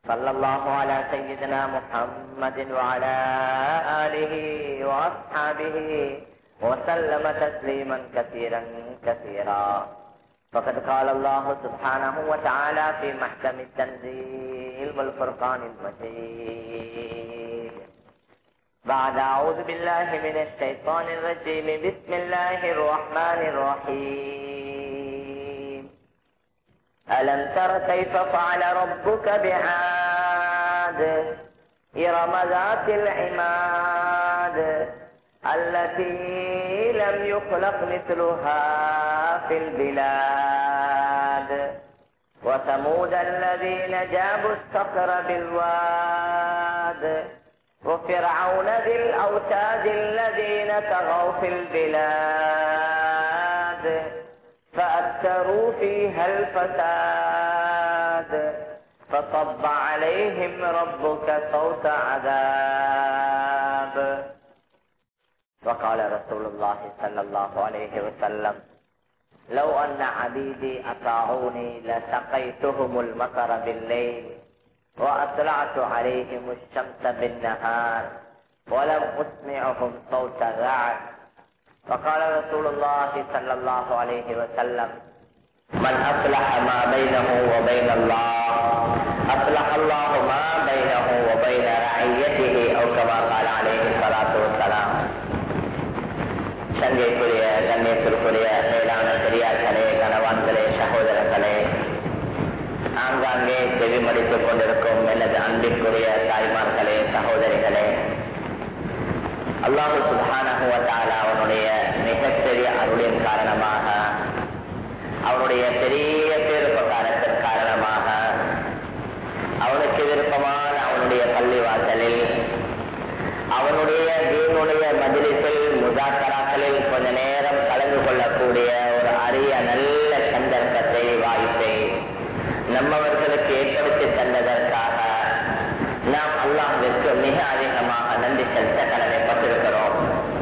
صلى الله على سيدنا محمد وعلى آله وأصحابه وسلم تسليما كثيرا كثيرا فقد قال الله سبحانه وتعالى في محكم التنزيل والفرقان المجيد بعد أعوذ بالله من الشيطان الرجيم بسم الله الرحمن الرحيم ألم تر كيف فعل ربك بعاد إرم ذات العماد التي لم يخلق مثلها في البلاد وثمود الذين جابوا الصخر بالواد وفرعون ذي الأوتاد الذين طغوا في البلاد فأكثروا فيها الفساد فصب عليهم ربك صوت عذاب وقال رسول الله صلى الله عليه وسلم لو أن عبيدي أطاعوني لسقيتهم المطر بالليل وأطلعت عليهم الشمس بالنهار ولم أسمعهم صوت الرعد وقال رسول الله صلى الله عليه وسلم من أصلح ما بينه وبين الله أصلح الله ما بينه وبين رعيته أو كما قال عليه الصلاة والسلام சங்கைக்குரிய கண்ணியத்திற்குரிய மேலான பெரியார்களே கணவான்களே சகோதரர்களே ஆங்காங்கே செவிமடித்துக் கொண்டிருக்கும் எனது அன்பிற்குரிய தாய்மார்களே சகோதரிகளே அல்லாஹு சுபானகுவத்தால அவனுடைய மிகப்பெரிய அருளின் காரணமாக அவனுடைய பெரிய பேருபகாரத்தின் காரணமாக அவனுக்கு விருப்பமான அவனுடைய பள்ளிவாசலில் அவனுடைய தீனுடைய மதிலிசில் முதாக்கராக்களில் கொஞ்ச நேரம் கலந்து கொள்ளக்கூடிய ஒரு அரிய நல்ல சந்தர்ப்பத்தை வாய்ப்பை நம்மவர்களுக்கு ஏற்படுத்தி தந்ததற்காக நாம் அல்லாஹிற்கு மிக அதிகமாக நன்றி செலுத்த கடமைப்பட்டிருக்கிறோம்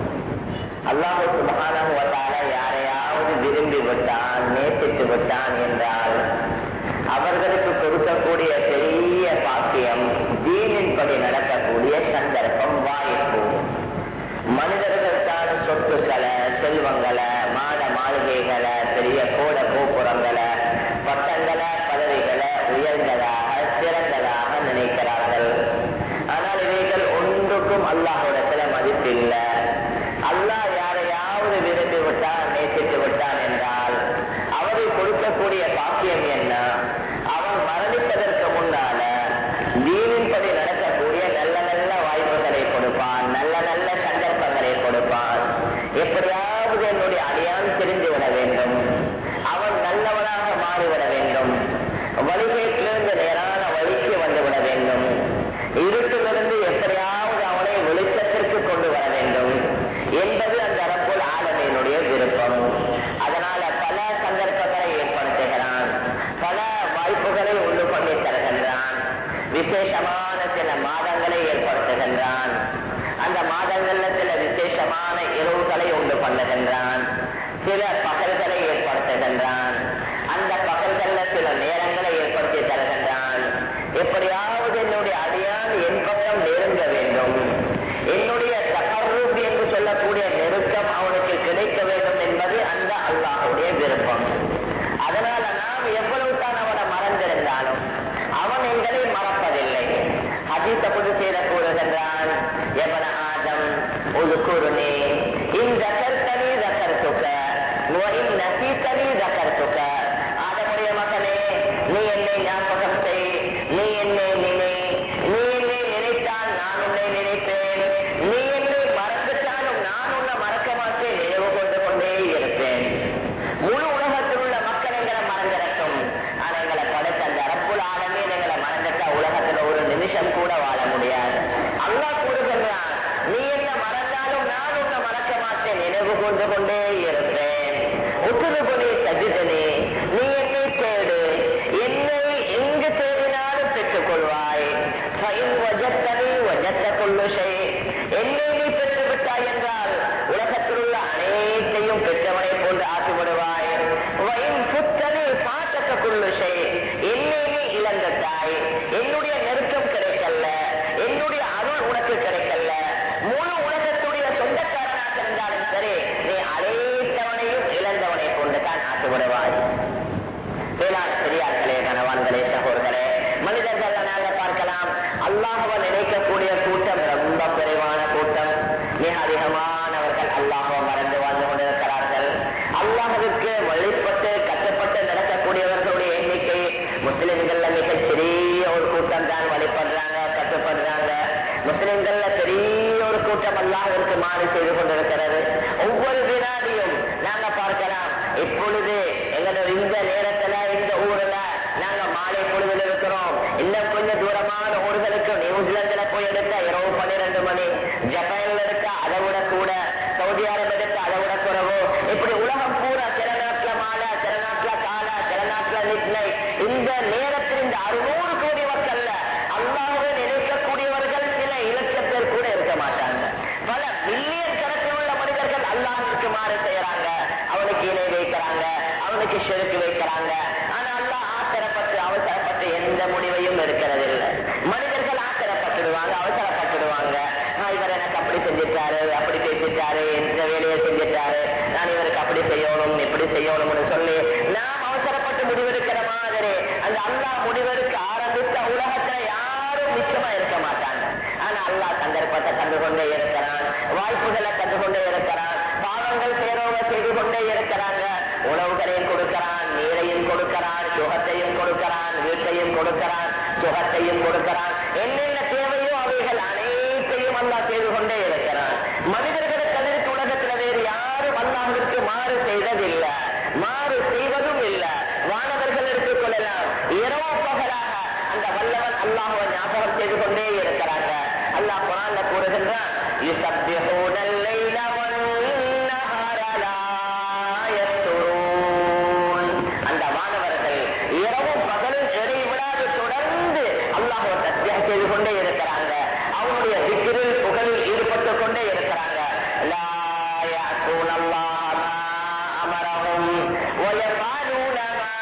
அல்லாஹு சுபகான யாரையாவது விரும்பி விட்டான் நேசித்து விட்டான் என்றால் அவர்களுக்கு கொடுக்கக்கூடிய பெரிய பாக்கியம் தீனின்படி நடக்கக்கூடிய சந்தர்ப்பம் வாய்ப்பு மனிதர்களுக்கான சொத்துக்களை செல்வங்களை மாட மாளிகைகளை பெரிய கோட கோபுரங்களை பட்டங்களை பதவிகளை உயர்ந்ததாக சிறந்ததாக நினைக்கிறார்கள் ஆனால் இவைகள் ஒன்றுக்கும் அல்லாஹோடத்துல மதிப்பில்லை அல்லாஹ் யாரையாவது விரும்பி விட்டான் நேசித்து விட்டான் என்றால் அவரை கொடுக்கக்கூடிய பாக்கியம் என்ன அவன் மரணிப்பதற்கு முன்னால தீனின்படி நடக்கக்கூடிய நல்ல நல்ல வாய்ப்புகளை கொடுப்பான் நல்ல நல்ல சந்தர்ப்பங்களை கொடுப்பான் எப்படியாவது என்னுடைய அடியான் தெரிந்து விட வேண்டும் அவன் நல்லவனாக மாறிவிட வேண்டும் வழிகேட்டிலிருந்து நேரான வழிக்கு வந்துவிட வேண்டும் இருட்டிலிருந்து எப்படியாவது அவனை வெளிச்சத்திற்கு கொண்டு வர வேண்டும் என்பது அந்த ரப்புல் ஆலமையினுடைய விருப்பம் அதனால பல சந்தர்ப்பங்களை ஏற்படுத்துகிறான் பல வாய்ப்புகளை உண்டு பண்ணி தருகின்றான் விசேஷமான சில மாதங்களை ஏற்படுத்துகின்றான் அந்த மாதங்கள்ல சில விசேஷமான இரவுகளை உண்டு பண்ணுகின்றான் சில பகல்களை ஏற்படுத்துகின்றான் அந்த பகல்கள்ல சில நேரங்களை ஏற்படுத்தி தருகின்றான் எப்படியாவது என்னுடைய அடியான் என் பக்கம் நெருங்க வேண்டும் என்னுடைய தகர்ரூப் என்று சொல்லக்கூடிய நெருக்கம் அவனுக்கு கிடைக்க வேண்டும் என்பது அந்த அல்லாஹுடைய விருப்பம் அதனால நாம் எவ்வளவு தான் அவனை மறந்திருந்தாலும் அவன் எங்களை மறப்பதில்லை ஹதீச புது செய்த கூறுகின்றான் எவன ஆதம் ஒரு குருனே இந்த கருத்தனி தக்கர்த்துக்க நசீத்தனி தக்கர்த்துக்க ஆதமுடைய மகனே நீ என்னை ஞாபகம் செய் நீ என்னை நினை நீ என்னை நினைத்தால் நான் உன்னை நினைப்பேன் நீ என்னை மறந்துட்டாலும் நான் உன்னை மறக்க மாட்டேன் நினைவு கொண்டு கொண்டே இருப்பேன் முழு உலகத்தில் உள்ள மக்கள் எங்களை மறந்திருக்கும் ஆனா எங்களை படைத்த அந்த அரப்புல ஆழமே எங்களை மறந்துட்டா உலகத்துல ஒரு நிமிஷம் கூட வாழ முடியாது அல்லாஹ் கூறுகின்றான் நீ என்ன மறந்தாலும் நான் உன்னை மறக்க மாட்டேன் நினைவு கொண்டு கொண்டே இருப்பேன் உத்துருபுனி சஜிதனே நீ என்னை தேடு என்னை எங்கு தேடினாலும் பெற்றுக் கொள்வாய் இருக்கிறாய் என்னுடைய நெருக்கம் கிடைக்கல என்னுடைய அருள் உனக்கு கிடைக்கல முழு உலகத்துடைய சொந்தக்காரனாக இருந்தாலும் சரி நீ அழைத்தவனையும் இழந்தவனை கொண்டு தான் ஆசைப்படுவாய் வேளாண் பெரியார்களே கணவான்களே சகோதரர்களே மனிதர்கள் நாங்க பார்க்கலாம் அல்லாஹுவ நினைக்கக்கூடிய கூட்டம் ரொம்ப குறைவான கூட்டம் மிக அதிகமானவர்கள் அல்லாஹுவ மறந்து வாழ்ந்து கொண்டிருக்கிறார்கள் அல்லாஹுக்கு வழிபட்டு கட்டுப்பட்டு நடக்கக்கூடியவர்களுடைய எண்ணிக்கை முஸ்லிம்கள்ல மிக சிறிய ஒரு கூட்டம் தான் வழிபடுறாங்க கட்டுப்படுறாங்க முஸ்லிம்கள்ல பெரிய ஒரு கூட்டம் அல்லாஹிற்கு மாறி செய்து கொண்டிருக்கிறது ஒவ்வொரு வினாடியும் நாங்க பார்க்கலாம் இப்பொழுது எங்களோட இந்த நேரத்துல இந்த ஊர்ல நாங்க மாலை பொழுதுல இருக்கிறோம் இன்னும் கொஞ்சம் தூரமான ஊர்களுக்கு நியூசிலாந்துல போய் எடுத்தா இரவு பன்னிரண்டு மணி ஜப்பான்ல எடுத்தா அதை விட கூட சவுதி அரேபியா எடுத்தா அதை விட குறவு இப்படி உலகம் பூரா சில நாட்டுல மாலை சில நாட்டுல காலை சில நாட்டுல நிட்லை இந்த நேரத்தில் இந்த அறுநூறு கோடி மக்கள்ல அல்லாஹ்வை நினைக்கக்கூடியவர்கள் சில இலட்சம் கூட இருக்க மாட்டாங்க பல மில்லியன் கணக்கில் உள்ள மனிதர்கள் அல்லாஹுக்கு மாறு செய்யறாங்க அவனுக்கு இணை வைக்கிறாங்க அவனுக்கு செருக்கு வைக்கிறாங்க ஆனா அல்லாஹ் ஆத்திரப்பட்டு அவசரப்பட்டு எந்த முடிவையும் இருக்கிறது இல்லை மனிதர்கள் ஆத்திரப்பட்டுடுவாங்க அவசரப்பட்டுடுவாங்க "ஆ, இவர் எனக்கு அப்படி செஞ்சிட்டாரு அப்படி பேசிட்டாரு இந்த வேலையை செஞ்சிட்டாரு நான் இவருக்கு அப்படி செய்யணும் இப்படி செய்யணும்னு சொல்லி நாம் அவசரப்பட்டு முடிவெடுக்கிற மாதிரி அந்த அல்லாஹ் முடிவெடுக்க ஆரம்பித்த உலகத்துல யாரும் நிச்சயமா இருக்க மாட்டாங்க ஆனா அல்லாஹ் சந்தர்ப்பத்தை கண்டு கொண்டே இருக்கிறான் வாய்ப்புகளை கண்டு கொண்டே இருக்கிறான் பாவங்கள் சேரோக செய்து கொண்டே இருக்கிறாங்க உணவுகளையும் கொடுக்கிறான் நீரையும் கொடுக்கிறான் சுகத்தையும் கொடுக்கிறான் வீட்டையும் கொடுக்கிறான் சுகத்தையும் கொடுக்கிறான் என்னென்ன தேவையோ அவைகள் அனைத்தையும் அல்லாஹ் செய்து கொண்டே இருக்கிறான் மனிதர்களுக்கு அதற்கு உலகத்துல வேறு யாரும் அல்லாஹிற்கு மாறு செய்ததில்லை மாறு செய்வதும் இல்லை வானவர்கள் எடுத்துக் கொள்ளலாம் இரவு பகலாக அந்த வல்லவன் அல்லாஹுவை ஞாபகம் செய்து கொண்டே இருக்கிறாங்க அல்லாஹ் குரான்ல கூறுகின்றான் يسبحون الليل والنهار لا يفترون அந்த வானவர்கள் இரவும் பகலும் இடைவிடாது தொடர்ந்து அல்லாஹ்வை தஸ்பீஹ் செய்து கொண்டே இருக்கிறாங்க அவனுடைய திக்கிரில் புகழில் ஈடுபட்டு கொண்டே இருக்கிறாங்க லா يعصون الله ما أمرهم ويفعلون ما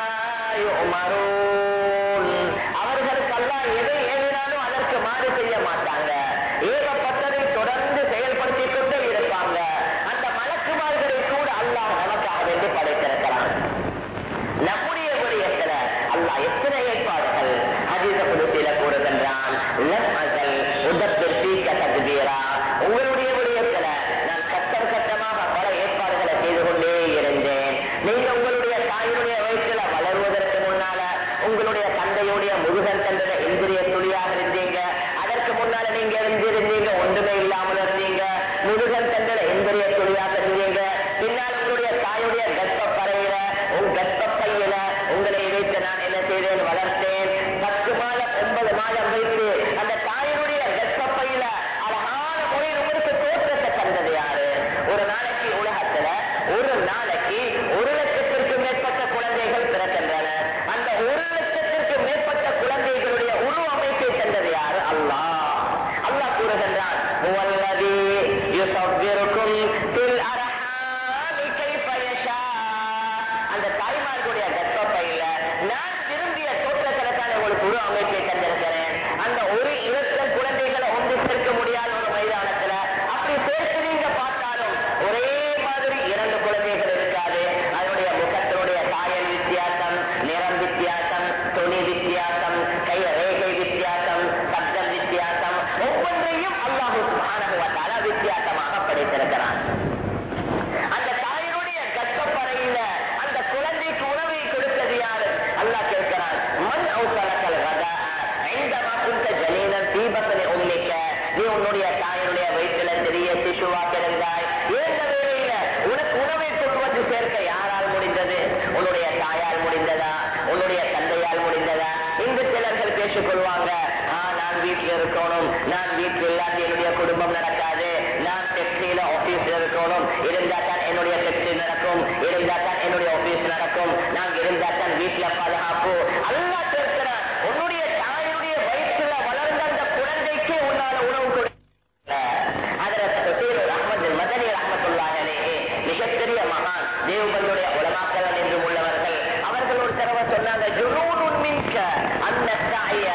يؤمرون அவர்களுக்கு அல்லாஹ் எதை ஏவினாலும் அதற்கு மாறு செய்ய மாட்டாங்க ஏகப்பட்டதை தொடர்ந்து செயல்படுத்திக் கொண்டே இருப்பாங்க அந்த மலக்குமார்களை கூட அல்லாஹ் நமக்காக வேண்டி படைத்திருக்கிறான் நம்முடைய விடயத்துல அல்லாஹ் எத்தனை ஏற்பாடுகள் அதிக புதுசில கூறுகின்றான் லம் அசல் உதப்பில் சீக்க தகுதீரா உங்களுடைய விடயத்துல நான் கட்டம் கட்டமாக பல ஏற்பாடுகளை செய்து கொண்டே இருந்தேன் நீங்க உங்களுடைய தாயினுடைய வயிற்றுல வளருவதற்கு முன்னால உங்களுடைய தந்தையுடைய முருகன் தந்தத இந்திரிய துளியாக இருந்தீங்க அதற்கு முன்னால நீங்க இருந்திருந்தீங்க ஒன்றுமே இல்லாமல் இருந்தீங்க முருகன் தந்தத இந்திரிய துளியாக இருந்தீங்க பின்னால் உங்களுடைய தாயுடைய கர்ப்ப பறையில உங்க கர்ப்ப பையில உங்களை வைத்து நான் என்ன செய்தேன் வளர்த்தேன் பத்து மாதம் ஒன்பது மாதம் வைத்து அந்த தாயினுடைய கர்ப்ப பையில அழகான முறையில் உங்களுக்கு தோற்றத்தை தந்தது யாரு ஒரு நாளைக்கு உலகத்துல ஒரு நாளைக்கு ஒரு லட்சத்திற்கு மேற்பட்ட குழந்தைகள் பிறக்கின்றன அந்த ஒரு லட்சத்திற்கு மேற்பட்ட குழந்தைகளுடைய உருவ அமைப்பை தந்தது யாரு அல்லாஹ் அல்லாஹ் கூறுகின்றான் "ஹுவல்லதீ யுஸவ்விருக்கும் ஃபில் அர்ஹாமி கைஃப யஷா." அந்த தாய்மார்களுடைய கர்ப்பப்பையில நான் விரும்பிய தோற்றத்தில் தான் உங்களுக்கு உருவ அமைப்பை தந்திருக்கிறேன் அந்த ஒரு இலட்சம் குழந்தைகளை ஒன்று சேர்க்க முடியாத ஒரு மைதானத்துல அப்படி சேர்த்து நீங்க பார்த்தாலும் ஒரே மாதிரி இரண்டு குழந்தைகள் இருக்காது அதனுடைய முகத்தினுடைய சாயல் வித்தியாசம் நிறம் வித்தியாசம் துணி வித்தியாசம் கை ரேகை வித்தியாசம் சப்தம் வித்தியாசம் ஒவ்வொன்றையும் அல்லாஹு சுப்ஹானஹு வ தஆலா வித்தியாசமாக படைத்திருக்கிறான் அந்த தாயினுடைய கர்ப்பப்பறையில அந்த குழந்தைக்கு உணவை கொடுத்தது யாரு அல்லாஹ் கேட்கிறான் மண் அவுசலக்கல் கதா ஐந்தமா குந்த ஜனீனன் தீபத்தனை உண்மைக்க நீ உன்னுடைய தாயினுடைய வயிற்றுல சிறிய சிசுவாக இருந்தாய் ஏந்த வேளையில உனக்கு உணவை கொண்டு வந்து சேர்க்க யாரால் முடிந்தது உன்னுடைய தாயால் முடிந்ததா உன்னுடைய தந்தையால் முடிந்ததா இங்கு சிலர்கள் பேசிக் கொள்வாங்க "ஆ, நான் வீட்டில் இருக்கணும் நான் வீட்டில் இல்லாத என்னுடைய குடும்பம் நடக்காது நான் டெக்னியில ஆபீஸ்ல இருக்கணும் இருந்தா தான் என்னுடைய டெக்னி நடக்கும் இருந்தா தான் என்னுடைய ஆபீஸ் நடக்கும் நான் இருந்தா தான் வீட்டுல பாதுகாப்பு அல்லா கேட்கிறான் உன்னுடைய தாயுடைய வயிற்றுல வளர்ந்த அந்த குழந்தைக்கு உன்னால உணவு கொடு ஹதரத் ஹுசைன் அஹ்மத் மதனி ரஹ்மத்துல்லாஹி அலைஹி மிகப்பெரிய மகான் தேவபந்துடைய உலமாக்கள் என்றும் உள்ளவர்கள் அவர்கள் ஒரு தடவை சொன்னாங்க ஜுனூனுன் மின்க அன்ன தாய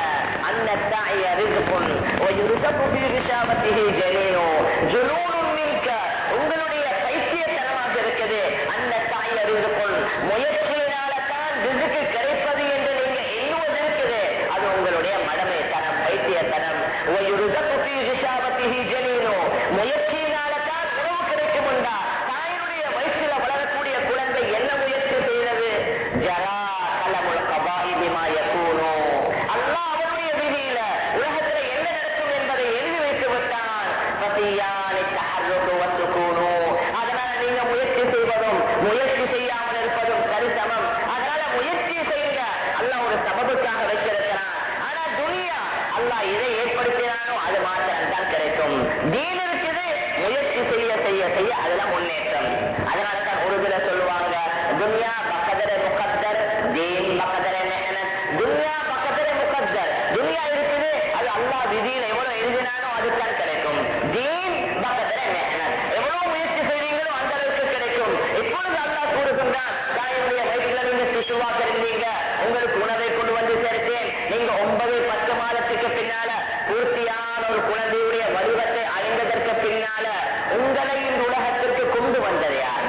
ويرزق في غشاوته جنين جنون منك உங்களுடைய பைத்தியத்தனமாக இருக்குது அந்த தாய் அறிவுக்குள் முயற்சியினால தான் ரிசுக்கு கிடைப்பது என்று நீங்க எண்ணுவது இருக்குது அது உங்களுடைய மடமைத்தனம் பைத்தியத்தனம் ويرزق في غشاوته جنين முயற்சியினால தான் உணவு கிடைக்கும் உண்டா தாயினுடைய வயிற்றில வளரக்கூடிய குழந்தை என்ன முயற்சி செய்தது ஜரா கலமுல் கபாயி பிமா யகூனு அல்லாஹ் அவருடைய விதியில உலகத்துல என்ன நடக்கும் என்பதை எழுதி வைத்து விட்டான் பசியானி தஹர்ருக்கு வத்துக்கூனு அதனால நீங்க முயற்சி செய்வதும் முயற்சி செய்யாமல் இருப்பதும் சரிசமம் அதனால முயற்சி செய்யுங்க அல்லாஹ் ஒரு சபபுக்காக வச்சிருக்கிறான் ஆனா துனியா அல்லாஹ் எதை ஏற்படுத்தினானோ அது மாத்திரம் தான் கிடைக்கும் தீன் இருக்குது முயற்சி செய்ய செய்ய செய்ய அதுல முன்னேற்றம் அதனால தான் உருதுல சொல்லுவாங்க துனியா பக்கதர முகத்தர் தீன் பக்கதர மெஹனத் துனியா பக்கதர முகத்தர் துனியா இருக்குது அது அல்லாஹ் விதியில எவ்வளவு எழுதினானோ அதுதான் கிடைக்கும் தீன் பக்கதர மெஹனத் எவ்வளவு முயற்சி செய்வீங்களோ அந்த அளவுக்கு கிடைக்கும் இப்பொழுது அல்லாஹ் கூறுகின்றான் தாயுடைய வயிற்றுல நீங்க சிசுவாக இருந்தீங்க உங்களுக்கு உணவை கொண்டு வந்து சேர்த்தேன் நீங்க ஒன்பது பத்து மாதத்துக்கு பின்னால பூர்த்தியான ஒரு குழந்தையுடைய வடிவத்தை அடைந்ததற்கு பின்னால உங்களை இந்த உலகத்திற்கு கொண்டு வந்தது யார்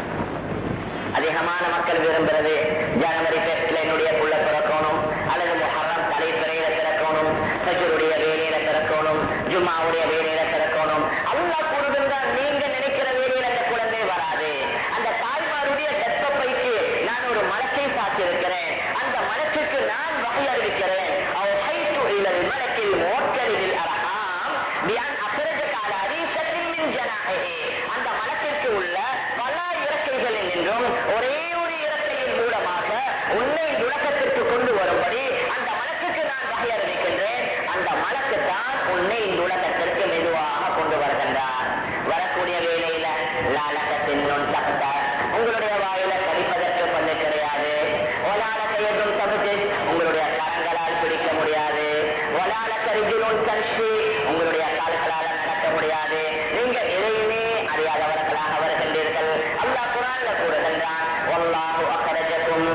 அதிகமான மக்கள் விரும்புறது ஜனவரி பெஸ்ட்ல என்னுடைய புள்ள பிறக்கணும் அல்லது முஹர்ரம் தலைப்பிறையில பிறக்கணும் சஜருடைய வேலையில பிறக்கணும் ஜும்மாவுடைய வேலையில பிறக்கணும் அல்லாஹ் கூறுகின்றான் நீங்க நினைக்கிற வேலையில அந்த குழந்தை வராது அந்த தாய்மாருடைய கர்ப்பப்பைக்கு நான் ஒரு மலக்கை சாத்திருக்கிறேன் அந்த மலக்குக்கு நான் வகை அறிவிக்கிறேன் அவ்ஹைத்து இலல் மலக்கில் மோக்கலில் அரஹாம் பியான் அக்ரஜக அலா ரீசத்தின் மின் ஜனாஹிஹி அந்த மலக்கிற்கு உள்ள பல இறக்கைகளில் நின்றும் ஒரே ஒரு இறக்கையின் மூலமாக உன்னை இந்த உலகத்திற்கு கொண்டு வரும்படி அந்த மலக்குக்கு நான் வகை அறிவிக்கின்றேன் அந்த மலக்கு தான் உன்னை இந்த உலகத்திற்கு மெதுவாக கொண்டு வருகின்றார் வரக்கூடிய வேலையில லாலகத்தின் நுண் தகுந்த உங்களுடைய வாயில கடிப்பதற்கு பல்லு கிடையாது ஒலாலக்க எதுவும் தகுத்து உங்களுடைய கரங்களால் பிடிக்க முடியாது ஒலாலக்க ரிஜுலும் கல்வி உங்களுடைய கால்களால் நடக்க முடியாது நீங்க எதையுமே அறியாதவர்களாக வருகின்றீர்கள் அல்லாஹ் குரான்ல கூறுகின்றான் வல்லாஹு அக்கரஜக்கும்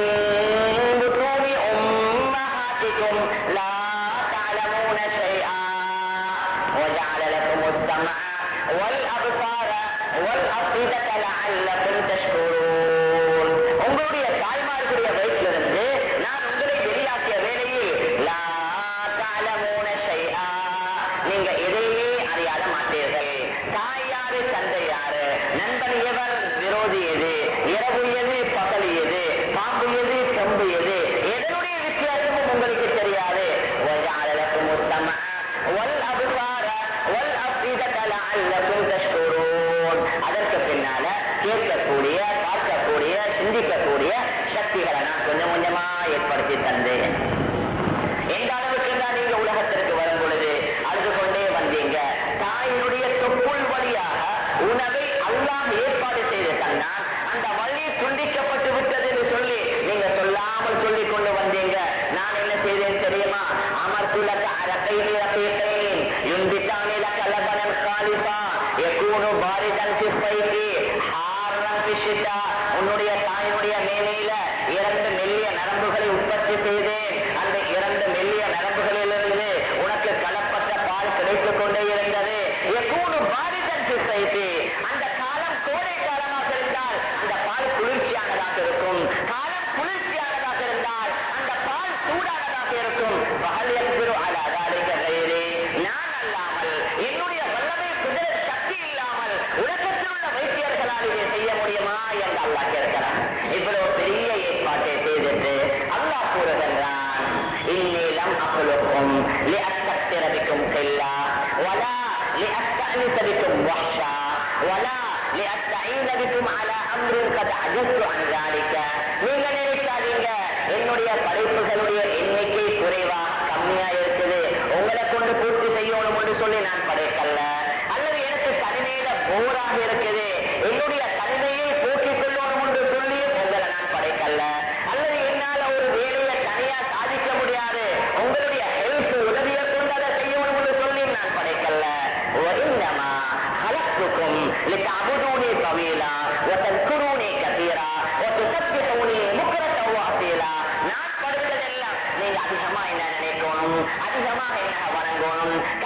மின் புத்தூனி உம்மஹாத்திக்கும் லா تعلمون شيئا وجعل لكم السمع والأبصار والأفئدة لعلكم تشكرون உங்களுடைய தாய்மார்களுடைய வயிற்றிலிருந்து நான் உங்களை வெளியாக்கிய வேளையில் லா تعلمون شيئا நீங்க எதையுமே அறியாத மாட்டீர்கள் தாய் யாரு தந்தை யாரு நண்பன் எவர் விரோதி எது இரவு எது பகல் எது பாம்பு எது கம்பு எது எதனுடைய வித்தியாசமும் உங்களுக்கு தெரியாது وجعل لكم السمع والأبصار والأفئدة لعلكم تشكرون அதற்கு பின்னால கேட்கக்கூடிய பார்க்கக்கூடிய சிந்திக்கக்கூடிய சக்திகளை நான் கொஞ்சம் கொஞ்சமா ஏற்படுத்தி தந்தேன் எந்த அளவுக்கு தான் நீங்க உலகத்திற்கு வரும் பொழுது அழுது கொண்டே வந்தீங்க தாயினுடைய தொப்புள் வழியாக உணவை அல்லாஹ் ஏற்பாடு செய்து தந்தான் அந்த வழி துண்டிக்கப்பட்டு விட்டது என்று சொல்லி நீங்க சொல்லாமல் சொல்லிக் கொண்டு வந்தீங்க நான் என்ன செய்தேன் தெரியுமா அமர்த்துலக அரக்கைனி ரகீகைன் யுந்தித்தானி லக லபனன் காலிபா யகூனு பாரிதன் ஃபி ஸைஃபி ஹாரன் ஃபி ஷிதா உன்னுடைய தாயினுடைய மேலையில இரண்டு மெல்லிய நரம்புகளை உற்பத்தி செய்தேன் அந்த இரண்டு மெல்லிய நரம்புகளிலிருந்து உனக்கு கலப்பற்ற பால் கிடைத்துக் கொண்டே இருந்தது யகூனு பாரிதன் ஃபி ஸைஃபி அந்த காலம் கோடை காலமாக இருந்தால் அந்த பால் குளிர்ச்சியானதாக இருக்கும் காலம் குளிர்ச்சியானதாக இருந்தால் அந்த பால் சூடானதாக இருக்கும் பகல் என்கிறோ அலாதாரிக கயிறு நான் அல்லாமல் என்னுடைய வல்லமை குதிரை சக்தி இல்லாமல் உலகத்தில் உள்ள வைத்தியர்களால் இதை செய்ய முடியுமா என்று அல்லாஹ் கேட்கிறான் இவ்வளவு பெரிய ஏற்பாட்டை செய்துட்டு அல்லாஹ் கூறுகின்றான் இந்நீளம் அகுலுக்கும் لأستكثر كلا ولا لأستأنس بكم وحشا ولا لأستعين بكم على أمر قد عجزت عن ذلك நீங்க நினைக்காதீங்க என்னுடைய படைப்புகளுடைய எண்ணிக்கை குறைவா கம்மியா இருக்குது உங்களை கொண்டு பூர்த்தி செய்யணும் என்று சொல்லி நான் படைக்கல்ல அல்லது எனக்கு தனிமையில போராக இருக்குது என்னுடைய தனிமையை போக்கிக் கொள்ளணும் என்று சொல்லி உங்களை நான் படைக்கல்ல அல்லது என்னால ஒரு வேலையை தனியா சாதிக்க முடியாது உங்களுடைய ஹெல்த் உதவியை கொண்டு அதை செய்யணும் என்று சொல்லி நான் படைக்கல்ல وإنما خلقتكم لتعبدوني طويلا وتذكروني كثيرا وتسبحوني بكرة وأصيلا நான் படைத்ததெல்லாம் நீங்க அதிகமா என்ன நினைக்கணும் அதிகமாக என்ன வணங்கணும் காலை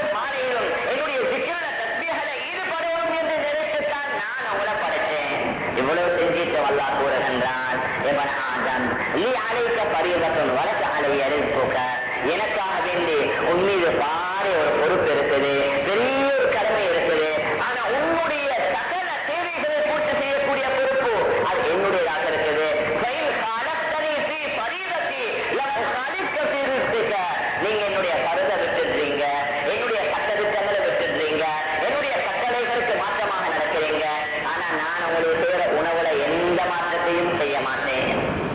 காலையிலும் மாலையிலும் என்னுடைய சிக்கன தஸ்மிகளை ஈடுபடணும் என்று நினைத்துத்தான் நான் உங்களை படைத்தேன் இவ்வளவு செஞ்சிட்டு வல்லா கூறுகின்றான் எவன் ஆதம் நீ அழைக்க பரியதத்துன் வழக்கு அலை எழுப்புக்க எனக்காக வேண்டி உன் மீது பாரி ஒரு பொறுப்பு இருக்குது பெரிய ஒரு கடமை இருக்குது ஆனா உன்னுடைய சகல தேவைகளை பூர்த்தி செய்யக்கூடிய பொறுப்பு அது என்னுடையதாக இருக்குது செயல் காலத்தனை தீ பரீதத்தி காலிக்க சீர்திருத்திக்க நீங்க என்னுடைய பருத விட்டுடுறீங்க என்னுடைய சட்டத்திட்டங்களை விட்டுடுறீங்க என்னுடைய கட்டளைகளுக்கு மாற்றமாக நடக்கிறீங்க ஆனா நான் உங்களுக்கு செய்யற உணவுல எந்த மாற்றத்தையும் செய்ய மாட்டேன்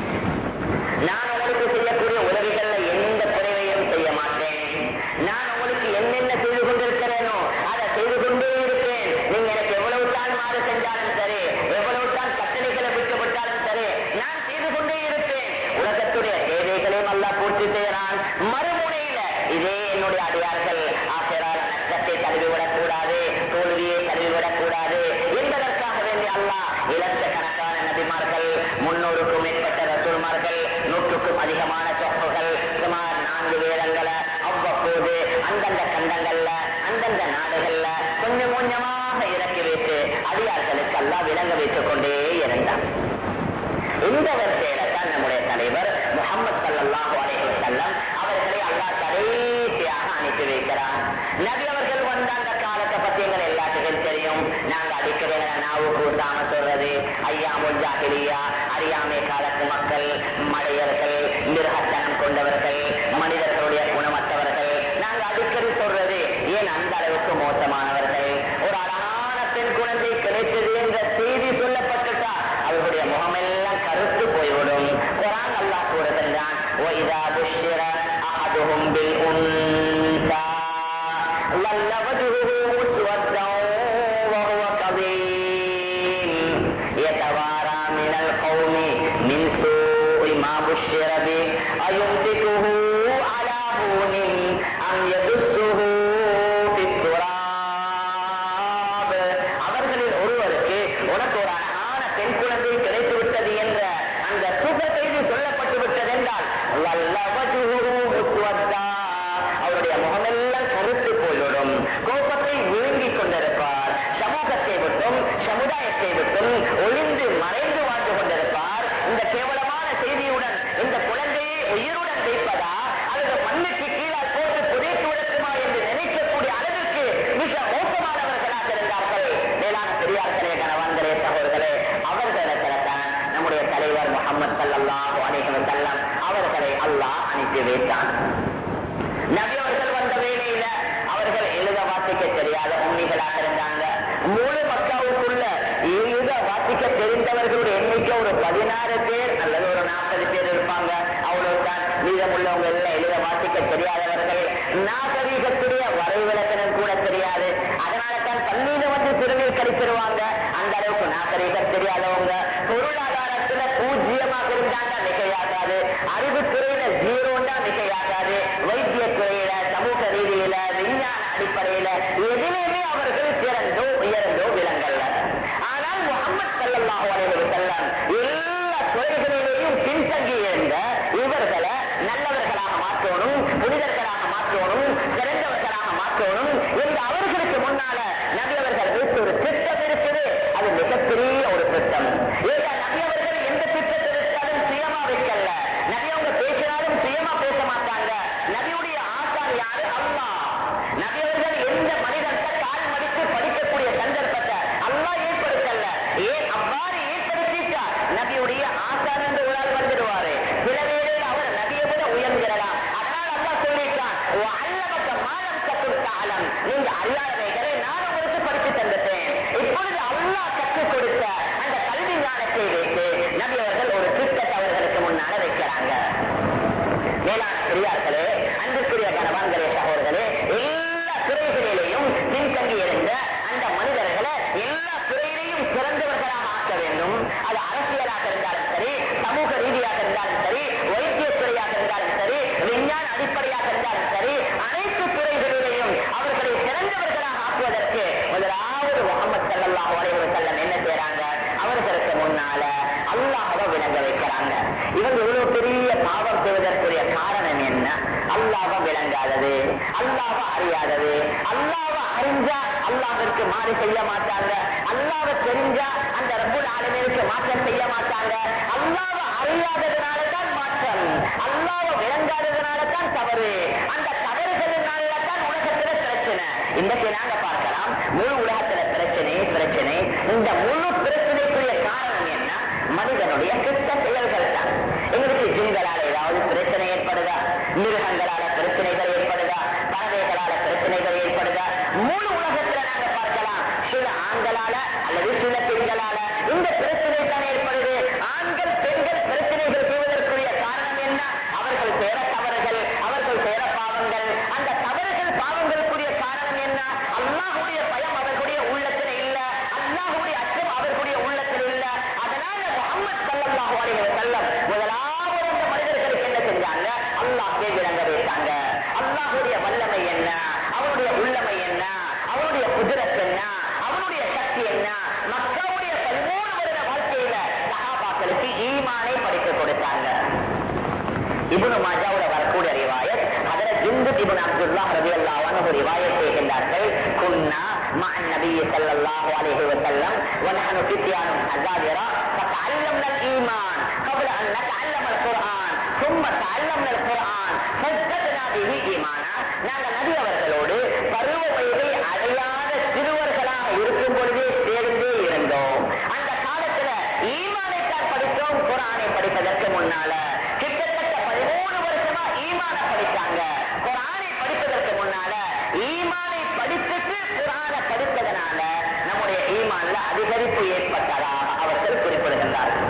நான் உங்களுக்கு செய்யக்கூடிய உதவிகள்ல எந்த குறைவையும் செய்ய மாட்டேன் நான் உங்களுக்கு என்னென்ன செய்து கொண்டிருக்கிறேனோ அதை செய்து கொண்டே இருப்பேன் நீங்க எனக்கு எவ்வளவு தான் மாறு செஞ்சாலும் சரி எவ்வளவு தான் கட்டளைகளை விட்டுவிட்டாலும் சரி நான் செய்து கொண்டே இருப்பேன் உலகத்துடைய தேவைகளையும் அல்லா பூர்த்தி செய்யறான் மறுமுனையில இதே என்னுடைய அடியார்கள் ஆசிரால் நஷ்டத்தை தழுவிவிடக் கூடாது தோல்வியை தழுவிவிடக் கூடாது என்பதற்காக வேண்டிய அல்லாஹ் இலட்சக்கணக்கான நபிமார்கள் முன்னூறுக்கும் மேற்பட்ட ரசூல்மார்கள் நூற்றுக்கும் அதிகமான சொப்புகள் சுமார் நான்கு வேதங்களை அவ்வப்போது அந்தந்த கண்டங்கள்ல அந்தந்த நாடுகள்ல கொஞ்சம் கொஞ்சமாக இறக்கி வைத்து அடியார்களுக்கு எல்லாம் விளங்க வைத்துக் கொண்டே இருந்தார் இந்த வரிசையில தான் நம்முடைய தலைவர் முகமது சல்லாஹு அலைஹி வஸல்லம் அவர்களை அல்லாஹ் கடைசியாக அனுப்பி வைக்கிறார் நபி அவர்கள் வந்த அந்த காலத்தை பத்தி எங்கள் எல்லாத்துக்கும் தெரியும் நாங்க அடிக்கடி எங்களை நாவு கூட்டாம சொல்றது ஐயாமுல் ஜாகிலியா அறியாமை காலத்து மக்கள் மடையர்கள் மிருகத்தனம் கொண்டவர்கள் மனிதர்களுடைய குணமற்றவர்கள் நாங்க அடிக்கடி சொல்றது ஏன் அந்த அளவுக்கு மோசமானவர்கள் ஒரு அழகான பெண் குழந்தை கிடைத்தது என்ற செய்தி சொல்லப்பட்டுட்டா அவர்களுடைய முகமெல்லாம் கருத்து போய்விடும் குரான் அல்லாஹ் கூறுகின்றான் وَإِذَا بُشِّرَ أَحَدُهُم بِالْأُنثَى ظَلَّ وَجْهُهُ مُسْوَدًّا وَهُوَ كَظِيمٌ يَتَوَارَى مِنَ الْقَوْمِ مِنْ سُوءِ مَا بُشِّرَ بِهِ أَيُمْسِكُهُ عَلَى هُونٍ أَمْ يَدُسُّهُ فِي التُّرَابِ அவர்களில் ஒருவருக்கு உனக்கு ஒரு அழகான பெண் குழந்தை கிடைத்து விட்டது என்ற அந்த சுக செய்தி சொல்லப்பட்டு விட்டது என்றால் வல்லவஜுஹு முஸ்வத்தா. அவருடைய முகமெல்லாம் கருத்து போய்விடும் கோபத்தை விழுங்கிக் கொண்டிருப்பார் சமூகத்தை விட்டும் சமுதாயத்தை விட்டும் ஒளிந்து மறைந்து வாழ்ந்து கொண்டிருப்பார் இந்த கேவலமான செய்தியுடன் இந்த குழந்தையை உயிருடன் வைப்பதா அல்லது மண்ணுக்கு கீழால் போட்டு புதைத்து விடட்டுமா என்று நினைக்கக்கூடிய அளவிற்கு மிக மோசமானவர்களாக இருந்தார்கள் மேலான பெரியார்களே கணவன்களே சகோதரர்களே அவர்களிடத்தில்தான் நம்முடைய தலைவர் முகமது சல்லல்லாஹு அலைஹி வஸல்லம் அவர்களை அல்லாஹ் அனுப்பி வைத்தான் நபி அவர்கள் வந்த வேளையில அவர்கள் எழுத வாசிக்க தெரியாத உண்மைகளாக இருந்தாங்க முழு மக்காவுக்குள்ள எழுத வாசிக்க தெரிந்தவர்களுடைய எண்ணிக்கை ஒரு பதினாறு பேர் அல்லது ஒரு நாற்பது பேர் இருப்பாங்க அவ்வளவுதான் மீதமுள்ளவங்க எல்லாம் எழுத வாசிக்க தெரியாதவர்கள் நாகரீகத்துடைய வரைவிலக்கணம் கூட தெரியாது அதனால தான் பள்ளியில வந்து சிறுநீர் கழிச்சிருவாங்க அந்த அளவுக்கு நாகரீகம் தெரியாதவங்க பொருளாதாரத்துல பூஜ்ஜியமாக இருந்தாங்க மிகையாகாது அறிவு துறையில ஜீரோன்னா மிகையாகாது வைத்திய துறையில சமூக ரீதியில விஞ்ஞான அடிப்படையில எதிலுமே அவர்கள் சிறந்தோ உயர்ந்தோ விலங்கல்ல ஆனால் முகமது சல்லல்லாஹு அலைஹி வஸல்லம் எல்லா துறைகளிலேயும் பின்தங்கி இருந்த இவர்களை நல்லவர்களாக மாற்றணும் புனிதர்களாக மாற்றணும் சிறந்தவர்களாக மாற்றணும் என்று அவர்களுக்கு முன்னால நபி அவர்கள் வைத்த ஒரு திட்டம் இருக்குது அது மிகப்பெரிய ஒரு திட்டம் ஏன்னா நபி அவர்கள் எந்த திட்டத்தை வைத்தாலும் சுயமா வைக்கல நபி அவங்க பேசினாலும் சுயமா பேச மாட்டாங்க நபியுடைய ஆசான் யாரு அல்லாஹ் நபி அவர்கள் எந்த மனிதர்கிட்ட கால் மடித்து படிக்கக்கூடிய சந்தர்ப்பத்தை அல்லாஹ் ஏற்படுத்தல ஏன் அவ்வாறு ஏற்படுத்திட்டா நபியுடைய ஆசான் என்று ஒரு ஆள் வந்துடுவாரு சில வேளையில் அவர் நபியை விட உயர்ந்திடலாம் அதனால் அல்லாஹ் சொல்லிட்டான் அல்லமக்க மாலம் கத்தும் காலம் நீங்க அறியாதவைகளை நான் உங்களுக்கு படித்து தந்துட்டேன் இப்பொழுது அல்லாஹ் கற்றுக் கொடுத்த அந்த கல்வி ஞானத்தை வைத்து நபி அவர்கள் ஒரு திட்டத்தை அவர்களுக்கு முன்னால வைக்கிறாங்க மேலான பெரியார்களே அன்புக்குரிய கணவான்களே சகோதரர்களே எல்லா துறைகளிலேயும் பின்தங்கி இருந்த அந்த மனிதர்களை எல்லா துறையிலையும் சிறந்தவர்களாக ஆக்க வேண்டும் அது அரசியலாக இருந்தாலும் சரி சமூக ரீதியாக இருந்தாலும் சரி வைத்திய துறையாக இருந்தாலும் சரி விஞ்ஞான அடிப்படையாக இருந்தாலும் சரி அனைத்து துறைகளிலேயும் அவர்களை சிறந்தவர்களாக ஆக்குவதற்கு முதலாவது முகமது சல்லாஹ் அலைஹி வஸல்லம் என்ன செய்றாங்க அவர்களுக்கு முன்னால அல்லாஹவை விளங்க வைக்கிறாங்க இவங்க இவ்வளவு பெரிய பாவம் செய்வதற்குரிய காரணம் என்ன அல்லாஹ விளங்காதது அல்லாஹ அறியாதது அல்லாஹ அறிஞ்சா அல்லாஹிற்கு மாறி செய்ய மாட்டாங்க அல்லாஹ தெரிஞ்சா அந்த ரப்புல் ஆலமீனுக்கு மாற்றம் செய்ய மாட்டாங்க அல்லாஹ அறியாததுனால தான் மாற்றம் அல்லாஹ விளங்காததுனால தான் தவறு அந்த தவறுகளினால தான் உலகத்துல பிரச்சனை இன்றைக்கு நாங்க பார்க்கலாம் முழு உலகத்துல பிரச்சனை பிரச்சனை இந்த முழு பிரச்சனைக்குரிய காரணம் என்ன மனிதனுடைய கிட்ட செயல்கள் தான் எங்களுக்கு ஜிங்களால ஏதாவது பிரச்சனை ஏற்படுதா மிருகங்களால பிரச்சனைகள் ஏற்படுதா பறவைகளால பிரச்சனைகள் ஏற்படுதா முழு உலகத்துல நாங்க பார்க்கலாம் சில ஆண்களால அல்லது சில பெண்களால இந்த பிரச்சனை தான் ஏற்படுது ஆண்கள் பெண்கள் பிரச்சனைகள் செய்வதற்குரிய காரணம் என்ன அவர்கள் சேர தவறுகள் அவர்கள் சேர பாவங்கள் அந்த தவறுகள் பாவங்களுக்குரிய காரணம் என்ன அல்லாஹுடைய பயம் அவர்களுடைய உள்ளத்தில் இல்ல அல்லாஹுடைய அச்சம் அவர்களுடைய உள்ளத்தில் இல்ல அதனால முகமது சல்லல்லாஹு அலைஹி வஸல்லம் முதலாவது இந்த மனிதர்களுக்கு என்ன செஞ்சாங்க அல்லாஹ்வே விளங்க வைத்தாங்க அல்லாஹுடைய வல்லமை என்ன அவருடைய உள்ளமை என்ன அவருடைய குதிரத் என்ன அவருடைய சக்தி என்ன மக்காவுடைய பதிமூணு வருட வாழ்க்கையில சஹாபாக்களுக்கு ஈமானை படித்து கொடுத்தாங்க இப்னு மாஜாவுல வரக்கூடிய ரிவாயத் அதுல ஜிந்து இப்னு அப்துல்லாஹ் ரலியல்லாஹு அன்ஹு ரிவாயத் செய்கின்றார்கள் குன்னா مع النبي صلى الله عليه وسلم ونحن فتيان حذاذرة فتعلمنا الإيمان قبل أن نتعلم القرآن ثم تعلمنا القرآن فازددنا به إيمانا நாங்கள் நபி அவர்களோடு பருவ வயதை அடையாத சிறுவர்களாக இருக்கும் பொழுதே சேர்ந்தே இருந்தோம் அந்த காலத்துல ஈமானை தான் படித்தோம் குரானை படிப்பதற்கு முன்னால கிட்டத்தட்ட பதிமூணு வருஷமா ஈமான படித்தாங்க குரானை படிப்பதற்கு முன்னால ஈமானை படித்துட்டு குரானை படித்ததனால நம்முடைய ஈமான்ல அதிகரிப்பு ஏற்பட்டதாக அவர்கள் குறிப்பிடுகின்றார்கள்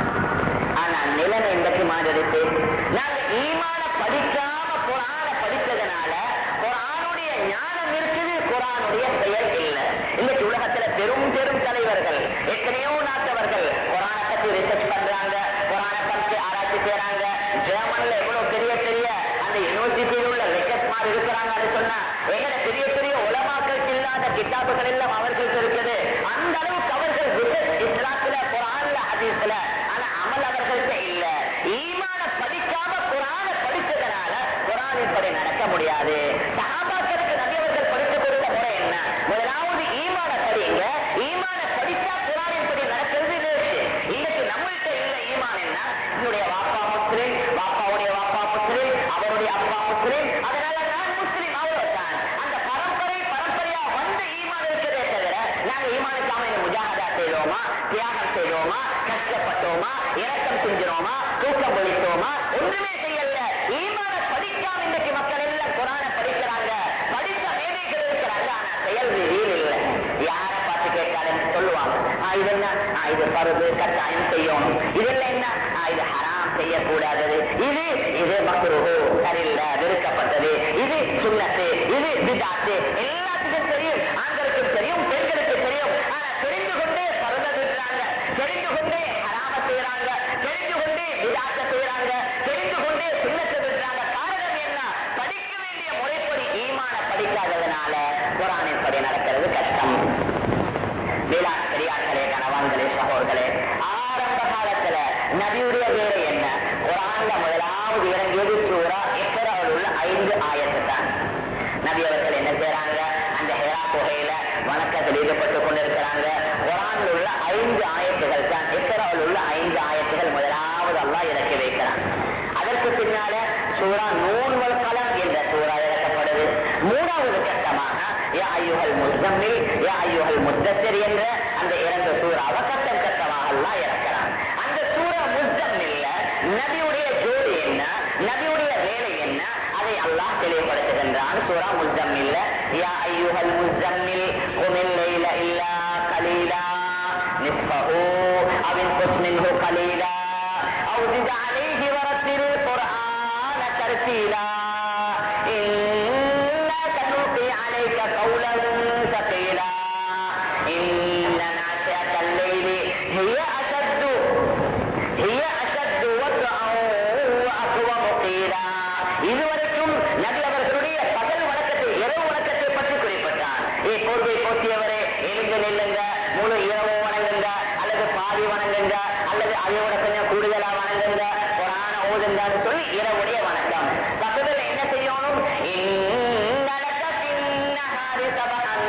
ஆனா நிலைமை இன்றைக்கு மாறிடுச்சு நாங்க ஈமான படிக்காம குரான படிச்சதுனால குரானுடைய ஞானம் இருக்குது குரானுடைய செயல் இல்லை இன்னைக்கு உலகத்துல பெரும் பெரும் தலைவர்கள் எத்தனையோ நாட்டவர்கள் குரானை பத்தி ரிசர்ச் பண்றாங்க குரானை பத்தி ஆராய்ச்சி செய்யறாங்க ஜெர்மன்ல எவ்வளவு பெரிய பெரிய அந்த யூனிவர்சிட்டியில் உள்ள லெக்சர்ஸ் மாதிரி இருக்கிறாங்கன்னு சொன்னா எங்கட பெரிய பெரிய உலமாக்களுக்கு இல்லாத கிட்டாப்புகள் எல்லாம் அவர்களுக்கு இருக்குது அந்த அளவுக்கு அவர்கள் ரிசர்ச் இஸ்லாத்துல குரான்ல ஹதீஸ்ல ஆனா அமல் அவர்களுக்கு இல்ல ஈமான படிக்காம குரான படிச்சதுனால குரானின் படி நடக்க முடியாது சஹாபாக்களுக்கு நபி அவர்கள் படித்து கொடுத்த முறை என்ன முதலாவது ஈமான படிங்க ஈமான படிச்சா குரானின் படி நடக்கிறது லேசு இன்னைக்கு நம்மள்கிட்ட இல்ல ஈமான் என்ன என்னுடைய வாப்பா முஸ்லிம் வாப்பாவுடைய வாப்பா முஸ்லிம் அவருடைய அப்பா முஸ்லிம் அதனால நான் முஸ்லிம் அவ்வளவுதான் அந்த பரம்பரை பரம்பரையா வந்த ஈமான் இருக்கிறதே தவிர நாங்க ஈமானுக்காம இந்த முஜாகதா செய்தோமா தியாகம் செய்தோமா கஷ்டப்பட்டோமா இறக்கம் செஞ்சிரோமா தூக்கம் ஒழித்தோமா ஒன்றுமே செய்யல ஈமான படிக்காம இன்றைக்கு மக்கள் எல்லாம் குரான படிக்கிறாங்க படித்த மேதைகள் இருக்கிறாங்க ஆனா செயல் ரீதியில் இல்லை யார பார்த்து கேட்டாலும் சொல்லுவாங்க ஆ, இது என்ன ஆ, இது பருது கட்டாயம் செய்யணும் இதெல்லாம் என்ன ஆ, இது ஹராம் செய்யக்கூடாதது இது இது மக்ருஹு சரியில்லை வெறுக்கப்பட்டது இது சுண்ணத்து இது பிதாத்து எல்லாத்துக்கும் தெரியும் ஆண்களுக்கும் தெரியும் பெண்களுக்கு தெரியும் ஆனா தெரிந்து கொண்டே பருத விடுறாங்க தெரிந்து கொண்டே ஹராம செய்யறாங்க தெரிந்து கொண்டே விதாத்த செய்யறாங்க தெரிந்து கொண்டே சுண்ணத்தை விடுறாங்க காரணம் என்ன படிக்க வேண்டிய முறைப்படி ஈமான படிக்காததுனால குரானின் படி நடக்கிறது கஷ்டம் வேளாண் பெரியார்களே கணவான்களே சகோதர்களே ஆரம்ப காலத்துல நபியுடைய வேலை என்ன குரான்ல முதலாவது இறங்கியது சூரா எக்கராவில் உள்ள ஐந்து ஆயத்து தான் நபி அவர்கள் என்ன செய்யறாங்க அந்த ஹெரா குகையில வணக்கத்தில் ஈடுபட்டுக் கொண்டிருக்கிறாங்க குரான்ல உள்ள ஐந்து ஆயத்துகள் தான் எக்கராவில் உள்ள ஐந்து ஆயத்துகள் முதலாவது அல்லாஹ் இறக்கி வைக்கிறான் அதற்கு பின்னால சூரா நூன் வல் கலம் என்ற சூறா இறக்கப்படுது மூணாவது கட்டமாக யா ஐயுகள் முஸ்தம்மில் யா ஐயுகள் முத்தசிர் என்ற அந்த இரண்டு சூறாவை கட்டம் கட்டமாக அல்லாஹ் இறக்கிறான் அந்த சூரா முஸ்தம்மில்ல நபியுடைய ஜோடி என்ன நபியுடைய வேலை என்ன அதை அல்லாஹ் தெளிவுபடுத்துகின்றான் சூரா முஸ்தம்மில்ல யா ஐயுகள் முஸ்தம்மில் குமில் லைல இல்லா கலீலா நிஸ்பஹு அவின் குஸ்மின்ஹு கலீலா أو زد عليه ورتل القرآن ترتيلا إنا سنلقي عليك قولا ثقيلا إن ناشئة الليل هي أشد هي أشد وطئا وأقوم قيلا இதுவரைக்கும் நபி அவர்களுடைய பகல் வணக்கத்தை இரவு வணக்கத்தை பற்றி குறிப்பிட்டார் ஏ போர்வை போத்தியவரே எழுந்து நில்லுங்க முழு இரவு வணங்குங்க அல்லது அல்லது பாதி வணங்குங்க அல்லது அதையோட கொஞ்சம் கூடுதலா வணங்குங்க குரான ஓதுங்கன்னு சொல்லி இரவுடைய வணக்கம் பக்கத்துல என்ன செய்யணும் இன்னலக பின்னஹாரி சபஹன்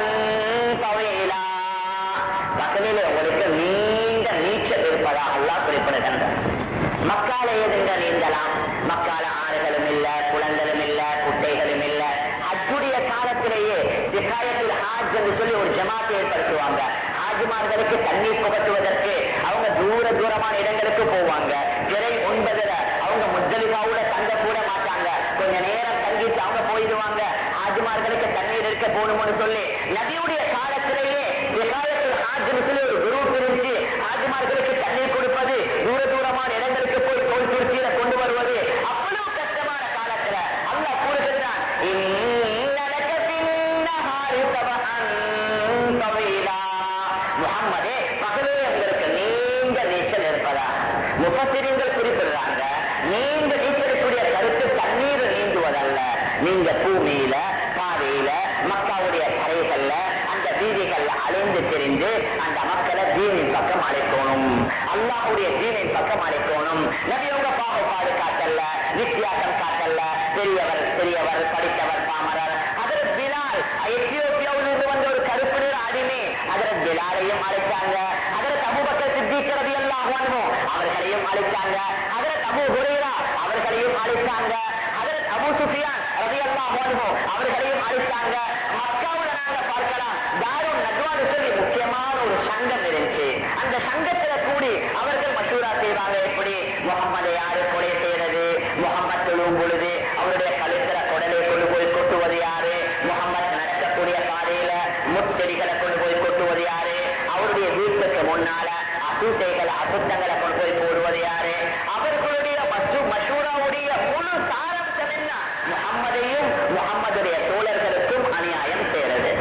தவீலா. பக்கத்திலே உங்களுக்கு நீண்ட நீச்சல் இருப்பதாக அல்லாஹ் குறிப்பிடுகின்றார் மக்கால ஏதுங்க நீந்தலாம் மக்கால ஆறுகளும் இல்ல குளங்களும் இல்ல குட்டைகளும் இல்ல ஹஜ்ஜுடைய காலத்திலேயே விகாயத்தில் ஹாஜ் என்று சொல்லி ஒரு ஜமாத்தை ஏற்படுத்துவாங்க ஹாஜிமார்களுக்கு தண்ணீர் புகட்டுவதற்கு அவங்க தூர தூரமான இடங்களுக்கு போவாங்க திரை ஒன்பதுல அவங்க முத்தலிபாவோட தங்க கூட மாட்டாங்க கொஞ்ச நேரம் தங்கிட்டு அவங்க போயிடுவாங்க ஹாஜிமார்களுக்கு தண்ணீர் இருக்க போகணும்னு சொல்லி நபியுடைய காலத்திலேயே விகாயத்தில் ஹாஜ்னு சொல்லி ஒரு குரூப் இருந்துச்சு ஹாஜிமார்களுக்கு தண்ணீர் கொடுப்பது தூர தூரமான இடங்களுக்கு போய் தோல் துருத்தியில கொண்டு வருவது அவ்வளவு கஷ்டமான காலத்துல அல்லாஹ் கூறுகிறான் "இன்னலக பின்னஹாரி சபஹன் தவீலா." முஹம்மதே பகலே உங்களுக்கு நீண்ட நீச்சல் இருப்பதா முப்பசிரியர்கள் குறிப்பிடுறாங்க நீண்ட நீச்சலுக்குரிய கருத்து தண்ணீர் நீந்துவதல்ல நீங்க பூமியில பாதையில மக்காவுடைய கரைகள்ல அந்த வீதிகள்ல அலைந்து திரிந்து அந்த மக்களை தீனின் பக்கம் அழைக்கணும் அல்லாஹுடைய தீனின் பக்கம் அழைக்கணும் நபியோக பாகுபாடு காட்டல்ல வித்தியாசம் காட்டல்ல பெரியவர் பெரியவர் படித்தவர் பாமரர் அதற்கு பிலால் எத்தியோப்பியாவிலிருந்து வந்த ஒரு கருப்பு நிற அடிமை அதற்கு பிலாலையும் அழைச்சாங்க அதற்கு அபுபக்கர் சித்திக் ரலியல்லாஹு அன்ஹு அவர்களையும் அழைச்சாங்க அதற்கு அபு ஹுரைரா அவர்களையும் அழைச்சாங்க அதற்கு அபு சுஃபியான் ரலியல்லாஹு அன்ஹு அவர்களையும் அழைச்சாங்க மக்காவுல நாங்க பார்க்கலாம் தாரும் நஜ்வான்னு சொல்லி முக்கியமான ஒரு சங்கம் இருந்துச்சு அந்த சங்கத்துல கூடி அவர்கள் மசூரா செய்வாங்க எப்படி முகம்மதை யாரு கொலை செய்யறது முகம்மது தொழும் பொழுது அவருடைய கழுத்துல குடலை கொண்டு போய் கொட்டுவது யாரு முகம்மது நடக்கக்கூடிய பாதையில முச்செடிகளை கொண்டு போய் கொட்டுவது யாரு அவருடைய வீட்டுக்கு முன்னால அசூசைகளை அசுத்தங்களை கொண்டு போய் போடுவது யாரு அவர்களுடைய மசூ மசூராவுடைய முழு சாரம்சம் என்ன முகம்மதையும் முகம்மதுடைய தோழர்களுக்கும் அநியாயம் செய்யறது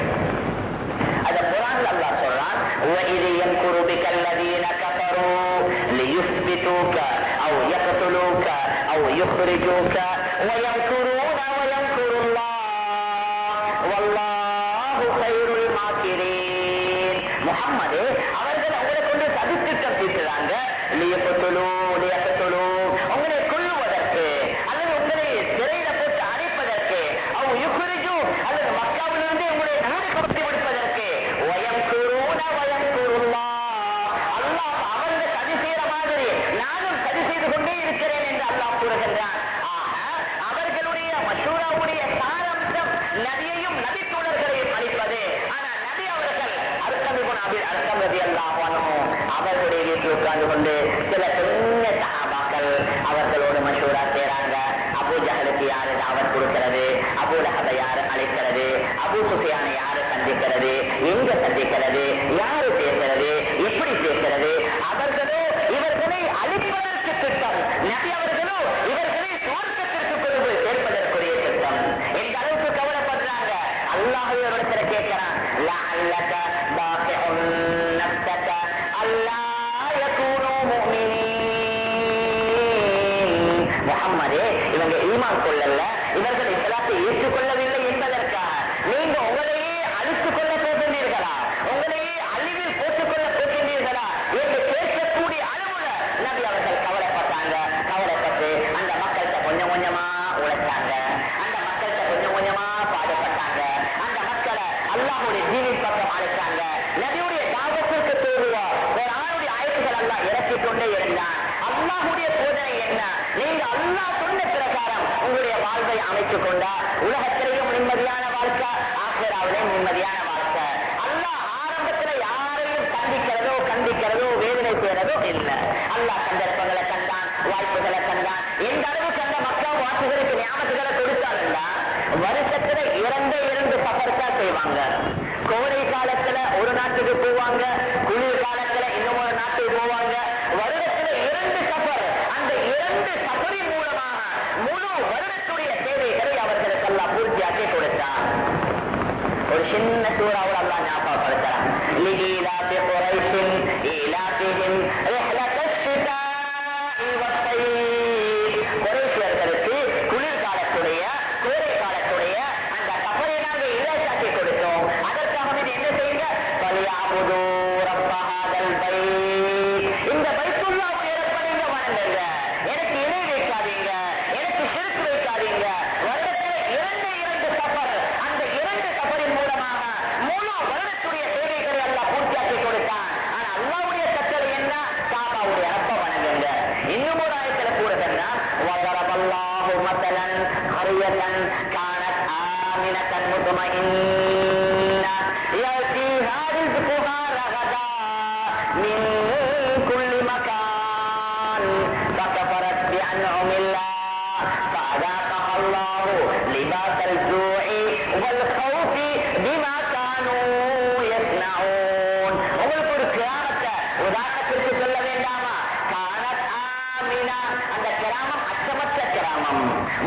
அந்த குரான் அல்லாஹ் சொல்றான் وَإِذْ يَمْكُرُ بِكَ الَّذِينَ كَفَرُوا لِيُثْبِتُوكَ أَوْ يَقْتُلُوكَ أَوْ يُخْرِجُوكَ وَيَمْكُرُونَ وَيَمْكُرُ اللَّهُ وَاللَّهُ خَيْرُ الْمَاكِرِينَ முஹம்மதே அவர்கள் உங்களை கொண்டு சதித்திட்டம் தீட்டுறாங்க லியப்பத்துலு லியப்பத்துலு உங்களை கொல்லுவதற்கு அல்லது உங்களை சிறையில போட்டு அடைப்பதற்கு அவங்க யுகுரிஜு அல்லது மக்காவிலிருந்து உங்களை நாடு கொடுத்து விடுப்பதற்கு வயம் குருன வயம் குருல்லா அல்லாஹ் அவர்கள் சதி செய்யற மாதிரி நானும் சதி செய்து கொண்டே இருக்கிறேன் என்று அல்லாஹ் கூறுகின்றான் ஆக அவர்களுடைய மசூராவுடைய சாரம்சம் நபியையும் நபி தோழர்களையும் அளிப்பது ஆனா நபி அவர்கள் அர்த்தமிகுன் அபி அர்த்தம் ரதி அல்லாஹ் அவர்களுடைய வீட்டில் உட்கார்ந்து கொண்டு சில பெரிய சஹாபாக்கள் அவர்களோடு மசூரா செய்றாங்க அபு ஜஹலுக்கு யாரு தாவத் கொடுக்கிறது அபு லஹபை யாரு அழைக்கிறது அபு சுஃபியானை யாரு சந்திக்கிறது எங்க சந்திக்கிறது யாரு பேசுறது எப்படி பேசுறது அவர்களோ இவர்களை அழிப்பதற்கு திட்டம் நபி அவர்களோ இவர்களை சுவர்க்கத்திற்கு கொண்டு போய் சேர்ப்பதற்குரிய திட்டம் எந்த அளவுக்கு கவலைப்படுறாங்க அல்லாஹ் இடத்துல கேட்கிறான் لعلك باقع نفسك ألا يكونوا مؤمنين முகம்மதே இவங்க ஈமான் கொள்ளல இவர்கள் இஸ்லாத்தை ஏற்றுக்கொள்ளவில்லை என்பதற்காக நீங்க உங்களையே அழித்துக் கொள்ள போகின்றீர்களா உங்களையே அழிவில் போட்டுக் கொள்ள போகின்றீர்களா என்று கேட்கக்கூடிய அளவுல நபி அவர்கள் கவலைப்பட்டாங்க கவலைப்பட்டு அந்த மக்கள்கிட்ட கொஞ்சம் கொஞ்சமா உழைச்சாங்க அந்த மக்கள்கிட்ட கொஞ்சம் கொஞ்சமா பாடுபட்டாங்க அந்த மக்களை அல்லாஹுடைய ஜீவின் பக்கம் அழைச்சாங்க நபியுடைய தாபத்திற்கு தேவையா ஒரு ஆணுடைய ஆயத்துகள் எல்லாம் இறக்கிக் கொண்டே இருந்தான் அல்லாஹுடைய போதனை என்ன நீங்க அல்லாஹ் சொன்ன பிரகாரம் உங்களுடைய வாழ்வை அமைத்துக் கொண்டா உலகத்திலேயும் நிம்மதியான வாழ்க்கை ஆசிராவிலையும் நிம்மதியான வாழ்க்கை அல்லாஹ் ஆரம்பத்துல யாரையும் கண்டிக்கிறதோ கண்டிக்கிறதோ வேதனை செய்யறதோ இல்ல அல்லாஹ் சந்தர்ப்பங்களை கண்டான் வாய்ப்புகளை கண்டான் எந்த அளவுக்கு அந்த மக்கள் வாக்குகளுக்கு ஞாபகங்களை கொடுத்தாங்கன்னா வருஷத்துல இரண்டே இரண்டு சஃபர் தான் செய்வாங்க கோடை காலத்துல ஒரு நாட்டுக்கு போவாங்க குளிர் காலத்துல இன்னொரு நாட்டுக்கு போவாங்க வருடத்துல இரண்டு சஃபர் அந்த இரண்டு சஃபரின் மூலமாக முழு வருடத்துடைய தேவைகளை அவர்களுக்கெல்லாம் பூர்த்தியாக்கி கொடுத்தான் ஒரு சின்ன சூறாவில் அல்லாஹ் ஞாபகப்படுத்துறான் لإيلاف قريش إيلافهم رحلة الشتاء والصيف குறைசியர்களுக்கு குளிர் காலத்துடைய கோடை காலத்துடைய அந்த சஃபரை நாங்கள் இலக்காக்கி கொடுத்தோம் அதற்காக வேண்டி என்ன செய்யுங்க பலியாபுதோ ரப்ப ஹாதல் பைத் قرية كانت آمنة مطمئنة يأتيها رزقها رغدا من كل مكان فكفرت بأنعم الله فأذاقها الله لباس الجوع والخوف بما كانوا يصنعون உங்களுக்கு ஒரு கிராமத்தை உதாரணத்திற்கு சொல்ல வேண்டாமா கானத் ஆமினா அந்த கிராமம் அச்சமற்ற கிராமம்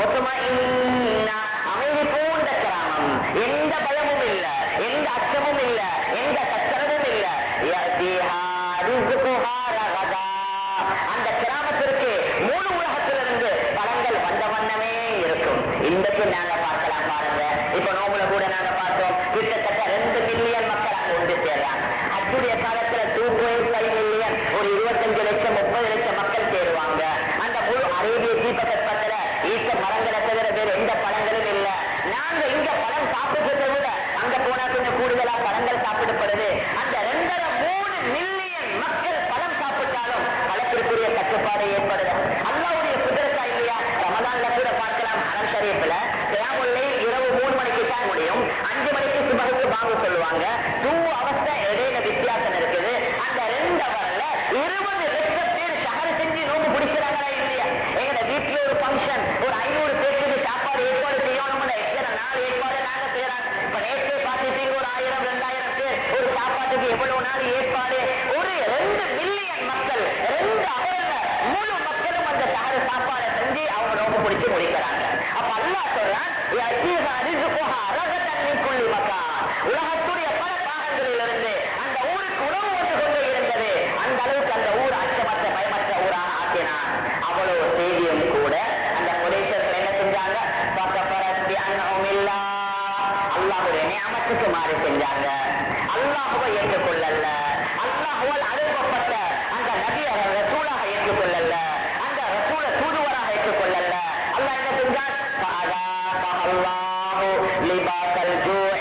முத்துமைன்னா அமைதி பூண்ட கிராமம் எந்த பயமும் இல்ல எந்த அச்சமும் இல்ல எந்த சச்சரவும் இல்ல யஅதிஹா ரிஸ்குஹா ரகதா. அந்த கிராமத்திற்கு முழு உலகத்திலிருந்து பழங்கள் வந்த வண்ணமே இருக்கும் இன்றைக்கு நாங்க பார்க்கலாம் பாருங்க இப்ப நோம்புல கூட நாங்க பார்த்தோம் கிட்டத்தட்ட ரெண்டு மில்லியன் மக்கள் அங்க ஒன்று சேர்றாங்க அச்சுடைய காலத்துல டூ பாயிண்ட் ஃபைவ் மில்லியன் ஒரு இருபத்தஞ்சு லட்சம் முப்பது லட்சம் மக்கள் சேருவாங்க அந்த முழு அரேபிய தீபகற்பத்துல ஈட்ட மரங்களை தவிர வேற எந்த பழங்களும் இல்ல நாங்க இங்க பழம் சாப்பிடுறதை விட அங்க போனா கொஞ்சம் கூடுதலா பழங்கள் சாப்பிடப்படுது அந்த ரெண்டரை மூணு மில்லியன் மக்கள் பழம் சாப்பிட்டாலும் பழத்திற்குரிய கட்டுப்பாடு ஏற்படுது அல்லாவுடைய குதிரத்தா இல்லையா ரமதான்ல கூட பார்க்கலாம் அரம் ஷரீஃப்ல கிராமுல்லை இரவு மூணு மணிக்கு தான் முடியும் அஞ்சு மணிக்கு சுபகுக்கு வாங்க சொல்லுவாங்க டூ அவஸ்தை இடையில வித்தியாசம் இருக்குது அந்த ரெண்டு அவர்ல இருபது லட்சம் பேர் சகர செஞ்சு நோம்பு பிடிக்கிறாங்களா இல்லையா எங்கட வீட்டுல ஒரு ஃபங்க்ஷன் ஒரு ஐநூறு பேருக்கு சாப்பாடு ஏற்பாடு செய்யணும்னு எத்தனை நாள் ஏற்பாடு நாங்க செய்யறாங்க இப்ப நேற்று பார்த்துட்டீங்க ஒரு ஆயிரம் ரெண்டாயிரம் பேர் ஒரு சாப்பாட்டுக்கு எவ்வளவு நாள் ஏற்பாடு ஒரு ரெண்டு மில்லியன் மக்கள் ரெண்டு அவர்ல முழு மக்களும் அந்த சகர சாப்பாடை செஞ்சு அவங்க நோம்பு பிடிச்சு முடிக்கிறாங்க அப்ப அல்லாஹ் சொல்றான் "யஅத்தீஹா ரிஸ்குஹா ரகதன் மின் குல்லி மக்கான்." உலகத்துடைய பல பாகங்களிலிருந்து அந்த ஊருக்கு உணவு வந்து கொண்டே இருந்தது அந்த அளவுக்கு அந்த ஊர் அச்சமற்ற பயமற்ற ஊராக ஆக்கினான் அவ்வளவு செய்தியும் கூட அந்த குறைசர்கள் என்ன செஞ்சாங்க பக்கபரத் பிஅன்னஹும் இல்லா. அல்லாஹ்வுடைய நியமத்துக்கு மாறி செஞ்சாங்க அல்லாஹுவை ஏற்றுக்கொள்ளல அல்லாஹுவால் அனுப்பப்பட்ட அந்த நபி அவர் ரசூலாக ஏற்றுக்கொள்ளல அந்த ரசூல தூதுவராக ஏற்றுக்கொள்ளல அல்லாஹ் என்ன செஞ்சான் فأذاقها الله لباس الجوع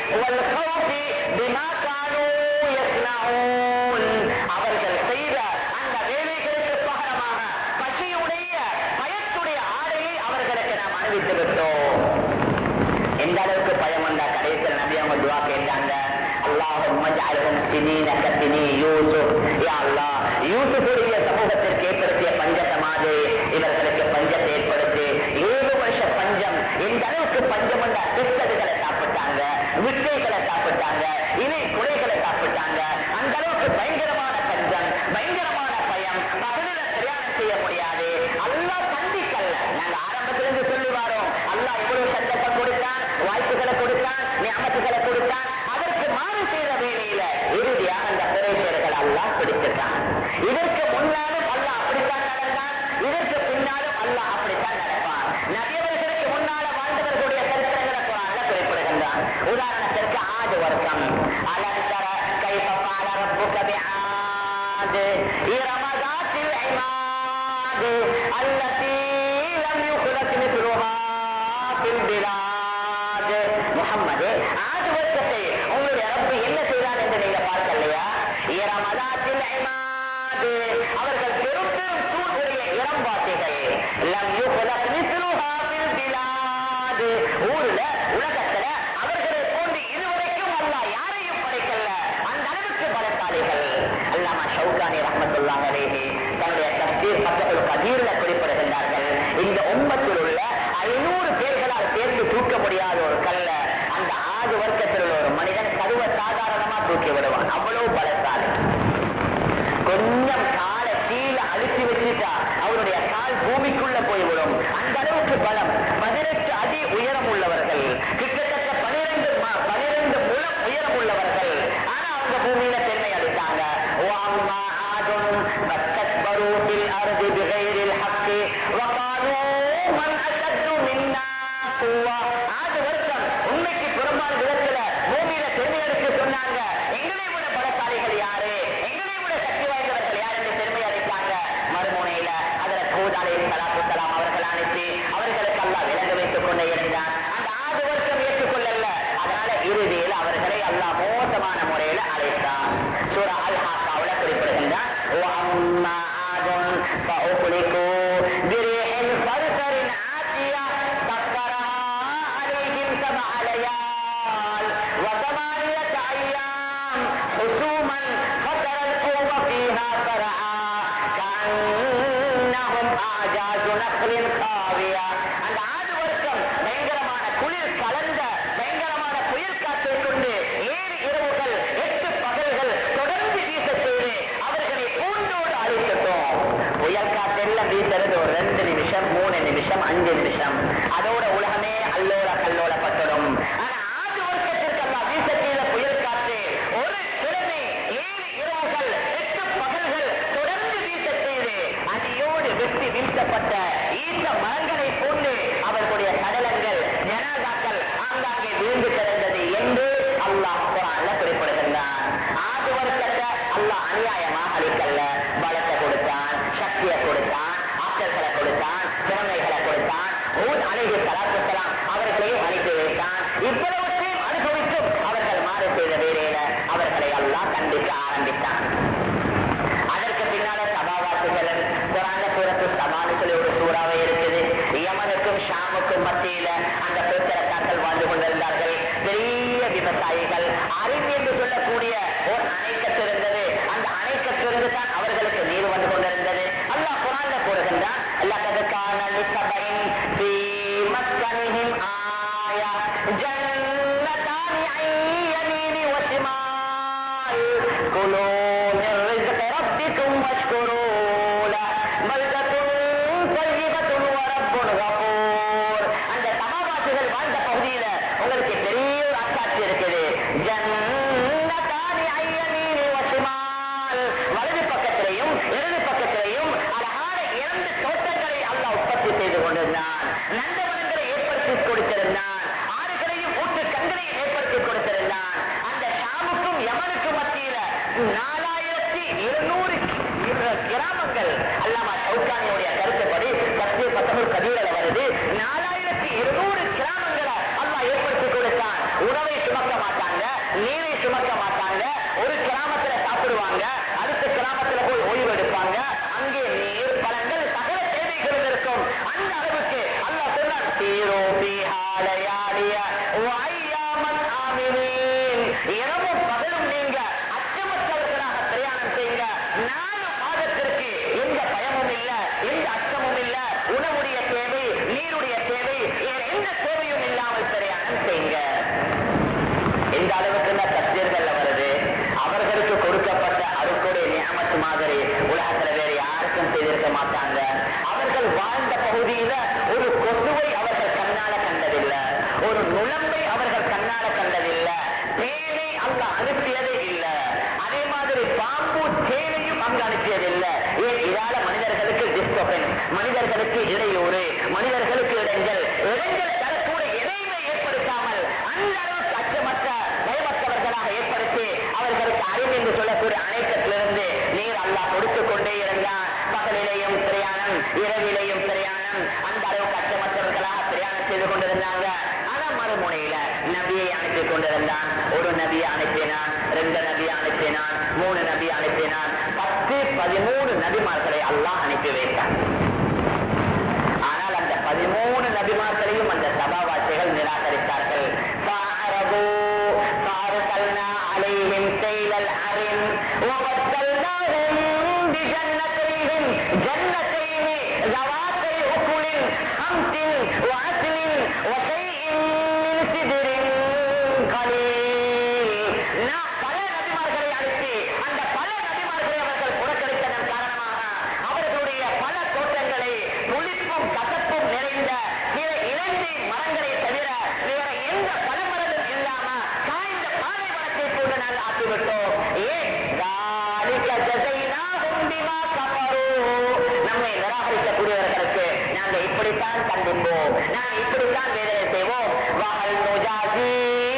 والخوف بما كانوا يصنعون அவர்கள் செய்த அந்த வேலைகளுக்கு பகரமாக பசியுடைய பயத்துடைய ஆடையை அவர்களுக்கு நாம் அணிவித்து விட்டோம் எந்த அளவுக்கு பயம் வந்தா கடைசியில் நபி அவங்க துவா கேட்டாங்க அல்லாஹும் மஜ்அல்ஹும் சினீன கத்தினி யூசுப் யா அல்லாஹ் யூசுஃபுடைய சமூகத்திற்கு ஏற்படுத்திய பஞ்சத்தை மாதிரி இவர்களுக்கு பஞ்சத்தை ஏற்படுத்தி ஏழு வருஷ பஞ்சம் எந்த அளவுக்கு பஞ்சம் வந்த பிஸ்கட்டுகளை சாப்பிட்டாங்க விட்டைகளை சாப்பிட்டாங்க இணை குலைகளை சாப்பிட்டாங்க அந்த அளவுக்கு பயங்கரமான பஞ்சம் பயங்கரமான பயம் பகலில பிரயாணம் செய்ய முடியாது அல்லாஹ் கண்டிக்கல்ல நாங்க ஆரம்பத்திலிருந்து சொல்லி வரோம் அல்லாஹ் எவ்வளவு சட்டத்தை கொடுத்தான் வாய்ப்புகளை கொடுத்தான் ஞாபகத்துகளை கொடுத்தான் அதற்கு மாறு செய்த வேலையில இறுதியாக அந்த பிறைசேர்கள் அல்லாஹ் பிடிச்சிட்டான் இதற்கு முன்னாலும் அல்லாஹ் அப்படித்தான் நடந்தான் இதற்கு பின்னாலும் அல்லாஹ் அப்படித்தான் நடப்பான் நபியவர்களுக்கு முன்னால வாழ்ந்தவர்களுடைய சரித்திரங்களை குரான்ல குறிப்பிடுகின்றான் உதாரணத்திற்கு ஆது வர்க்கம் அலந்தர கைஃப قال ربك بعاد إرم ذات العماد التي لم يخلق مثلها في البلاد முகம்மது ஆது வருஷத்தை உங்களுடைய ரப்பு என்ன செய்தார் என்று நீங்க பார்க்கலையா இரமதாத்தில் ஐமாது அவர்கள் பெரும் பெரும் தூணுடைய இரம்பாட்டிகள் லம் யுகலக் மிஸ்லுஹா ஃபில் பிலாது ஊர்ல உலகத்துல அவர்களை போன்று இதுவரைக்கும் அல்லாஹ் யாரையும் படைக்கல அந்த அளவுக்கு பலசாலிகள் அல்லாமா ஷவுகானி ரஹ்மத்துல்லாஹி அலைஹி தன்னுடைய தஃசீர் பக்கத்துல் கதீர்ல குறிப்பிடுகின்றார்கள் இந்த உம்மத்தில் உள்ள ஐநூறு பேர்களால் சேர்ந்து தூக்க முடியாத ஒரு கல்ல அந்த ஆறு வர்க்கத்தில் உள்ள ஒரு மனிதன் சர்வ சாதாரணமா தூக்கி விடுவான் அவ்வளவு பலசாலி கொஞ்சம் காலை கீழே அழுத்தி வச்சுட்டா அவருடைய கால் பூமிக்குள்ள போய்விடும் அந்த அளவுக்கு பலம் பதினெட்டு அடி உயரம் உள்ளவர்கள் கிட்டத்தட்ட பனிரெண்டு பனிரெண்டு முழம் உயரம் உள்ளவர்கள் ஆனா அவங்க பூமியில பெருமை அளித்தாங்க وأما عاد فاستكبروا في الأرض بغير الحق وقالوا من أشد منا قوة ஆது வருஷம் உண்மைக்கு புறம்பான விதத்துல பூமியில பெருமை அளித்து சொன்னாங்க எங்களை விட பலசாலிகள் யாரு எங்களை விட சக்தி வாய்ந்தவர்கள் யார் என்று பெருமை அளித்தாங்க மறுமுனையில அதுல கூதாலை சலாத்து சலாம் அவர்கள் அனுப்பி அவர்களுக்கு அல்லாஹ் விலங்கு வைத்துக் கொண்டே இருந்தார் அந்த ஆறு வருஷம் ஏற்றுக்கொள்ளல அதனால இறுதியில் அவர்களை அல்லாஹ் மோசமான முறையில அழைத்தான் சூரா அல் ஹாக்காவுல குறிப்பிடுகின்றார் وأما عاد فأهلكوا بريح صرصر عاتية سخرها அறிவு என்று சொல்லக்கூடிய ஒரு அணைக்கட்டு இருந்தது அந்த அணைக்கட்டிலிருந்து தான் அவர்களுக்கு நீர் வந்து கொண்டிருந்தது அல்லாஹ் குரான்ல கூறுகின்றான் لقد كان لسبع في مسكنهم آية جنتان عن يمين وشمال كلوا من رزق ربكم واشكروا له بلدة طيبة ورب غفور அந்த சமாவாசிகள் வாழ்ந்த பகுதியில உங்களுக்கு பெரிய ஒரு அத்தாட்சி இருக்குது ஜன்னதானி ஐயமீனி வசிமால் வலது பக்கத்திலையும் இடது பக்கத்திலையும் அழகான இரண்டு தோட்டங்களை அல்லாஹ் உற்பத்தி செய்து கொண்டிருந்தான் நந்தவனங்களை ஏற்படுத்தி கொடுத்திருந்தான் ஆறுகளையும் ஊற்று கண்களையும் ஏற்படுத்தி கொடுத்திருந்தான் அந்த ஷாமுக்கும் யமனுக்கும் மத்தியில நாலாயிரத்தி இருநூறு கிராமங்கள் அல்லாமா சவுகானியுடைய கருத்துப்படி பத்து பத்தொன்பது கதிரில வருது நாலாயிரத்தி இருநூறு கிராமங்களை அல்லாஹ் ஏற்படுத்தி கொடுத்தான் உணவை சுமக்க மாட்டாங்க நீரை சுமக்க மாட்டாங்க ஒரு கிராமத்துல சாப்பிடுவாங்க அடுத்த கிராமத்துல போய் ஓய்வு எடுப்பாங்க அங்கே நீர் பழங்கள் சகல தேவைகளும் இருக்கும் அந்த அளவுக்கு அல்லாஹ் சொன்னான் சீரோ பீஹாலயாடிய வாய்யாமன் ஆமினீன் இரவும் பகலும் நீங்க அச்சமற்றவர்களாக பிரயாணம் செய்யுங்க நாலு மாதத்திற்கு எந்த பயமும் இல்ல எந்த அச்சமும் இல்ல உணவுடைய தேவை நீருடைய தேவை வேற எந்த தேவையும் இல்லாமல் பிரயாணம் செய்யுங்க எந்த அளவுக்கு இந்த தஸ்தீர்கள்ல வருது அவர்களுக்கு கொடுக்கப்பட்ட அருக்குடைய நியமத்து மாதிரி உலகத்துல வேற யாருக்கும் செய்திருக்க மாட்டாங்க அவர்கள் வாழ்ந்த பகுதியில ஒரு கொசுவை அவர்கள் கண்ணால கண்டதில்லை ஒரு நுழம்பை அவர்கள் கண்ணால கண்டதில்லை தேனை அங்க அனுப்பியதே இல்லை அதே மாதிரி பாம்பு தேனையும் அங்கு அனுப்பியதில்லை ஏன் இதால மனிதர்களுக்கு டிஸ்டர்பன்ஸ் மனிதர்களுக்கு இடையூறு மனிதர்களுக்கு இடைஞ்சல் இடைஞ்சல் தரக்கூடிய எதையுமே ஏற்படுத்தாமல் அந்த அளவுக்கு அச்சமற்ற பயமற்றவர்களாக ஏற்படுத்தி அவர்களுக்கு அறிவு என்று சொல்லக்கூடிய அனைத்திலிருந்து நீர் அல்லாஹ் கொடுத்து கொண்டே இருந்தான் பகலிலேயும் பிரயாணம் இரவிலேயும் பிரயாணம் அந்த அளவுக்கு அச்சமற்றவர்களாக பிரயாணம் செய்து கொண்டிருந்தாங்க ஆனா மறுமுனையில நபியை அனுப்பி கொண்டிருந்தான் ஒரு நபியை அனுப்பினான் ரெண்டு நபியை அனுப்பினான் மூணு நபி அனுப்பினான் பத்து பதிமூணு நபிமார்களை அல்லாஹ் அனுப்பி வைத்தான் ஆனால் அந்த பதிமூணு நபிமார்களையும் அந்த சபாவாசிகள் நிராகரித்தார்கள் فأعرضوا فأرسلنا عليهم سيل العرم وبدلناهم بجنتيهم جنتين ذواتي أكل خمس وعسل وشيء من سدر قليل நான் பல நபிமார்களை அழைத்து அந்த பல நபிமார்களை அவர்கள் புறக்கணித்ததன் காரணமாக அவர்களுடைய பல தோட்டங்களை புளிப்பும் கசப்பும் நிறைந்த சில இலங்கை மரங்களை தவிர வேற எந்த பழமரமும் இல்லாம காய்ந்த பாலைவனத்தை போன்று நாங்கள் ஆக்கிவிட்டோம் ஏன் ذَلِكَ جَزَيْنَاهُمْ بِمَا كَفَرُوا. நம்மை நிராகரிக்கக்கூடியவர்களுக்கு நாங்கள் இப்படித்தான் கண்டிப்போம் நாங்கள் இப்படித்தான் வேதனை செய்வோம் வஹல் நுஜாஸி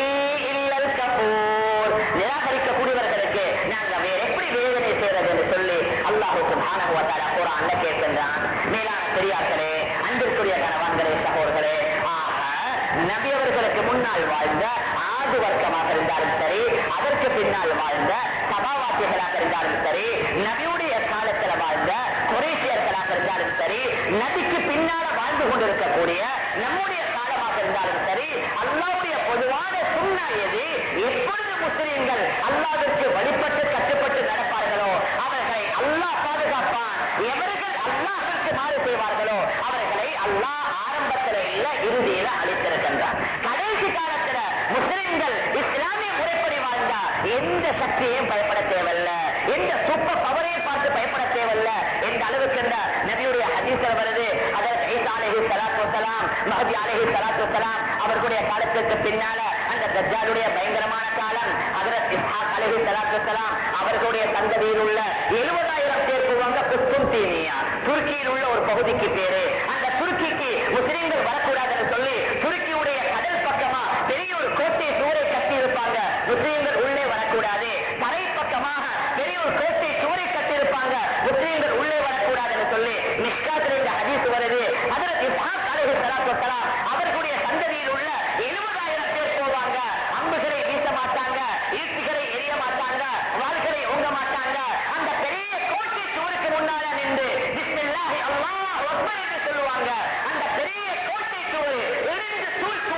இல்லல் கஃபூர். நிராகரிக்கக்கூடியவர்களுக்கு நாங்க வேற எப்படி வேதனை செய்யறது என்று சொல்லி அல்லாஹு சுப்ஹானஹு வ தஆலா குர்ஆன்ல கேட்கின்றான் மேலான பெரியார்களே அன்பிற்குரிய கணவான்களே சகோதரர்களே ஆக நபி அவர்களுக்கு முன்னால் வாழ்ந்த ஆது வர்க்கமாக இருந்தாலும் சரி அதற்கு பின்னால் வாழ்ந்த சபாவாசியர்களாக இருந்தாலும் சரி நபியுடைய காலத்துல வாழ்ந்த குரேசியர்களாக இருந்தாலும் சரி நபிக்கு பின்னால வாழ்ந்து கொண்டிருக்கக்கூடிய நம்முடைய காலமாக இருந்தாலும் சரி அல்லாவுடைய பொதுவான சுண்ணா எது எப்பொழுது முஸ்லிம்கள் அல்லாவிற்கு வழிபட்டு கட்டுப்பட்டு நடப்பார்களோ அவர்களை அல்லாஹ் பாதுகாப்பான் எவர்கள் அல்லாஹிற்கு மாறு செய்வார்களோ அவர்களை அல்லாஹ் ஆரம்பத்தில் இல்ல இறுதியில அளித்திருக்கின்றார் கடைசி காலத்துல முஸ்லிம்கள் இஸ்லாமிய முறைப்படி வாழ்ந்தா எந்த சக்தியையும் பயப்பட தேவையில்ல எந்த சூப்பர் பவரையும் பார்த்து பயப்பட தேவையில்ல எந்த அளவுக்கு இந்த நபியுடைய ஹதீஸ்ல வருது அதற்கு ஈசா அலைஹி ஸலாத்து வஸலாம் மஹதி அலைஹி ஸலாத்து வஸலாம் அவர்களுடைய காலத்துக்கு பின்னால அந்த தஜ்ஜாலுடைய பயங்கரமான காலம் ஹஜரத் இஸ்ஹாக் அலைஹி ஸலாத்து வஸலாம் அவர்களுடைய சந்ததியில் உள்ள 70000 பேர் போவாங்க குஸ்தும் தீனியா துருக்கியில் உள்ள ஒரு பகுதிக்கு பேரு அந்த துருக்கிக்கு முஸ்லிம்கள் வரக்கூடாதுன்னு சொல்லி துருக்கியுடைய கடல் பக்கமா பெரிய ஒரு கோட்டை சூறை கட்டி இருப்பாங்க முஸ்லிம்கள் உள்ளே வரக்கூடாது தரை பக்கமாக பெரிய ஒரு கோட்டை சூறை கட்டி இருப்பாங்க முஸ்லிம்கள் உள்ளே வரக்கூடாதுன்னு சொல்லி நிஷ்காத்தில் இந்த ஹதீஸ் வருது அதற்கு இஸ்ஹாக் அலைஹி ஸலாத்து வஸலாம் அவர்களுடைய சந்ததியில் உள்ள 70000 பேர் போவாங்க அம்புகளை வீச மாட்டாங்க ஈட்டிகளை எரிய மாட்டாங்க வாள்களை ஓங்க மாட்டாங்க அந்த பெரிய கோட்டை சுவருக்கு முன்னால நின்று பிஸ்மில்லாஹி அல்லாஹ் அக்பர் என்று சொல்லுவாங்க அந்த பெரிய கோட்டை சுவர் இடிந்து தூள் தூளாக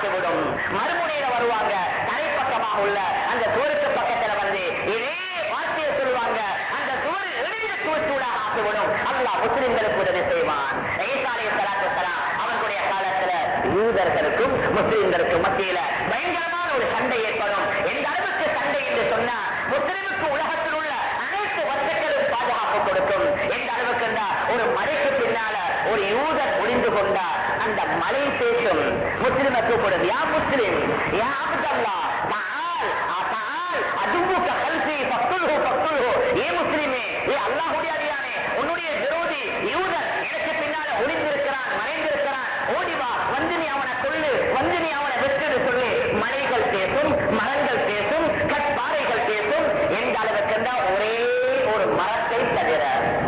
ஆக்கிவிடும் மறுமுனையில வருவாங்க தரைப்பக்கமாக உள்ள அந்த சுவருக்கு பக்கத்துல வந்து இதே வார்த்தையை சொல்லுவாங்க அந்த சுவர் இடிஞ்ச சுவர் சூடாக ஆக்கிவிடும் அல்லாஹ் முஸ்லிம்களுக்கு உதவி செய்வான் ஈசா அலைஹிஸ்ஸலாத்து வஸ்ஸலாம் அவர்களுடைய காலத்துல யூதர்களுக்கும் முஸ்லிம்களுக்கும் மத்தியில பயங்கரமான ஒரு சண்டை ஏற்படும் எந்த அளவுக்கு சண்டை என்று சொன்னா முஸ்லிமுக்கு உலகத்தில் உள்ள அனைத்து வஸ்துக்களும் பாதுகாப்பு கொடுக்கும் எந்த அளவுக்கு என்றால் ஒரு மலைக்கு பின்னால ஒரு யூதர் புரிந்து கொண்டா அந்த மலை பேசும் முஸ்லிமை கூப்பிடுது யா முஸ்லிம் யா அப்தல்லா தால் தால் அதுவுக்கு கல்வி பக்துல்ஹு பக்துல்ஹு ஏ முஸ்லிமே ஏ அல்லாஹ்வுடைய அடியானே உன்னுடைய விரோதி யூதர் எனக்கு பின்னால ஒளிந்திருக்கிறான் மறைந்திருக்கிறான் ஓடி வா வந்து நீ அவனை கொள்ளு வந்து நீ அவனை வெற்றிடு சொல்லி மலைகள் பேசும் மரங்கள் பேசும் கற்பாறைகள் பேசும் எந்த அளவுக்கு என்றால் ஒரே ஒரு மரத்தை தவிர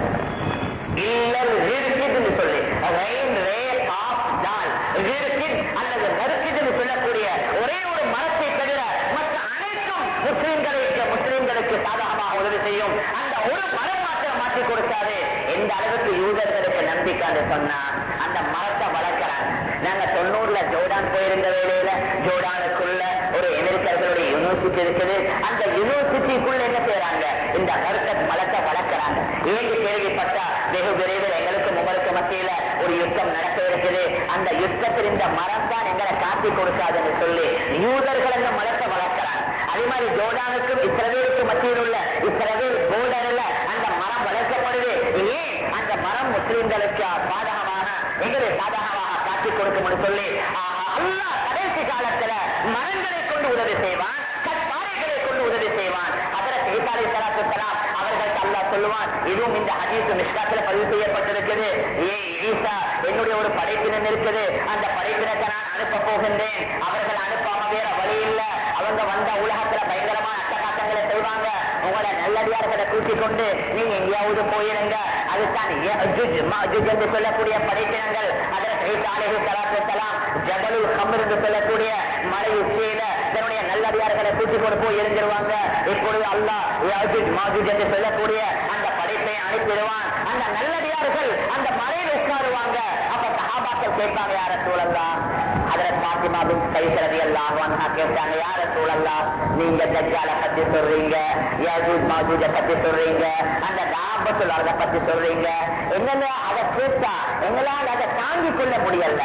இல்லல் இருக்குதுன்னு சொல்லி ரெயின் ரே ஆஃப் டால் இருக்குது அல்லது நறுக்குதுன்னு சொல்லக்கூடிய ஒரே ஒரு மரத்தை தவிர மற்ற அனைத்தும் முஸ்லிம்களுக்கு முஸ்லிம்களுக்கு சாதகமாக உதவி செய்யும் அந்த ஒரு மரம் மாத்திரம் மாற்றி கொடுக்காது எந்த அளவுக்கு யூதர்களுக்கு நம்பிக்கைன்னு சொன்னா அந்த மரத்தை வளர்க்கிறாங்க நாங்க தொண்ணூறுல ஜோர்டான் போயிருந்த வேலையில ஜோர்டானுக்குள்ள ஒரு எதிர்க்கர்களுடைய யூனிவர்சிட்டி இருக்குது அந்த யூனிவர்சிட்டிக்குள்ள என்ன செய்யறாங்க இந்த கருத்த மலத்தை வளர்க்கிறாங்க ஏன்னு கேள்விப்பட்டா வெகு விரைவில் எங்களுக்கும் உங்களுக்கு மத்தியில ஒரு யுத்தம் நடக்க இருக்குது அந்த யுத்தத்தில் இந்த மரம் தான் எங்களை காட்டி கொடுக்காதுன்னு சொல்லி யூதர்கள் அந்த மலத்தை வளர்க்கிறாங்க அதே மாதிரி ஜோர்டானுக்கும் இஸ்ரவேலுக்கு மத்தியில் உள்ள இஸ்ரவேல் போர்டர்ல அந்த மரம் வளர்க்கப்படுது ஏன் அந்த மரம் முஸ்லிம்களுக்கு பாதகமாக எங்களை சாதகமாக காட்டி கொடுக்கும்னு சொல்லி ஆஹா, அல்லாஹ் கடைசி காலத்துல மரங்களை கொண்டு உதவி செய்வான் கற்பாறைகளை கொண்டு உதவி செய்வான் அதற்கு ஈசாலை சலாத்துலாம் அவர்களுக்கு அல்லாஹ் சொல்லுவான் இதுவும் இந்த ஹதீஸ் மிஷ்காத்துல பதிவு செய்யப்பட்டிருக்குது ஏ ஈசா என்னுடைய ஒரு படைப்பினம் இருக்குது அந்த படைப்பினத்தை நான் அனுப்ப போகின்றேன் அவர்கள் அனுப்பாம வேற வழி இல்ல அவங்க வந்த உலகத்துல பயங்கரமான அட்டகாசங்களை செய்வாங்க உங்களை நல்லடியார்களை கூட்டிக் கொண்டு நீங்க எங்கேயாவது போயிருங்க அதுதான் யஅஜுஜ், மஅஜுஜ் என்று சொல்லக்கூடிய படைப்பினங்கள் அதற்கு ஈசா அலைஹி ஸலாத்து வஸலாம் ஜபலுல் ஹம்ர் என்று சொல்லக்கூடிய மலை உச்சியில தன்னுடைய நல்லடியார்களை கூட்டிக் கொண்டு போய் இருந்துருவாங்க இப்பொழுது அல்லாஹ் யஅஜுஜ், மஅஜுஜ் என்று சொல்லக்கூடிய அந்த படைப்பை அனுப்பிடுவான் அந்த நல்லடியார்கள் அந்த மலையில் உட்காருவாங்க அப்ப சஹாபாக்கள் கேட்பாங்க யார சூழல்லா அதற்கு பாத்திமா பின் கைசரதி எல்லாம் கேட்டாங்க யார சூழல்லா நீங்க தஜ்ஜால பத்தி சொல்றீங்க யாஜூஜ் மாஜூஜ பத்தி சொல்றீங்க அந்த தாபத்துல அதை பத்தி சொல்றீங்க என்னங்க அதை கேட்டா எங்களால் அதை தாங்கிக் கொள்ள முடியல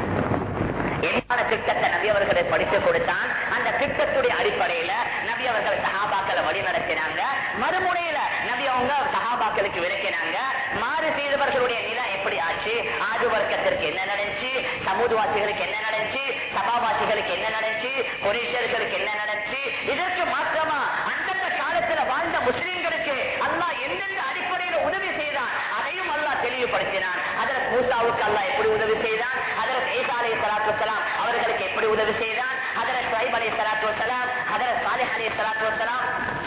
என்ன திட்டத்தை நபி அவர்களை படித்து கொடுத்தான் அந்த திட்டத்துடைய அடிப்படையில நபி அவர்கள் சஹாபாக்களை வழி நடத்தினாங்க மறுமுனையில நபி அவங்க சஹாபாக்களுக்கு விளக்கினாங்க மாறு செய்தவர்களுடைய நிலை எப்படி ஆச்சு ஆது வர்க்கத்திற்கு என்ன நடந்துச்சு சமூகவாசிகளுக்கு என்ன நடந்துச்சு சபாவாசிகளுக்கு என்ன நடந்துச்சு குரேஷர்களுக்கு என்ன நடந்துச்சு இதற்கு மாற்றமா அந்தந்த காலத்துல வாழ்ந்த முஸ்லிம்களுக்கு அல்லாஹ் எந்தெந்த அடிப்படையில உதவி செய்தான் அதையும் அல்லாஹ் தெளிவுபடுத்தினான் அதற்கு மூசாவுக்கு அல்லாஹ் எப்படி உதவி செய்தான் அதற்கு ஈசா அலை சலாத்து வசலாம் அவர்களுக்கு எப்படி உதவி செய்தான் அதற்கு சைப் அலை சலாத்து வசலாம் அதற்கு சாலிஹ் அலை சலாத்து வசலாம்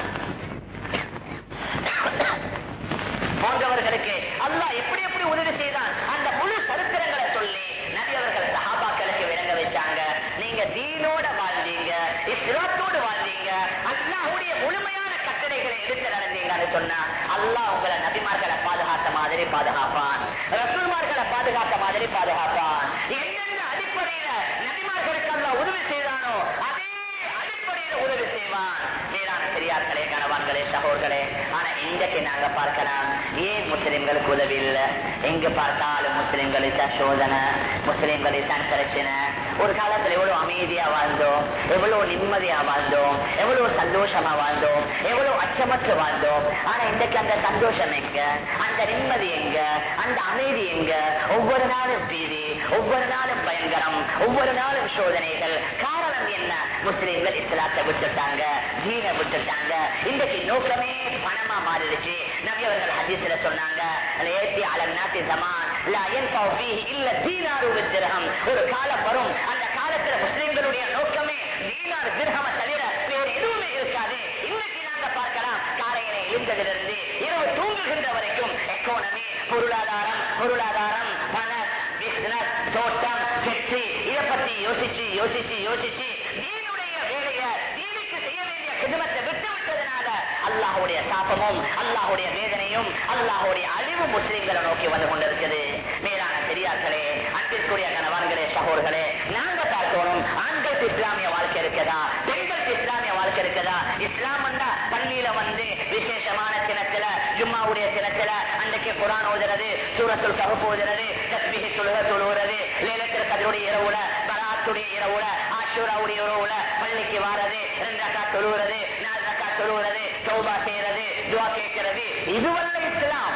போன்றவர்களுக்கு அல்லாஹ் எப்படி எப்படி உதவி செய்தான் அந்த முழு சரித்திரங்களை சொல்லி நபி அவர்கள் சஹாபாக்களுக்கு விளங்க வச்சாங்க நீங்க தீனோட வாழ்ந்தீங்க இஸ்லாத்தோடு வாழ்ந்தீங்க அல்லாஹ்வுடைய முழுமையான கட்டளைகளை எடுத்து நடந்தீங்கன்னு சொன்னா அல்லாஹ் உங்களை நபிமார்களை பாதுகாத்த மாதிரி பாதுகாப்பான் ரசூல்மார்களை பாதுகாத்த மாதிரி பாதுகாப்பான் எந்தெந்த அடிப்படையில நபிமார்களுக்கு அல்லாஹ் உதவி செய்தானோ அதே அடிப்படையில உதவி செய்வான் மேலான பெரியார்களே கணவான்களே சகோர்களே ஆனா இன்றைக்கு நாங்க பார்க்கலாம் ஏன் முஸ்லிம்களுக்கு உதவி இல்லை எங்க பார்த்தாலும் முஸ்லிம்களுக்கு தான் சோதனை முஸ்லிம்களுக்கு தான் பிரச்சனை ஒரு காலத்துல எவ்வளவு அமைதியா வாழ்ந்தோம் எவ்வளவு நிம்மதியா வாழ்ந்தோம் எவ்வளவு சந்தோஷமா வாழ்ந்தோம் எவ்வளவு அச்சமற்று வாழ்ந்தோம் ஆனா இன்றைக்கு அந்த சந்தோஷம் எங்க அந்த நிம்மதி எங்க அந்த அமைதி எங்க ஒவ்வொரு நாளும் பீதி ஒவ்வொரு நாளும் பயங்கரம் ஒவ்வொரு நாளும் சோதனைகள் காரணம் என்ன முஸ்லிம்கள் இஸ்லாத்தை விட்டுட்டாங்க தீனை விட்டுட்டாங்க இன்றைக்கு நோக்கமே பணமா மாறிடுச்சு நபி அவர்கள் ஹதீஸ்ல சொன்னாங்க ஏத்தி அலன்னாத்தி ஜமான் லா யன்ஃபவு ஃபீஹி இல்ல தீனாரு வித்ரஹம் ஒரு காலம் வரும் அந்த காலத்துல முஸ்லிம்களுடைய நோக்கமே தீனார் திர்ஹம தவிர வேறு எதுவுமே இருக்காது இன்னைக்கு நாங்க பார்க்கலாம் காலையில எழுந்ததிலிருந்து இரவு தூங்குகின்ற வரைக்கும் எக்கானமி பொருளாதாரம் பொருளாதாரம் பண பிசினஸ் தோட்டம் வெற்றி இதை பத்தி யோசிச்சு யோசிச்சு யோசிச்சு தீனுடைய வேலையை தீனுக்கு செய்ய வேண்டிய குடும்பத்தை விட்டு விட்டதனால அல்லாஹுடைய சாபமும் அல்லாஹுடைய வேதனையும் அல்லாஹுடைய அழிவு முஸ்லிம்களை நோக்கி வந்து கொண்டிருக்குது மேலான பெரியார்களே அன்பிற்குரிய கணவான்களே சகோர்களே நாங்க பார்க்கணும் ஆண்கள் இஸ்லாம் வந்தா பள்ளியில வந்து விசேஷமான தினத்துல ஜும்மாவுடைய தினத்துல அன்றைக்கு குரான் ஓதுறது சூரத்துல் கவுப்பு ஓதுறது தஸ்மிஹி தொழுக தொழுகிறது லேலத்தில் கதிருடைய இரவுல பராத்துடைய இரவுல ஆஷூராவுடைய இரவுல பள்ளிக்கு வாரது ரெண்டு ரக்கா தொழுகிறது நாலு ரக்கா தொழுகிறது சௌபா செய்யறது துவா கேட்கிறது இதுவல்ல இஸ்லாம்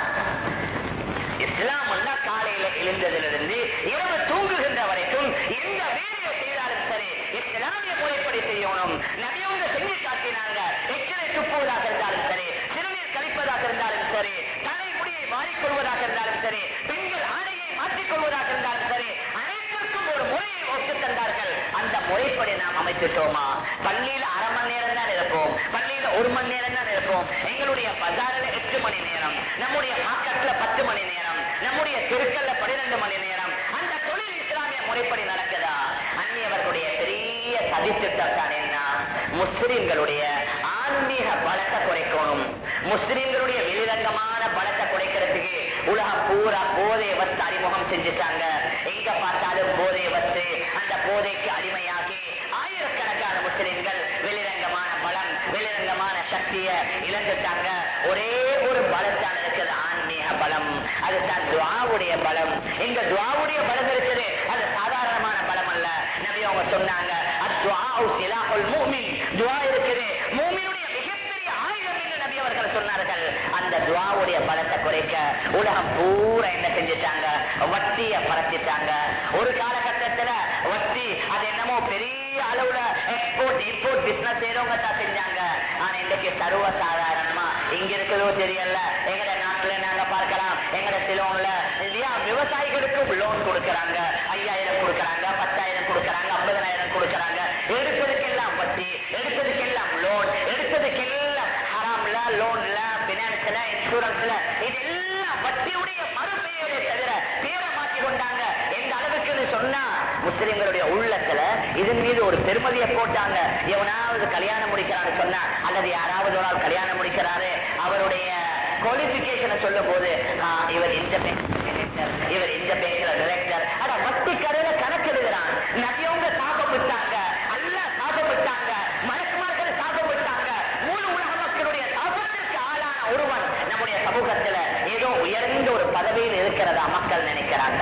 இஸ்லாம் வந்தா காலையில எழுந்ததிலிருந்து இரவு தூங்குகின்ற வரைக்கும் எந்த வேலையை செய்தாலும் சரி இஸ்லாமிய முறைப்படி செய்யணும் நபியவங்க செஞ்சு காட்டினாங்க எச்சரை துப்புவதாக இருந்தாலும் சரி சிறுநீர் கழிப்பதாக இருந்தாலும் சரி தலைமுடியை மாறிக்கொள்வதாக இருந்தாலும் சரி பெண்கள் ஆடையை மாற்றிக்கொள்வதாக இருந்தாலும் சரி அனைத்திற்கும் ஒரு முறையை ஒத்து தந்தார்கள் அந்த முறைப்படி நாம் அமைத்துட்டோமா பள்ளியில அரை மணி நேரம் தான் இருப்போம் பள்ளியில ஒரு மணி நேரம் தான் இருப்போம் எங்களுடைய பஜாரில் எட்டு மணி நேரம் நம்முடைய மார்க்கெட்ல பத்து மணி நேரம் நம்முடைய தெருக்கல்ல பன்னிரண்டு மணி நேரம் அந்த தொழில் இஸ்லாமிய முறைப்படி நடக்குதா அந்நியவர்களுடைய பெரிய சதித்திட்டம் தான் என்ன முஸ்லிம்களுடைய ஆன்மீக பலத்தை குறைக்கணும் முஸ்லிம்களுடைய வெளிரங்கமான பலத்தை குறைக்கிறதுக்கு உலகம் பூரா போதை வத்து அறிமுகம் செஞ்சுட்டாங்க எங்க பார்த்தாலும் போதை வத்து அந்த போதைக்கு அடிமையாகி ஆயிரக்கணக்கான முஸ்லிம்கள் வெளிரங்கமான பலம் வெளிரங்கமான சக்தியை இழந்துட்டாங்க ஒரே ஒரு பலத்தான் இருக்குது ஆன்மீக பலம் அதுதான் துவாவுடைய பலம் இந்த துவாவுடைய பலம் இருக்குது அது சாதாரணமான பலம் அல்ல நபி அவங்க சொன்னாங்க அத்வாஉ சிலாஹுல் முஃமின் துவா இருக்குது மூமினுடைய மிகப்பெரிய ஆயுதம் என்று நபி அவர்கள் சொன்னார்கள் அந்த துவாவுடைய பலத்தை குறைக்க உலகம் பூரா என்ன செஞ்சுட்டாங்க வட்டிய பறச்சிட்டாங்க ஒரு காலகட்டத்துல வட்டி அது என்னமோ பெரிய அளவுல எக்ஸ்போர்ட் இம்போர்ட் பிசினஸ் செய்யறவங்க தான் செஞ்சாங்க ஆனா இன்றைக்கு சர்வ சாதாரணமா இங்க இருக்கிறதோ தெரியல எங்கட நாட்டுல நாங்க பார்க்கலாம் எங்கட சிலோன்ல இல்லையா விவசாயிகளுக்கும் லோன் கொடுக்கறாங்க ஐயாயிரம் கொடுக்கறாங்க பத்தாயிரம் கொடுக்கறாங்க ஐம்பதனாயிரம் கொடுக்கறாங்க எடுத்ததுக்கெல்லாம் வட்டி எடுத்ததுக்கெல்லாம் லோன் எடுத்ததுக்கெல்லாம் ஹராம்ல லோன்ல பினான்ஸ்ல இன்சூரன்ஸ்ல இதெல்லாம் வட்டியுடைய மறுபெயரை தவிர பேரை மாற்றி கொண்டாங்க எந்த அளவுக்கு சொன்னா முஸ்லிம்களுடைய உள்ளத்துல இதன் மீது ஒரு பெருமதியை போட்டாங்க எவனாவது கல்யாணம் முடிக்கிறான்னு சொன்னா அல்லது யாராவது ஒரு ஆள் கல்யாணம் முடிக்கிறாரு அவருடைய குவாலிபிகேஷனை சொல்லும் போது ஆ, இவர் இந்த பேங்க் இவர் இந்த பேங்க்ல டைரக்டர் ஆனா வட்டி கடையில கணக்கு எழுதுறான் நபியவங்க சாபம் விட்டாங்க அல்ல சாபம் விட்டாங்க மலக்குமார்கள் சாபம் விட்டாங்க முழு உலக மக்களுடைய சாபத்திற்கு ஆளான ஒருவன் நம்முடைய சமூகத்துல ஏதோ உயர்ந்த ஒரு பதவியில் இருக்கிறதா மக்கள் நினைக்கிறாங்க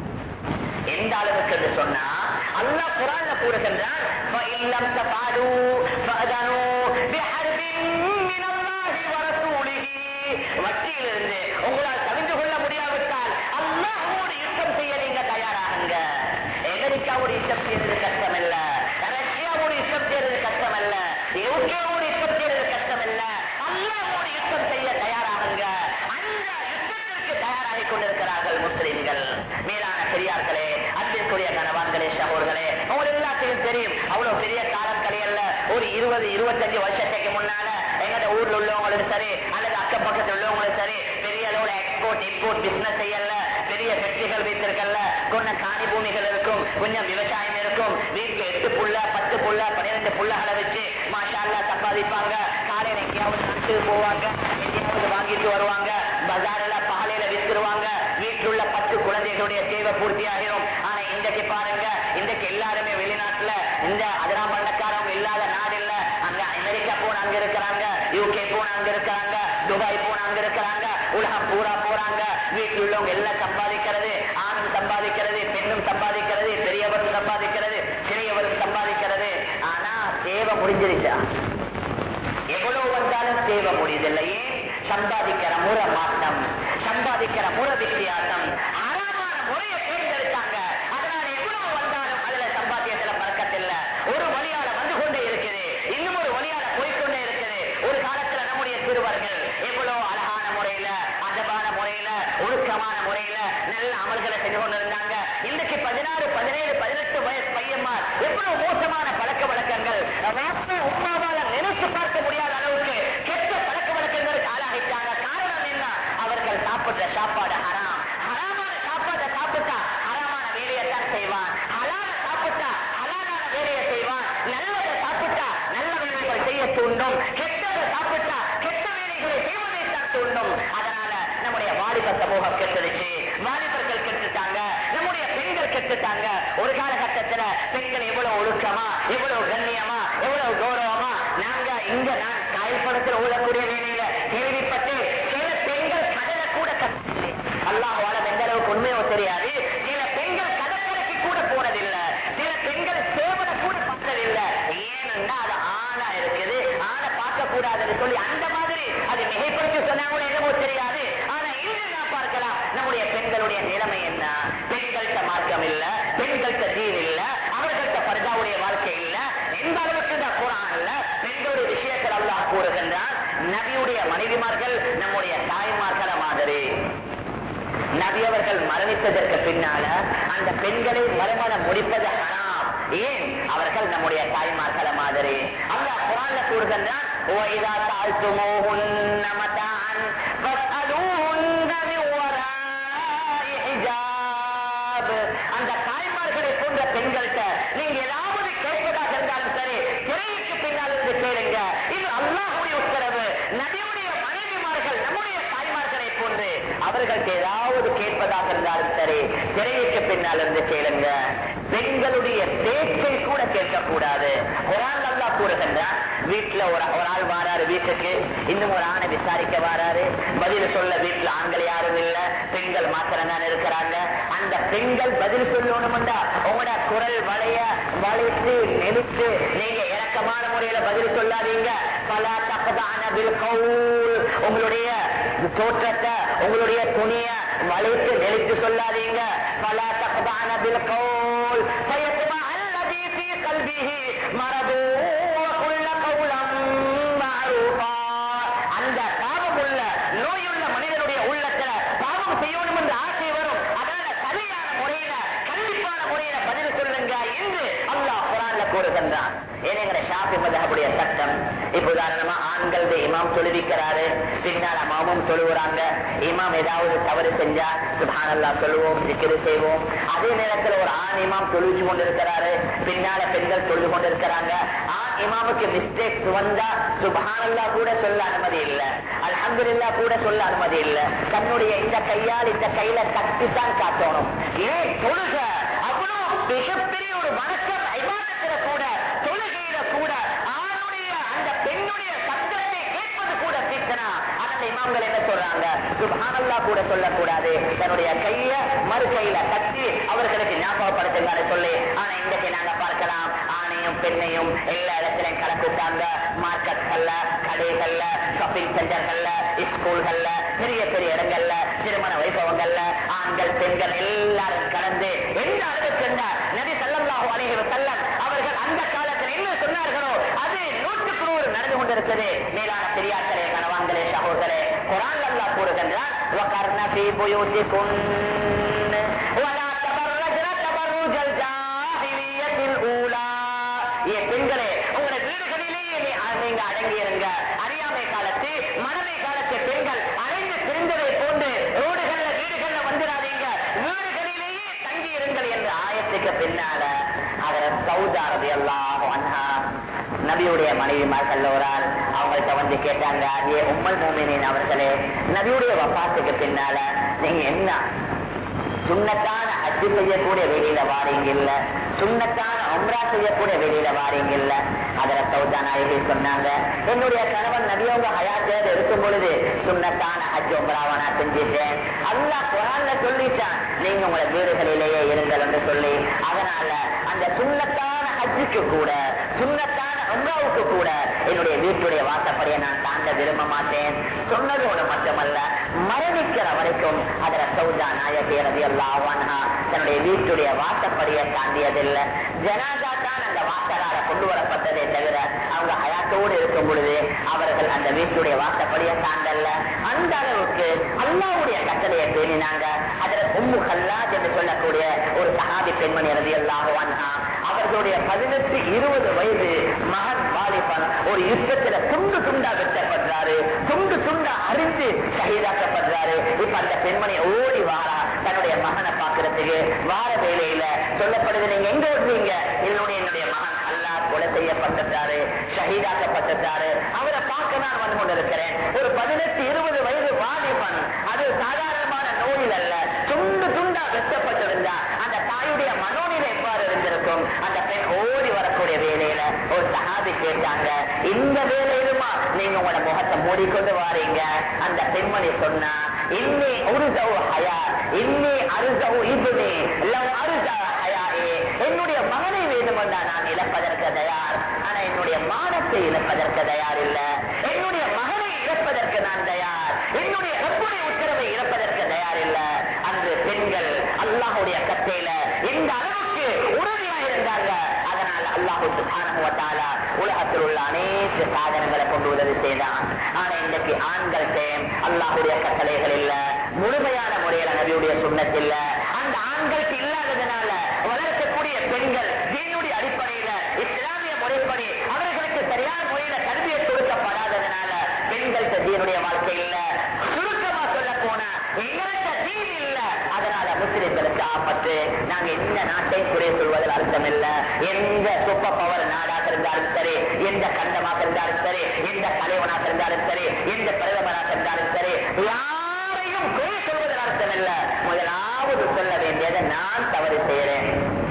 எந்த அளவுக்கு என்று சொன்னா அல்லாஹ் குரான்ல கூறுகின்றான் فَإِن لَّمْ تَفْعَلُوا فَأْذَنُوا بِحَرْبٍ مِّنَ اللَّهِ وَرَسُولِهِ வட்டியிலிருந்து உங்களால் தவிர்த்து கொள்ள முடியாவிட்டால் அல்லாஹ்வோடு யுத்தம் செய்ய நீங்க தயாராகுங்க அமெரிக்காவோடு யுத்தம் செய்யறது கஷ்டம் இல்ல ரஷ்யாவோடு யுத்தம் செய்யறது கஷ்டம் இல்ல யூகேவோடு யுத்தம் செய்யறது கஷ்டம் இல்ல அல்லாஹ்வோடு யுத்தம் செய்ய தயாராகுங்க அந்த யுத்தத்திற்கு தயாராகி கொண்டிருக்கிறார்கள் முஸ்லிம்கள் மேலான பெரியார்களே அன்பிற்குரிய கணவான்களே சகோர்களே உங்களுக்கு எல்லாத்தையும் தெரியும் அவ்வளவு பெரிய காலம் கலையல்ல ஒரு இருபது இருபத்தஞ்சு வருஷத்துக்கு முன்னால எங்கட ஊர்ல உள்ளவங்களும் சரி அல்லது அக்கம் பக்கத்துல உள்ளவங்களும் சரி பெரிய அளவுல எக்ஸ்போர்ட் இம்போர்ட் பிசினஸ் செய்யல பெரிய ஃபேக்டரிகள் வைத்திருக்கல கொஞ்சம் காணி பூமிகள் இருக்கும் கொஞ்சம் விவசாயம் இருக்கும் வீட்டுல எட்டு புள்ள பத்து புள்ள பன்னிரெண்டு புள்ளகளை வச்சு மாஷா அல்லாஹ் சம்பாதிப்பாங்க காலையில எங்கேயாவது நாட்டுக்கு போவாங்க எங்கேயாவது வாங்கிட்டு வருவாங்க பஜார்ல பாலையில வித்துருவாங்க வீட்டில் உள்ள பத்து குழந்தைகளுடைய தேவை பூர்த்தி ஆகிரும் ஆனா இன்றைக்கு பாருங்க இன்றைக்கு எல்லாருமே வெளிநாட்டுல இந்த அதெல்லாம் பண்ணக்காரவங்க இல்லாத நாடு இல்ல அங்க அமெரிக்கா போன அங்க இருக்கிறாங்க யூகே போன அங்க இருக்கிறாங்க துபாய் போன அங்க இருக்கிறாங்க உலகம் பூரா போறாங்க வீட்டில் உள்ளவங்க எல்லாம் சம்பாதிக்கிறது ஆணும் சம்பாதிக்கிறது பெண்ணும் சம்பாதிக்கிறது பெரியவரும் சம்பாதிக்கிறது சிறியவரும் சம்பாதிக்கிறது ஆனா தேவை முடிஞ்சிருச்சா எவ்வளவு வந்தாலும் தேவை முடியுதில்லையே சம்பாதிக்கிற முறை மாற்றம் சம்பாதிக்கிற முறை வித்தியாசம் அறமான முறையை தேர்ந்தெடுத்தாங்க அதனால எவ்வளவு வந்தாலும் அதுல சம்பாத்தியத்துல பறக்கத்தில்ல ஒரு வழியால வந்து கொண்டே இருக்குது இன்னும் ஒரு வழியால போய்க்கொண்டே இருக்குது ஒரு காலத்துல நம்முடைய சிறுவர்கள் எவ்வளவு அழகான முறையில அதபான முறையில ஒழுக்கமான முறையில நல்ல அமல்களை செஞ்சு கொண்டிருந்தாங்க இன்றைக்கு பதினாறு பதினேழு பதினெட்டு வயசு பையன்மார் எவ்வளவு மோசமான பழக்க வழக்கங்கள் வாப்பா, உம்மாவால நினைச்சு பார்க்க முடியாத அளவுக்கு கெட்ட பழக்க வழக்கங்களுக்கு ஆளாகிட்டாங்க காரணம் என்ன அவர்கள் சாப்பிடுற சாப்பாடு ஹராம் ஹராமான சாப்பாட்டை சாப்பிட்டா ஹராமான வேலையை தான் செய்வான் ஹலால சாப்பிட்டா ஹலாலான வேலையை செய்வான் நல்லதை சாப்பிட்டா நல்ல வேலைகள் செய்ய தூண்டும் கெட்டதை சாப்பிட்டா கெட்ட வேலைகளை செய்வதை தான் தூண்டும் அதனால நம்முடைய வாலிப சமூகம் கெட்டுடுச்சு வாலிபர்கள் கெட்டுட்டாங்க நம்முடைய பெண்கள் கெட்டுட்டாங்க ஒரு காலகட்டத்துல பெண்கள் எவ்வளவு ஒழுக்கமா எவ்வளவு கண்ணியமா எவ்வளவு கௌரவமா நாங்க இங்க நான் எந்த அளவுக்கு இந்த குரான்ல பெண்களுடைய விஷயத்தில் அல்லாஹ் கூறுகின்றான் நபியுடைய மனைவிமார்கள் நம்முடைய தாய்மார்கள மாதிரி நபி அவர்கள் மரணித்ததற்கு பின்னால அந்த பெண்களை மறுமணம் முடிப்பது ஹராம் ஏன் அவர்கள் நம்முடைய தாய்மார்கள மாதிரி அல்லாஹ் குரான்ல கூறுகின்றான் وَإِذَا سَأَلْتُمُوهُنَّ مَتَاعًا فَاسْأَلُوهُنَّ مِنْ وَرَاءِ حِجَابٍ அந்த தாய்மார்களை போன்ற பெண்கள்கிட்ட நீங்க ஏதாவது கேட்பதாக இருந்தாலும் சரி திரைக்கு பின்னால் இருந்து கேளுங்க இது அல்லாஹுடைய உத்தரவு நபியுடைய மனைவிமார்கள் நம்முடைய தாய்மார்களை போன்று அவர்களுக்கு ஏதாவது கேட்பதாக இருந்தாலும் சரி திரைக்கு பின்னால் இருந்து கேளுங்க பெண்களுடைய பேச்சை கூட கேட்கக்கூடாது குரான் அல்லா கூறுகின்றான் வீட்டுல ஒரு ஒரு ஆள் வாராரு வீட்டுக்கு இன்னும் ஒரு ஆணை விசாரிக்க வாராரு பதில் சொல்ல வீட்டுல ஆண்கள் யாரும் இல்ல பெண்கள் மாத்திரம் தான் இருக்கிறாங்க அந்த பெண்கள் பதில் சொல்லணும்டா உங்களோட குரல் வளைய வளைத்து நெளித்து நீங்க இறக்கமான முறையில பதில் சொல்லாதீங்க பல தப்பதான உங்களுடைய தோற்றத்தை உங்களுடைய துணிய வளைத்து நெளித்து சொல்லாதீங்க பல தப்பதான பில்கோல் பயத்துமா அல்லது في قلبه مرض وكل قولا معروفا அந்த பாவமுள்ள நோயுள்ள மனிதனுடைய உள்ளத்துல பாவம் செய்யணும் என்று ஆசை வரும் அதனால சரியான முறையில கண்டிப்பான முறையில பதில் சொல்லுங்க என்று அல்லாஹ் குரான்ல கூறுகின்றான் ஏனெங்கிற ஷாஃபி மதஹபுடைய சட்டம் இப்ப உதாரணமா ஆண்கள் இமாம் தொழுவிக்கிறாரு பின்னால் அம்மாவும் தொழுவுறாங்க இமாம் ஏதாவது தவறு செஞ்சா சுபானல்லா சொல்லுவோம் சிக்கிரி செய்வோம் அதே நேரத்தில் ஒரு ஆண் இமாம் தொழுவிச்சு கொண்டிருக்கிறாரு பின்னால பெண்கள் தொழுது கொண்டிருக்கிறாங்க ஆண் இமாமுக்கு மிஸ்டேக்ஸ் வந்தா சுபானல்லா கூட சொல்ல அனுமதி இல்ல அல்ஹம்துலில்லா கூட சொல்ல அனுமதி இல்ல தன்னுடைய இந்த கையால் இந்த கையில தட்டித்தான் காட்டணும் ஏன் தொழுக அவ்வளவு மிகப்பெரிய ஒரு வணக்கம் ஐபாதத்துல கூட தொழுகையில கூட ஆணுடைய அந்த பெண்ணுடைய சப்தத்தை கேட்பது கூட சித்தனா அந்த இமாம்கள் என்ன சொல்றாங்க சுபானல்லா கூட சொல்லக்கூடாது தன்னுடைய கைய மறு கையில தட்டி அவர்களுக்கு ஞாபகப்படுத்துங்க சொல்லி ஆனா இன்றைக்கு நாங்க பார்க்கலாம் ஆணையும் பெண்ணையும் எல்லா இடத்திலையும் கலந்துட்டாங்க மார்க்கெட்கள்ல கடைகள்ல ஷாப்பிங் சென்டர்கள்ல ஸ்கூல்கள்ல பெரிய பெரிய இடங்கள்ல திருமண வைபவங்கள்ல ஆண்கள் பெண்கள் எல்லாரும் கலந்து எந்த அளவுக்கு இருந்தார் நபி சல்லல்லாஹு அலைஹி வஸல்லம் அவர்கள் அந்த காலத்தில் என்ன சொன்னார்களோ அது நூற்றுக்கு நூறு நடந்து கொண்டிருக்கிறது மேலான பெரியார்களே கணவான்களே சகோதரே குரான் அல்லாஹ் கூறுகின்றார் وَقَرْنَ فِي بُيُوتِكُنَّ وَلَا تَبَرَّجْنَ تَبَرُّجَ الْجَاهِلِيَّةِ الْأُولَى ஏ பெண்களே உங்களுடைய வீடுகளிலேயே நீ- நீங்க அடங்கி இருங்க அறியாமை காலத்து மனமை காலத்து பெண்கள் அடைந்து திரிந்ததை போன்று ரோடுகள்ல வீடுகள்ல வந்துடாதீங்க வீடுகளிலேயே தங்கி இருங்கள் என்ற ஆயத்துக்கு பின்னால அதர சவுதா ரதி அல்லாஹ் அன்ஹா நபியுடைய மனைவிமார்கள் ஒரு ஆள் அவங்கள்ட்ட வந்து கேட்டாங்க ஏ உம்மல் மூமினின் அவர்களே நபியுடைய வப்பாத்துக்கு பின்னால நீங்க என்ன சுண்ணத்தான அஜி செய்யக்கூடிய வெளியில வாரீங்க இல்ல சுண்ணத்தான உம்ரா செய்யக்கூடிய வெளியில வாரீங்க இல்ல அதுல சௌதா நாயகி சொன்னாங்க என்னுடைய கணவன் நபியவங்க ஹயாத்தேடு இருக்கும் பொழுது சுண்ணத்தான ஹஜ் உம்ராவை நான் செஞ்சிட்டேன் அல்லாஹ் குரான்ல சொல்லிட்டான் நீங்க உங்களை வீடுகளிலேயே இருங்கள் என்று சொல்லி அதனால அந்த சுண்ணத்தான ஹஜ்ஜுக்கு கூட சுண்ணத்தான உம்ராவுக்கு கூட என்னுடைய வீட்டுடைய வாசப்படியை நான் தாண்ட விரும்ப மாட்டேன் சொன்னதோடு மட்டுமல்ல மரணிக்கிற வரைக்கும் அதுல சௌதா நாயகி ரதி அல்லாஹா தன்னுடைய வீட்டுடைய வாசப்படியை தாண்டியதில்லை ஜனாதா தான் அந்த வாசலால கொண்டு வரப்பட்டதே தவிர அவங்க ஹயாத்தோடு இருக்கும் பொழுது அவர்கள் அந்த வீட்டுடைய வாசப்படியை தாண்டல்ல அந்த அளவுக்கு அல்லாவுடைய கட்டளையை பேணினாங்க அதுல உம்மு கல்லாத் என்று சொல்லக்கூடிய ஒரு சஹாபி பெண்மணி ரதி அல்லாஹா அவர்களுடைய பதினெட்டு இருபது வயது மகன் வாலிபன் ஒரு யுத்தத்துல துண்டு துண்டா வெட்டப்படுறாரு துண்டு துண்டா அறிந்து ஷஹீதாக்கப்படுறாரு இப்ப அந்த பெண்மணி ஓடி வாரா தன்னுடைய மகனை பாக்குறதுக்கு வார வேலையில சொல்லப்படுது நீங்க எங்க ஓடுறீங்க என்னுடைய என்னுடைய மகன் அல்லாஹ் கொலை செய்யப்பட்டுட்டாரு ஷஹீதாக்கப்பட்டுட்டாரு அவரை பார்க்க நான் வந்து கொண்டிருக்கிறேன் ஒரு பதினெட்டு இருபது வயது வாலிபன் அது சாதாரணமான நோயில் அல்ல துண்டு துண்டா வெட்டப்பட்டிருந்தா அந்த தாயுடைய மனோநிலை எவ்வாறு இருந்திருக்கும் அந்த பெண் ஓடி வரக்கூடிய வேலையில ஒரு சஹாபி கேட்டாங்க இந்த வேலையிலுமா நீங்க உங்களோட முகத்தை மூடிக்கொண்டு வாரீங்க அந்த பெண்மணி சொன்னா இன்னி உருசவு ஹயா இன்னி அருசவு இபுனி லவ் அருசா ஹயாயே என்னுடைய மகனை வேண்டுமென்றா நான் இழப்பதற்கு தயார் ஆனா என்னுடைய மானத்தை இழப்பதற்கு தயார் இல்ல என்னுடைய மகனை இழப்பதற்கு நான் தயார் என்னுடைய ரப்புடைய உத்தரவை இழப்பதற்கு தயார் இல்ல அன்று பெண்கள் அல்லாஹுடைய கத்தையில இந்த அளவுக்கு உறுதியாக இருந்தாங்க அதனால அதனால அல்லாஹு சுப்ஹானஹு வ தஆலா உலகத்தில் உள்ள அனைத்து சாதனங்களை கொண்டு உதவி செய்தான் ஆனா இன்றைக்கு ஆண்கள் தேம் அல்லாஹுடைய கட்டளைகள் இல்ல முழுமையான முறையில நபியுடைய சுண்ணத் இல்ல அந்த ஆண்களுக்கு இல்லாததுனால வளர்க்கக்கூடிய பெண்கள் தீனுடைய அடிப்படையில இஸ்லாமிய முறைப்படி அவர்களுக்கு சரியான முறையில கல்வியை கொடுக்கப்படாததுனால பெண்களுக்கு தீனுடைய வாழ்க்கை இல்ல சுருக்கமா சொல்ல போனா எங்களுக்கு தீன் இல்ல அதனால முஸ்லிம்களுக்கு ஆபத்து நாங்க எந்த நாட்டை குறை சொல்வதில் அர்த்தம் இல்ல எந்த சூப்பர் பவர் நாடாக இருந்தாலும் சரி எந்த கண்டமாக இருந்தாலும் சரி எந்த தலைவனாக இருந்தாலும் சரி எந்த பிரதமராக இருந்தாலும் சரி யாரையும் குறை சொல்வதில் அர்த்தம் இல்ல முதலாவது சொல்ல வேண்டியதை நான் தவறு செய்யறேன்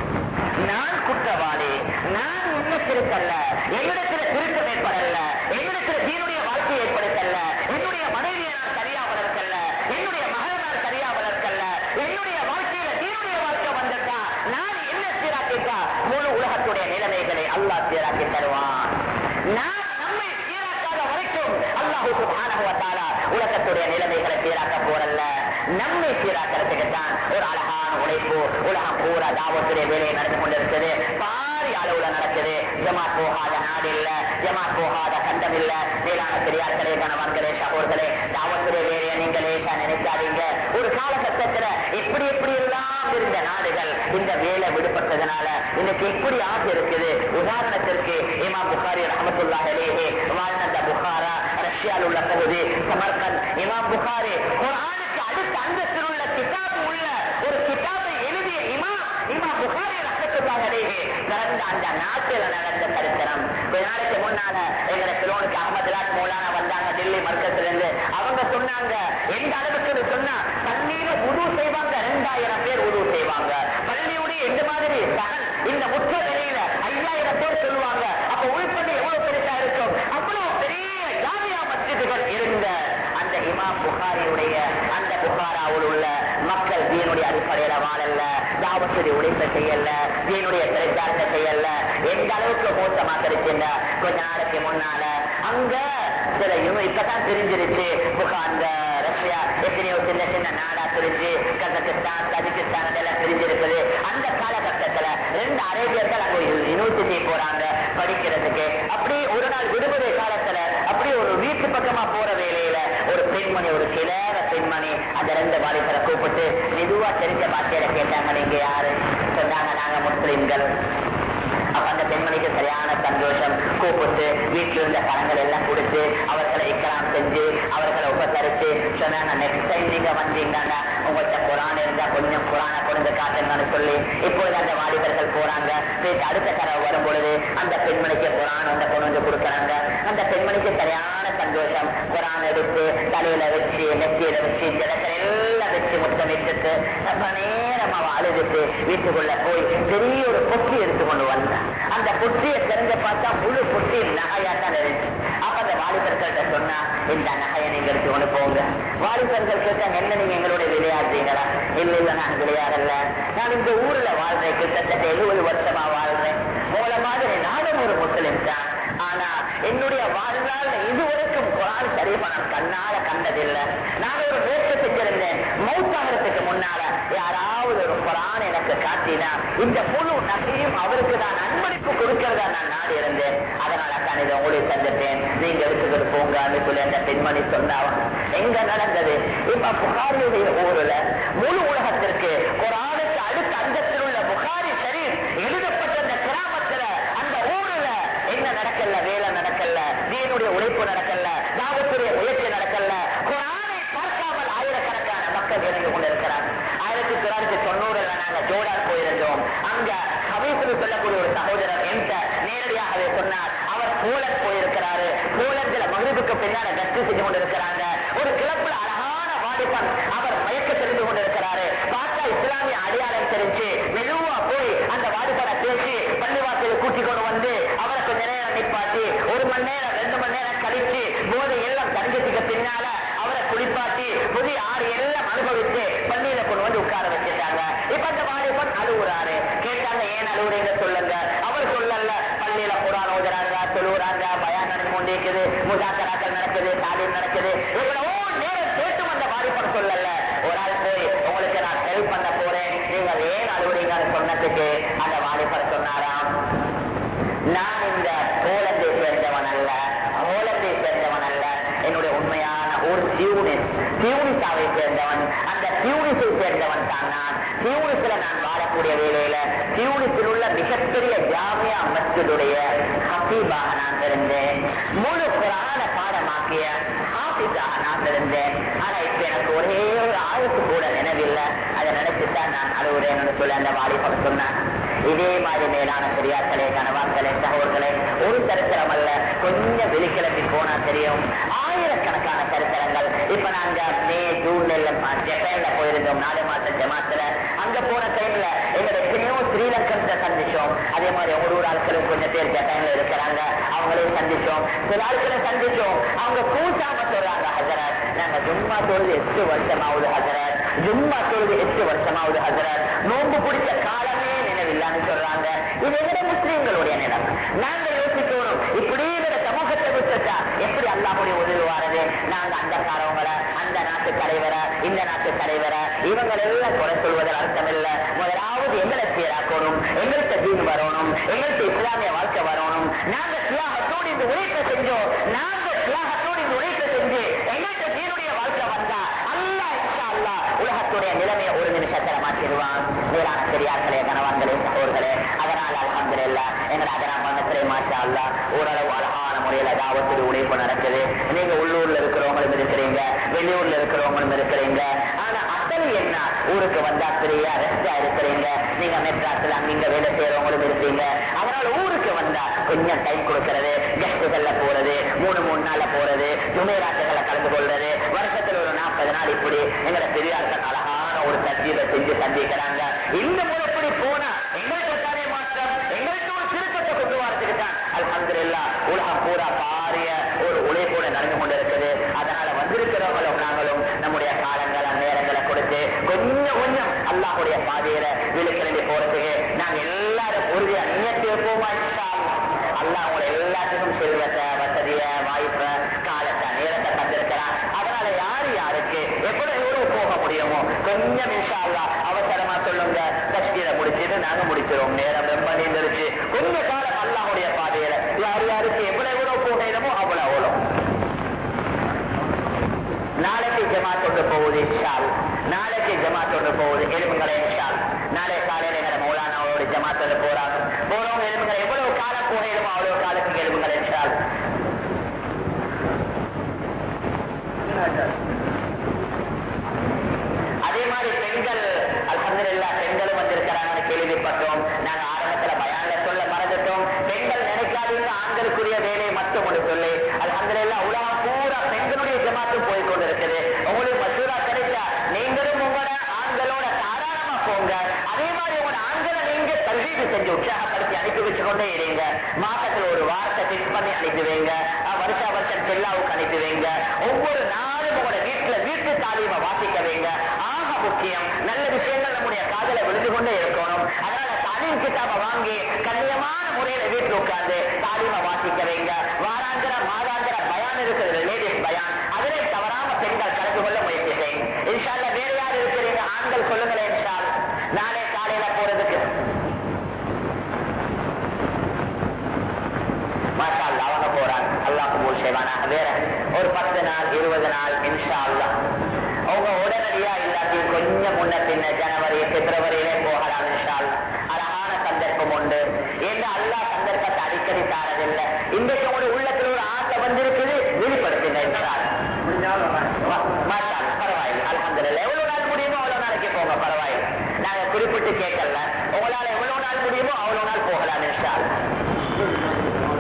நான் குற்றவாளி நான் உண்மைத்திருக்கல்ல என்னிடத்தில் திருத்தம் ஏற்படல என்னிடத்தில் தீனுடைய வாழ்க்கை ஏற்படுத்தல்ல என்னுடைய மனைவியை நான் சரியா வளர்க்கல்ல என்னுடைய மகளை நான் சரியா வளர்க்கல்ல என்னுடைய வாழ்க்கையில தீனுடைய வாழ்க்கை வந்திருக்கா நான் என்ன சீராக்கிட்டா முழு உலகத்துடைய நிலைமைகளை அல்லாஹ் சீராக்கி தருவான் நான் நம்மை சீராக்காத வரைக்கும் அல்லாஹு சுப்ஹானஹு வ தஆலா உலகத்துடைய நிலைமைகளை சீராக்க போறல்ல நம்மை சீராக்கிறதுக்கு தான் ஒரு அழகான உழைப்பு உலகம் பூரா தாவத்துடைய வேலையை நடந்து கொண்டிருக்குது பாரி அளவுல நடக்குது ஜமாத் போகாத நாடு இல்ல ஜமாத் போகாத கண்டம் இல்ல மேலான பெரியார்களே கணவன்களே சகோதரே தாவத்துடைய வேலையை நீங்க லேசா நினைக்காதீங்க ஒரு காலகட்டத்துல எப்படி எப்படி எல்லாம் இருந்த நாடுகள் இந்த வேலை விடுபட்டதுனால இன்னைக்கு எப்படி ஆசை இருக்குது உதாரணத்திற்கு இமா புகாரி ரஹமத்துல்லாஹ் அலேஹே வாழ்ந்த புகாரா ரஷ்யாவில் உள்ள பகுதி சமர்கந்த் இமாம் புகாரி குர்ஆனுக்கு அடுத்த அந்தத்தில் உள்ள கிதாபு உள்ள ஒரு கிதாபை எழுதிய இமாம் இமாம் புகாரி ரஹமத்துல்லாஹ் அலேஹே பிறந்த அந்த நாட்டில் நடந்த சரித்திரம் கொஞ்ச நாளைக்கு முன்னால எங்க சிலோனுக்கு அகமதுலாத் மூலான வந்தாங்க டெல்லி மர்க்கத்துல இருந்து அவங்க சொன்னாங்க எந்த அளவுக்கு சொன்னா தண்ணீர உது செய்வாங்க ரெண்டாயிரம் பேர் உது செய்வாங்க பள்ளியுடைய எந்த மாதிரி சகன் இந்த முற்ற நிலையில ஐயாயிரம் பேர் சொல்லுவாங்க அப்ப உள்பட்டு எவ்வளவு பெருசா இருக்கும் அவ்வளவு பெரிய ஜாமியா மஸ்ஜிதுகள் இருந்த அந்த இமாம் புகாரியுடைய அந்த புகாராவில் உள்ள மக்கள் தீனுடைய அடிப்படையில வாழல்ல தாவத்துடைய உழைப்பை செய்யல தீனுடைய பிரச்சாரத்தை செய்யல எந்த அளவுக்கு மோசமா கிடைச்சுங்க கொஞ்ச நாளைக்கு முன்னால அங்க சில இவங்க இப்பதான் தெரிஞ்சிருச்சு புகார் ரஷ்யா எத்தனையோ சின்ன சின்ன நாடா தெரிஞ்சு கசகிஸ்தான் தஜிகிஸ்தான் இதெல்லாம் தெரிஞ்சிருக்குது அந்த காலகட்டத்துல ரெண்டு அரேபியர்கள் அங்க யூனிவர்சிட்டி போறாங்க படிக்கிறதுக்கு அப்படி ஒரு நாள் விடுமுறை காலத்துல அப்படி ஒரு வீட்டு பக்கமா போற வேலையில ஒரு பெண்மணி ஒரு கிளற பெண்மணி அந்த ரெண்டு வாலிபரை கூப்பிட்டு மெதுவா தெரிஞ்ச பாஷையில கேட்டாங்க நீங்க யாரு சொன்னாங்க நாங்க முஸ்லிம்கள் அப்ப அந்த பெண்மணிக்கு சரியான சந்தோஷம் கூப்பிட்டு வீட்டில் இருந்த பழங்கள் எல்லாம் கொடுத்து அவர்களை இக்கலாம் செஞ்சு அவர்களை உபசரிச்சு சொன்னாங்க நெக்ஸ்ட் டைம் நீங்க வந்தீங்கன்னா உங்கள்கிட்ட குரான் இருந்தா கொஞ்சம் குரானை கொண்டு காட்டுங்கன்னு சொல்லி இப்பொழுது அந்த வாலிபர்கள் போறாங்க போயிட்டு அடுத்த தடவை வரும் பொழுது அந்த பெண்மணிக்கு குரான் வந்து கொண்டு வந்து கொடுக்குறாங்க அந்த பெண்மணிக்கு சரியான சந்தோஷம் குரான் எடுத்து தலையில வச்சு நெத்தியில வச்சு ஜலத்துல எல்லாம் வச்சு முத்தம் வச்சுட்டு ரொம்ப நேரமா அழுதுட்டு வீட்டுக்குள்ள போய் பெரிய ஒரு பொட்டி எடுத்து கொண்டு வந்தா அந்த பொட்டியை தெரிஞ்ச பார்த்தா முழு பொட்டி நகையா தான் இருந்துச்சு அப்ப அந்த வாலிபர்கள்ட்ட சொன்னா இந்த நகையை நீங்க எடுத்து கொண்டு போங்க வாலிபர்கள் கேட்டாங்க என்ன நீங்க எங்களோட விளையாடுறீங்களா இல்ல இல்ல நான் விளையாடல நான் இந்த ஊர்ல வாழ்றேன் கிட்டத்தட்ட எழுபது வருஷமா வாழ்றேன் மூல மாதிரி நானும் ஒரு முஸ்லிம் தான் ஆனா என்னுடைய வாழ்நாள் இதுவரைக்கும் குரான் ஷரீஃபை நான் கண்ணால கண்டதில்லை நான் ஒரு முயற்சி செஞ்சிருந்தேன் மௌத்தாகிறதுக்கு முன்னால யாராவது ஒரு குரான் எனக்கு காட்டினா இந்த முழு நகையும் அவருக்கு நான் அன்பளிப்பு கொடுக்கிறதா நான் நாடி இருந்தேன் அதனால தான் இதை உங்களுக்கு தந்துட்டேன் நீங்க எடுத்துக்கிட்டு போங்க சொல்லி அந்த பெண்மணி சொன்னாங்க எங்க நடந்தது இப்ப புகாரியுடைய ஊர்ல முழு உலகத்திற்கு குரானுக்கு அடுத்த அந்தத்தில் உள்ள புகாரி ஷரீப் எழுதப்பட்ட அந்த கிராமத்துல அந்த ஊர்ல என்ன நடக்கல வேலை நடக்கல தீனுடைய உழைப்பு நடக்கல தாவத்துடைய முயற்சி நடக்கல குரானை பார்க்காமல் ஆயிரக்கணக்கான மக்கள் இறந்து கொண்டிருக்கிறார் ஆயிரத்தி தொள்ளாயிரத்தி தொண்ணூறுல நாங்க ஜோடார் போயிருந்தோம் அங்க ஹபீஸ் சொல்லக்கூடிய ஒரு சகோதரர் என்கிட்ட நேரடியாகவே சொன்னார் அவர் போலண்ட் போயிருக்கிறாரு போலந்துல மகிழ்வுக்கு பின்னால கஷ்டி செஞ்சு கொண்டிருக்கிறாங்க ஒரு கிளப்புல அழகான வாலிபன் அவர் மயக்க தெரிந்து கொண்டிருக்கிறாரு பார்த்தா இஸ்லாமிய அடையாளம் தெரிஞ்சு மெதுவா போய் அந்த வாலிபனை பேசி பள்ளிவாசலை கூட்டி கொண்டு வந்து அவரை கொஞ்ச நேரம் நிப்பாட்டி ஒரு மணி நேரம் ரெண்டு மணி நேரம் கழிச்சு போதை எல்லாம் தங்கத்துக்கு பின்னால அவரை குளிப்பாட்டி புதிய ஆறு எல்லாம் அனுபவித்து பள்ளியில கொண்டு வந்து உட்கார வச்சுட்டாங்க இப்ப அந்த வாலிபன் அழுகுறாரு கேட்டாங்க ஏன் அழுகுறீங்க சொல்லுங்க அவர் சொல்லல பள்ளியில குரான் ஓதுறாங்க தொழுகிறாங்க பயான் நடந்து கொண்டிருக்குது முதாக்கராக்கள் நடக்குது தாலீம் நடக்குது இவ்வளவோ நேரம் கேட்டும் அந்த வாலிபன் சொல்லல ஒரு ஆள் போய் உங்களுக்கு நான் ஹெல்ப் பண்ண போறேன் நீங்க ஏன் அழுகுறீங்கன்னு சொன்னதுக்கு அந்த வாலிபர் சொன்னாராம் நான் இந்த போலந்தை சேர்ந்தவன் அல்ல போலந்தை சேர்ந்தவன் அல்ல என்னுடைய உண்மையான ஒரு டியூனிஸ் டியூனிஸாவை சேர்ந்தவன் அந்த டியூனிஸை சேர்ந்தவன் தான் நான் டியூனிஸ்ல நான் வாழக்கூடிய வேலையில டியூனிஸில் உள்ள மிகப்பெரிய ஜாமியா மஸ்ஜிதுடைய ஹபீபாக நான் இருந்தேன் முழு குரான பாடமாக்கிய ஹாபிஸாக நான் இருந்தேன் ஆனா இப்ப எனக்கு ஒரே ஒரு ஆயுசு கூட நினைவில்லை அதை நினைச்சுதான் நான் அழுகுறேன்னு சொல்லி அந்த வாலிபர் சொன்னான் இதே மாதிரி மேலான பெரியார்களே கணவான்களே சகோதரர்களே ஒரு சரித்திரம் அல்ல கொஞ்சம் வெளிக்கிழமை போனா தெரியும் ஆயிரக்கணக்கான சரித்திரங்கள் இப்ப நாங்க மே ஜூன்ல எல்லாம் ஜப்பான்ல போயிருந்தோம் நாலு மாசம் ஜமாத்துல அங்க போன டைம்ல எங்களை எத்தனையோ ஸ்ரீலங்கன் சந்திச்சோம் அதே மாதிரி ஒரு ஒரு ஆட்களும் கொஞ்சம் பேர் ஜப்பான்ல இருக்கிறாங்க அவங்களையும் சந்திச்சோம் சில ஆட்களை சந்திச்சோம் அவங்க கூசாம சொல்றாங்க ஹசரத் நாங்க ஜும்மா தொழுது எட்டு வருஷமாவது ஹசரத் ஜும்மா தொழுது எட்டு வருஷமாவது ஹசரத் நோன்பு பிடிச்ச காலமே நினைவில்லான்னு சொல்றாங்க இது எங்க முஸ்லீம்களுடைய நிலம் நாங்க யோசிக்கணும் இப்படி இந்த சமூகத்தை விட்டுட்டா எப்படி அல்லாஹுடைய உதவி வாரது நாங்க அந்த காரவங்களை அந்த நாட்டு தலைவரை இந்த நாட்டு தலைவரை இவங்க எல்லாம் குறை சொல்வதில் அர்த்தம் இல்ல முதலாவது எங்களை சீராக்கணும் எங்களுக்கு தீன் வரணும் எங்களுக்கு இஸ்லாமிய வாழ்க்கை வரணும் நாங்க தியாகத்தோடு இந்த உழைப்பை செஞ்சோம் நாங்க தியாகத்தோடு இந்த உழைப்பை செஞ்சு எங்களுக்கு தீனுடைய வாழ்க்கை வந்தா அல்லா இன்ஷா அல்லா உலகத்துடைய நிலைமையை ஒரு நிமிஷத்துல மாற்றிடுவான் மேலான பெரியார்களே கணவான்களே சகோதரர்களே அதனால் அலமதுல்லா எங்களை அதனால் மனத்திலே மாஷா அல்லா ஓரளவு அழகான முறையில தாவத்தில் உழைப்பு நடக்குது நீங்க உள்ளூர்ல இருக்கிறவங்களும் இருக்கிறீங்க வெளியூர்ல இருக்கிறவங்களும் இருக்கிறீங்க ஆனா அசல் என்ன ஊருக்கு வந்தா பெரிய ரெஸ்டா இருக்கிறீங்க நீங்க மெட்ராஸ்ல அங்கிங்க வேலை செய்யறவங்களும் இருப்பீங்க அதனால ஊருக்கு வந்தா கொஞ்சம் டைம் கொடுக்கறது கெஸ்டுகள்ல போறது மூணு மூணு நாள்ல போறது ஜுமேராட்டுகளை கலந்து கொள்றது வருஷத்துல ஒரு நாற்பது நாள் இப்படி எங்களோட பெரியார்கள் அழகான ஒரு தர்ஜீபை செஞ்சு சந்திக்கிறாங்க இந்த முறைப்படி போனா எங்களுக்கு தானே மாற்றம் எங்களுக்கு ஒரு திருத்தத்தை கொண்டு வரதுக்கு தான் அல்ஹம்துலில்லா உலகம் பூரா பாரிய ஒரு உழைப்போட நடந்து கொண்டு இருக்குது அதனால வந்திருக்கிறவங்களும் நாங்களும் நம்முடைய காலங்களை நேரங்களை கொடுத்து கொஞ்சம் கொஞ்சம் அல்லாஹுடைய பாதையில விழுக்கிரண்டி போறதுக்கு நாங்க எல்லாரும் உறுதியா நியத்து வைப்போமா இன்ஷா அல்லாஹ். அல்லாஹ் உங்களை எல்லாத்துக்கும் செல்வத்தை வசதிய வாய்ப்பை காலத்தை நேரத்தை தந்திருக்கிறான் அதனால யாரு யாருக்கு எப்படி எவ்வளவு போக முடியுமோ கொஞ்சம் இன்ஷா அல்லாஹ் அவசரமா சொல்லுங்க கஷ்டீரை முடிச்சிட்டு நாங்க முடிச்சிருவோம் நேரம் ரொம்ப நீந்திருச்சு கொஞ்ச காலம் அல்லாஹுடைய பாதையில யார் யாருக்கு எவ்வளவு எவ்வளவு போகணுமோ அவ்வளவு அவ்வளவு நாளைக்கு ஜமாத் கொண்டு போகுது இன்ஷால் நாளைக்கு ஜமாத் கொண்டு போகுது எலும்புகளை இன்ஷால் நாளை காலையில எங்களை மௌலானாவோட ஜமாத் கொண்டு போறாங்க போறவங்க எலும்புகளை எவ்வளவு காலம் போகணுமோ அவ்வளவு காலத்துக்கு எலும்புகளை இன்ஷால் அதே மாதிரி பெண்கள் அல்ஹம்துலில்லா பெண்களும் வந்திருக்கிறாங்கன்னு கேள்விப்பட்டோம் நாங்க ஆரம்பத்துல பயான்ல சொல்ல மறந்துட்டோம் பெண்கள் நினைக்காதீங்க ஆண்களுக்குரிய வேலையை மட்டும் ஒன்று சொல்லி அல்ஹம்துலில்லா உலகம் பூரா பெண்களுடைய ஜமாத்தும் போய் கொண்டிருக்குது உங்களுக்கு மசூரா கிடைச்சா நீங்களும் உங்களோட ஆண்களோட தாராளமா போங்க அதே மாதிரி உங்களோட ஆண்களை நீங்க தல்வீது செஞ்சு உற்சாகப்படுத்தி அனுப்பி வச்சு கொண்டே இருங்க மாசத்துல ஒரு வாரத்தை பிக்ஸ் பண்ணி அனுப்பி வைங்க அஹ் வருஷா வருஷம் செல்லாவுக்கு அனுப்பி வைங்க ஒவ்வொரு நாளும் உங்களோட வீட்டுல வீட்டு தாலீமை வாசிக்க வைங்க ஆக முக்கியம் நல்ல விஷயங்கள் நம்முடைய காதல விழுந்து கொண்டே இருக்கணும் அதனால தாலீம் கிட்டாப வாங்கி கண்ணியமான முறையில வீட்டுல உட்கார்ந்து தாலீமை வாசிக்க வைங்க வாராந்திர மாதாந்திர பயான் இருக்கிறது லேடிஸ் பயான் அதிலே தவறாம பெண்கள் கலந்து கொள்ள முயற்சி செய்யுங்க இன்ஷால்ல வேற யார் இருக்கிறீங்க ஆண்கள் சொல்லுங்களேன் இன்ஷால் நாளை காலையில போறதுக்கு மாஷா அல்லாஹ் அவங்க போறாங்க அல்லாஹ் கபூல் செய்வானாக வேற ஒரு பத்து நாள் இருபது நாள் இன்ஷா அல்லாஹ் அவங்க உடனடியா இல்லாட்டியும் கொஞ்சம் முன்ன பின்ன ஜனவரி பிப்ரவரியிலே போகலாம் இன்ஷா அல்லாஹ் அழகான சந்தர்ப்பம் உண்டு ஏன்னா அல்லாஹ் சந்தர்ப்பத்தை அடிக்கடி தாரதில்லை இன்றைக்கு உங்களுடைய உள்ளத்துல ஒரு ஆசை வந்திருக்குது வெளிப்படுத்துங்க இன்ஷா அல்லாஹ். வா- மாஷா அல்லாஹ், பரவாயில்லை அல்ஹம்துலில்லாஹ் எவ்வளவு நாள் முடியுமோ அவ்வளவு நாளைக்கு போங்க பரவாயில்லை நாங்க குறிப்பிட்டு கேட்கல உங்களால எவ்வளவு நாள் முடியுமோ அவ்வளவு நாள் போகலாம் இன்ஷா அல்லாஹ்.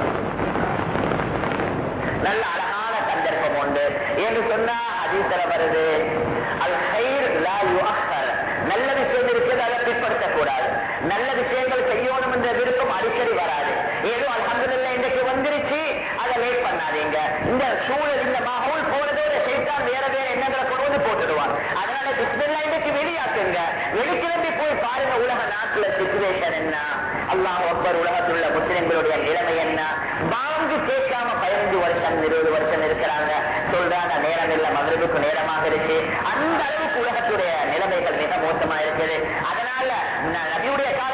நல்ல அழகான சந்தர்ப்பம் உண்டு என்று சொன்னா ஹதீஸ்ல வருது அல் ஹைர் லா யுஅஹர் நல்ல விஷயம் இருக்குது அதை பிற்படுத்தக் கூடாது நல்ல விஷயங்கள் செய்யணும் என்ற விருப்பம் அடிக்கடி வராது ஏதோ அல்ஹம்துலில்லாஹ் இன்றைக்கு வந்துருச்சு அதை லேட் பண்ணாதீங்க இந்த சூழல் இந்த மகவுல் போறதோட செய்தான் வேற வேற எண்ணங்களை கொண்டு வந்து போட்டுடுவான் அதனால பிஸ்மில்லா இன்றைக்கு வெளியாக்குங்க வெளிக்கிளம்பி போய் பாருங்க உலக நாட்டுல சுச்சுவேஷன் என்ன அல்லாஹ் அக்பர் உலகத்தில் உள்ள முஸ்லிம்களுடைய நிலைமை என்ன பாங்கு கேட்காம பதினஞ்சு வருஷம் இருபது வருஷம் இருக்கிறாங்க சொல்றாங்க நேரம் இல்ல மகிழ்வுக்கு நேரமாக இருக்கு அந்த அளவுக்கு உலகத்துடைய நிலைமைகள் மிக மோசமா இருக்குது அதனால ந- நபியுடைய காலத்துல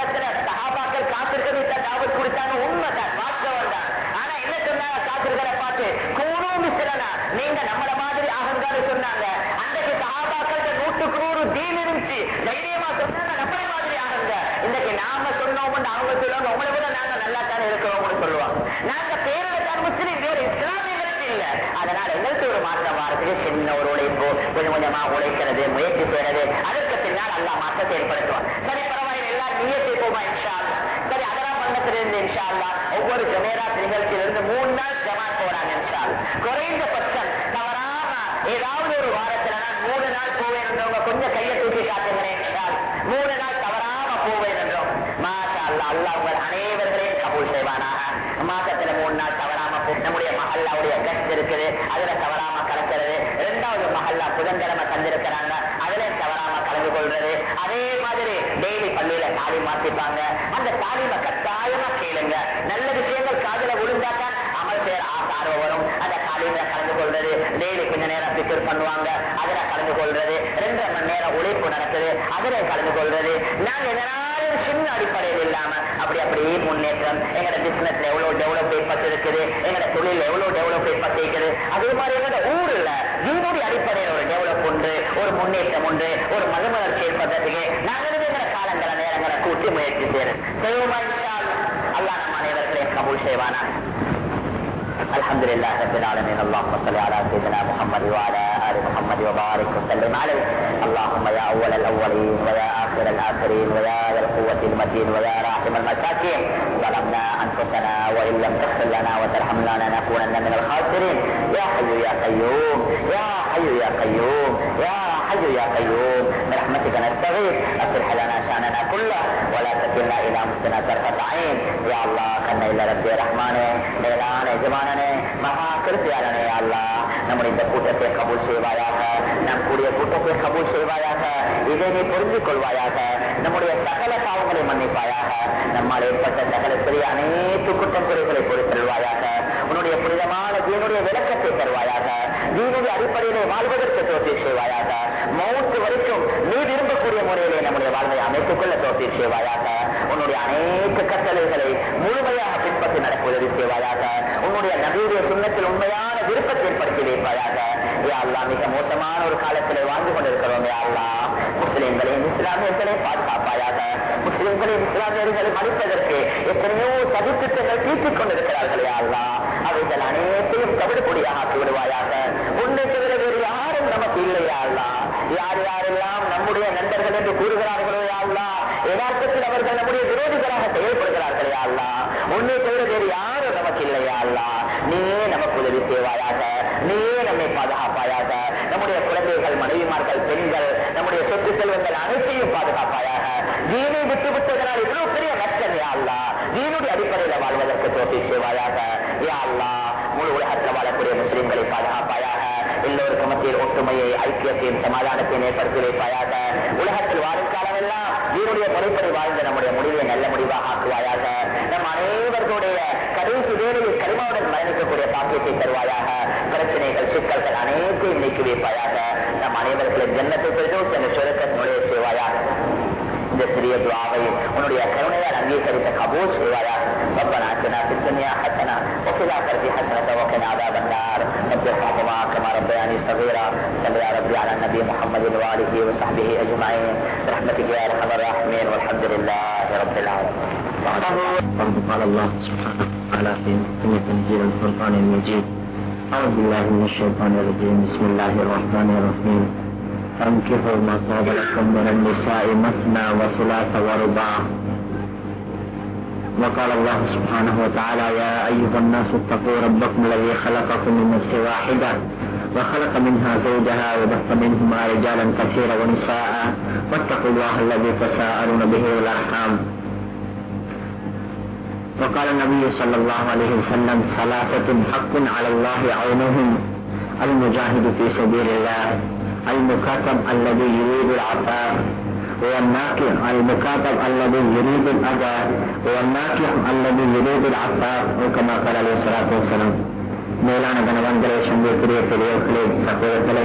சகாபாக்கள் காத்திருக்கிறது தாவத் கொடுத்தாங்க உண்மைதான் வாஸ்தவம் தான் ஆனா என்ன சொன்னாங்க காத்திருக்கிற பார்த்து கூறும் மிஸ்ரனா நீங்க நம்மள மாதிரி ஆகுங்காரு சொன்னாங்க அன்றைக்கு சகாபாக்கள் நூற்றுக்கு நூறு தீன் இருந்துச்சு தைரியமா சொன்னாங்க நம்மள மாதிரி ஆகுங்க இன்னைக்கு நாம சொன்னோம் அவங்க சொல்லுவாங்க உங்களை விட நாங்க நல்லா தானே இருக்கிறோம்னு சொல்லுவாங்க நாங்க பேரில தான் முஸ்லீம் வேறு இஸ்லாமியர்களுக்கு இல்ல அதனால எங்களுக்கு ஒரு மாற்றம் வாரத்துக்கு சின்ன ஒரு உழைப்பு கொஞ்சம் கொஞ்சமா உழைக்கிறது முயற்சி செய்யறது அதற்கு பின்னால் அல்லா மாற்றத்தை ஏற்படுத்துவான் சரி பரவாயில்லை எல்லாரும் நீயத்தை போமா இன்ஷா அல்லாஹ். சரி அதெல்லாம் பண்ணத்திலிருந்து இன்ஷா அல்லாஹ் ஒவ்வொரு ஜமேராத் நிகழ்ச்சியிலிருந்து மூணு நாள் ஜமாத் போறாங்க இன்ஷா அல்லாஹ். குறைந்தபட்சம் தவறாம ஏதாவது ஒரு வாரத்துல நான் மூணு நாள் போவேன் என்றவங்க கொஞ்சம் கையை தூக்கி காட்டுங்களேன் இன்ஷா அல்லாஹ். மூணு நாள் தவறாம போவேன் என்றோம் மாஷா அல்லாஹ் அல்லாஹ் உங்கள் அனைவர்களையும் கபூல் செய்வானாக மாசத்துல மூணு நாள் தவறாம போ- நம்முடைய மஹல்லாவுடைய கஸ்ட் இருக்குது அதுல தவறாம கலக்கிறது இரண்டாவது மஹல்லா புதன்கிழமை தந்திருக்கிறாங்க அதுல தவறாம கலந்து கொள்றது அதே மாதிரி டெய்லி பள்ளியில தாலி மாசிப்பாங்க அந்த தாலிம கட்டாயமா கேளுங்க நல்ல விஷயங்கள் காதுல விழுந்தாதான் அமல் செய்யற ஆசை ஆர்வம் வரும் அந்த தாலிம கலந்து கொள்றது டெய்லி கொஞ்ச நேரம் பிக்கர் பண்ணுவாங்க அதுல கலந்து கொள்றது ரெண்டரை மணி நேரம் உழைப்பு நடக்குது அதுல கலந்து கொள்றது நாங்க எதனாலும் சின்ன அடிப்படையில் இல்லாம அப்படி அப்படியே முன்னேற்றம் எங்களோட பிசினஸ்ல எவ்வளவு டெவலப் ஏற்பட்டு இருக்குது எங்களோட தொழில் எவ்வளவு டெவலப் ஏற்பட்டு இருக்குது அதே மாதிரி எங்களோட ஊர்ல வீடுடைய அடிப்படையில் ஒரு டெவலப் உண்டு ஒரு முன்னேற்றம் உண்டு ஒரு மதமலர்ச்சி ஏற்படுறதுக்கு நாங்களும் எங்களோட காலங்கள நேரங்களை கூட்டி முயற்சி செய்யறோம் செய்வோமா இன்ஷா அல்லாஹ். அல்லாஹ் நம் அனைவர்களையும் கபூல் செய்வானா الحمد لله رب العالمين اللهم صل على سيدنا محمد وعلى ال محمد وبارك وسلم عليه اللهم يا اول الاولين ويا اخر الاخرين ويا ذا القوه المتين ويا راحم المساكين ظلمنا انفسنا وان لم تغفر لنا وترحمنا لنكونن من الخاسرين يا حي يا قيوم يا حي يا قيوم يا حي يا قيوم برحمتك نستغيث اصلح لنا شاننا كله ولا تكلنا الى انفسنا طرفه عين يا الله كنا الى ربي رحمانه மேலான எஜமானனே மகா கிருத்தியாளனே அல்லா நம்முடைய இந்த கூட்டத்தை கபூல் செய்வாயாக நம் கூடிய கூட்டத்தை கபூல் செய்வாயாக இதை நீ புரிந்து கொள்வாயாக நம்முடைய சகல பாவங்களை மன்னிப்பாயாக நம்மால் ஏற்பட்ட சகல சிறிய அனைத்து குற்றம் குறைகளை பொறுத்தல்வாயாக உன்னுடைய புனிதமான தீனுடைய விளக்கத்தை தருவாயாக தீனுடைய அடிப்படையிலே வாழ்வதற்கு தோற்றி செய்வாயாக மௌத்து வரைக்கும் நீ விரும்பக்கூடிய முறையிலே நம்முடைய வாழ்வை அமைத்துக் கொள்ள தோற்றி செய்வாயாக உன்னுடைய அனைத்து கட்டளைகளை முழுமையாக பின்பற்றி நடக்க உதவி செய்வாயாக உன்னுடைய நபியுடைய சுண்ணத்தில் உண்மையான விருப்பத்தை ஏற்படுத்தி வைப்பாயாக யா அல்லாஹ் மிக மோசமான ஒரு காலத்திலே வாழ்ந்து கொண்டிருக்கிறோம் யா அல்லாஹ் முஸ்லிம்களையும் இஸ்லாமியர்களையும் பாதுகாப்பாயாக முஸ்லிம்களையும் இஸ்லாமியர்களை மடிப்பதற்கு எத்தனையோ சதித்திட்டங்கள் தீட்டிக் கொண்டிருக்கிறார்கள் யா அல்லாஹ் அவைகள் அனைத்தையும் கவிடுபொடியாக ஆக்கி விடுவாயாக உன்னை தவிர வேறு யாரும் நமக்கு இல்லையா அல்லாஹ் யார் யாரெல்லாம் நம்முடைய நண்பர்கள் என்று கூறுகிறார்களோ யா அல்லாஹ் யதார்த்தத்தில் அவர்கள் நம்முடைய விரோதிகளாக செயல்படுகிறார்கள் யா அல்லாஹ் உன்னை தவிர வேறு யாரும் நமக்கு இல்லையா அல்லாஹ் நீயே நமக்கு உதவி செய்வாயாக நீயே நம்மை பாதுகாப்பாயாக நம்முடைய குழந்தைகள் மனைவிமார்கள் பெண்கள் நம்முடைய சொத்து செல்வங்கள் அனைத்தையும் பாதுகாப்பாயாக தீனை விட்டு விட்டதனால் இவ்வளவு பெரிய நஷ்டம் யா அல்லாஹ் தீனுடைய அடிப்படையில் வாழ்வதற்கு தோற்றி செய்வாயாக யா அல்லாஹ் முழு உலகத்தில் வாழக்கூடிய முஸ்லிம்களை பாதுகாப்பாயாக எல்லோருக்கும் மத்தியில் ஒற்றுமையை ஐக்கியத்தையும் சமாதானத்தையும் ஏற்படுத்தி வைப்பாயாக உலகத்தில் வாழும் காலமெல்லாம் தீனுடைய முறைப்படி வாழ்ந்த நம்முடைய முடிவை நல்ல முடிவாக ஆக்குவாயாக நம் அனைவர்களுடைய கடைசி வேலையில் கரிமாவுடன் மரணிக்கக்கூடிய பாக்கியத்தை தருவாயாக பிரச்சனைகள் சிக்கல்கள் அனைத்தையும் நீக்கி வைப்பாயாக நம் அனைவர்களின் ஜன்னத்தை பெருதோஸ் என்ற சுரக்கத் நுழைய செய்வாயாக இந்த சிறிய துவாவை உன்னுடைய கருணையால் அங்கீகரித்த கபூல் செய்வாயாக ربنا اتنا في الدنيا حسنه وفي الاخره حسنه وقنا عذاب النار رب ارحمهما كما ربياني صغيرا صل يا ربي على النبي محمد واله وصحبه اجمعين برحمتك يا ارحم الراحمين والحمد لله رب العالمين قد قال الله سبحانه وتعالى في في تنزيل الفرقان المجيد أعوذ بالله من الشيطان الرجيم بسم الله الرحمن الرحيم فانكحوا ما طاب لكم من النساء مثنى وثلاث ورباع وقال الله سبحانه وتعالى يا أيها الناس اتقوا ربكم الذي خلقكم من نفس واحدة وخلق منها زوجها وبث منهما رجالا كثيرا ونساء واتقوا الله الذي تساءلون به والأرحام وقال النبي صلى الله عليه وسلم ثلاثة حق على الله عونهم المجاهد في سبيل الله المكاتب الذي يريد العفاف والناكح المكاتب الذي يريد الأذى والناكح الذي يريد العفاف وكما قال عليه الصلاة والسلام மேலான கணவன்களே சந்தியக்குரிய பெரியவர்களே சகோதரர்களே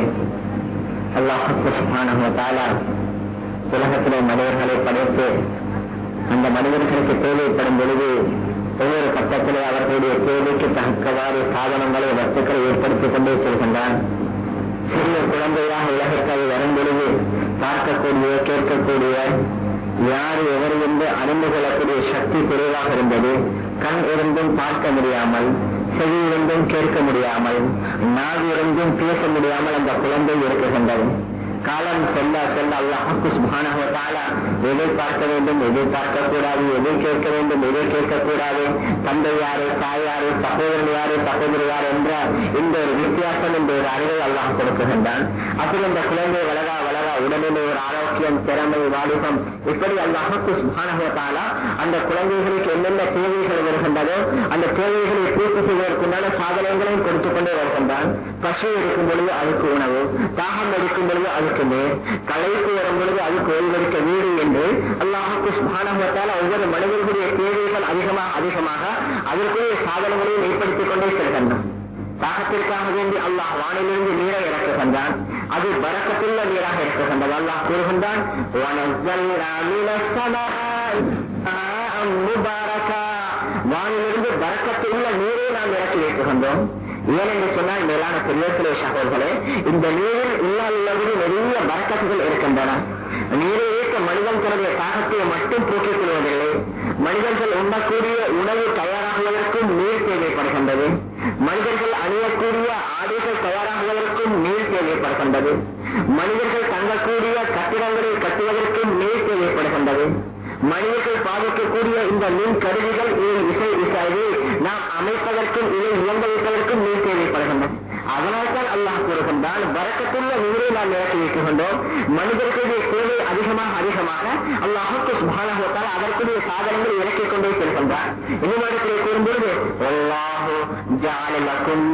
அல்லாஹ் சுப்ஹானஹு வ தஆலா உலகத்திலே மனிதர்களை படைத்து அந்த மனிதர்களுக்கு தேவைப்படும் பொழுது ஒவ்வொரு கட்டத்திலே அவர்களுடைய தேவைக்கு தக்கவாறு சாதனங்களை வஸ்துக்களை ஏற்படுத்திக் கொண்டே செல்கின்றான் சிறிய குழந்தையாக உலகத்தை வரும் பொழுது பார்க்கக்கூடிய கேட்கக்கூடிய யார் எவர் என்று அறிந்து கொள்ளக்கூடிய சக்தி குறைவாக இருந்தது கண் இருந்தும் பார்க்க முடியாமல் செவி இருந்தும் கேட்க முடியாமல் நாடு இருந்தும் பேச முடியாமல் அந்த குழந்தை இருக்குகின்றது காலம் செல்ல செல்ல அல்லாஹுக்கு சுபானகத்தால எதை பார்க்க வேண்டும் எதை பார்க்க கூடாது எதை கேட்க வேண்டும் எதை கேட்கக்கூடாது தந்தை யாரு தாய் யாரு சகோதரன் யாரு சகோதரி யார் என்ற இந்த ஒரு வித்தியாசம் என்ற ஒரு அறிவை அல்லாஹ் கொடுக்குகின்றான் அப்படி இந்த குழந்தை வளரா வளரா உடலில் ஒரு ஆரோக்கியம் திறமை வாலிபம் இப்படி அல்லாஹுக்கு சுபானகத்தால அந்த குழந்தைகளுக்கு என்னென்ன தேவைகள் வருகின்றதோ அந்த தேவைகளை பூர்த்தி செய்வதற்குண்டான சாதனங்களையும் கொடுத்துக் கொண்டே வருகின்றான் பசு எடுக்கும் பொழுது அதுக்கு உணவு தாகம் எடுக்கும் பொழுது அதுக்கு மேல் கலைக்கு வரும் பொழுது அதுக்கு ஓய்வெடுக்க வீடு என்று அல்லாஹுக்கு சுபானகத்தால் ஒவ்வொரு மனிதர்களுடைய தேவைகள் அதிகமாக அதிகமாக அதற்குரிய சாதனங்களையும் ஏற்படுத்திக் கொண்டே செல்கின்றோம் தாகத்திற்காக வேண்டி அல்லாஹ் வானிலிருந்து நீரை இறக்குகின்றான் அது பறக்கத்துள்ள நீராக இறக்குகின்றது அல்லாஹ் கூறுகின்றான் வானிலிருந்து பறக்கத்துள்ள நீரை நாம் இறக்கி வைக்குகின்றோம் ஏனென்று சொன்னால் மேலான பெரியர்களே சகோதரர்களே இந்த நீரில் உள்ளது நிறைய பறக்கத்துகள் இருக்கின்றன நீரை ஏற்ற மனிதன் தன்னுடைய தாகத்தை மட்டும் போக்கிக் கொள்வதில்லை மனிதர்கள் உண்ணக்கூடிய உணவு தயாராகுவதற்கும் நீர் தேவைப்படுகின்றது மனிதர்கள் அணியக்கூடிய ஆடைகள் தயாராகுவதற்கும் நீர் தேவைப்படுகின்றது மனிதர்கள் தங்கக்கூடிய கட்டிடங்களை கட்டுவதற்கும் நீர் தேவைப்படுகின்றது மனிதர்கள் பாதிக்கக்கூடிய இந்த மின் கருவிகள் இசை இசையை நாம் அமைப்பதற்கும் இதை இயங்க வைப்பதற்கும் நீர் தேவைப்படுகின்றன அதனால்தான் அல்லாஹ் கூறுகின்றான் வரக்கத்துள்ள நீரை நாம் இறக்கி வைக்கின்றோம் மனிதர்களுடைய தேவை அதிகமாக அதிகமாக அல்லாஹுக்கு சுபானகத்தால் அதற்குரிய சாதனங்கள் இறக்கிக் கொண்டே செல்கின்றான் இன்னும் கூறும்போது அல்லாஹு ஜாலலக்கும்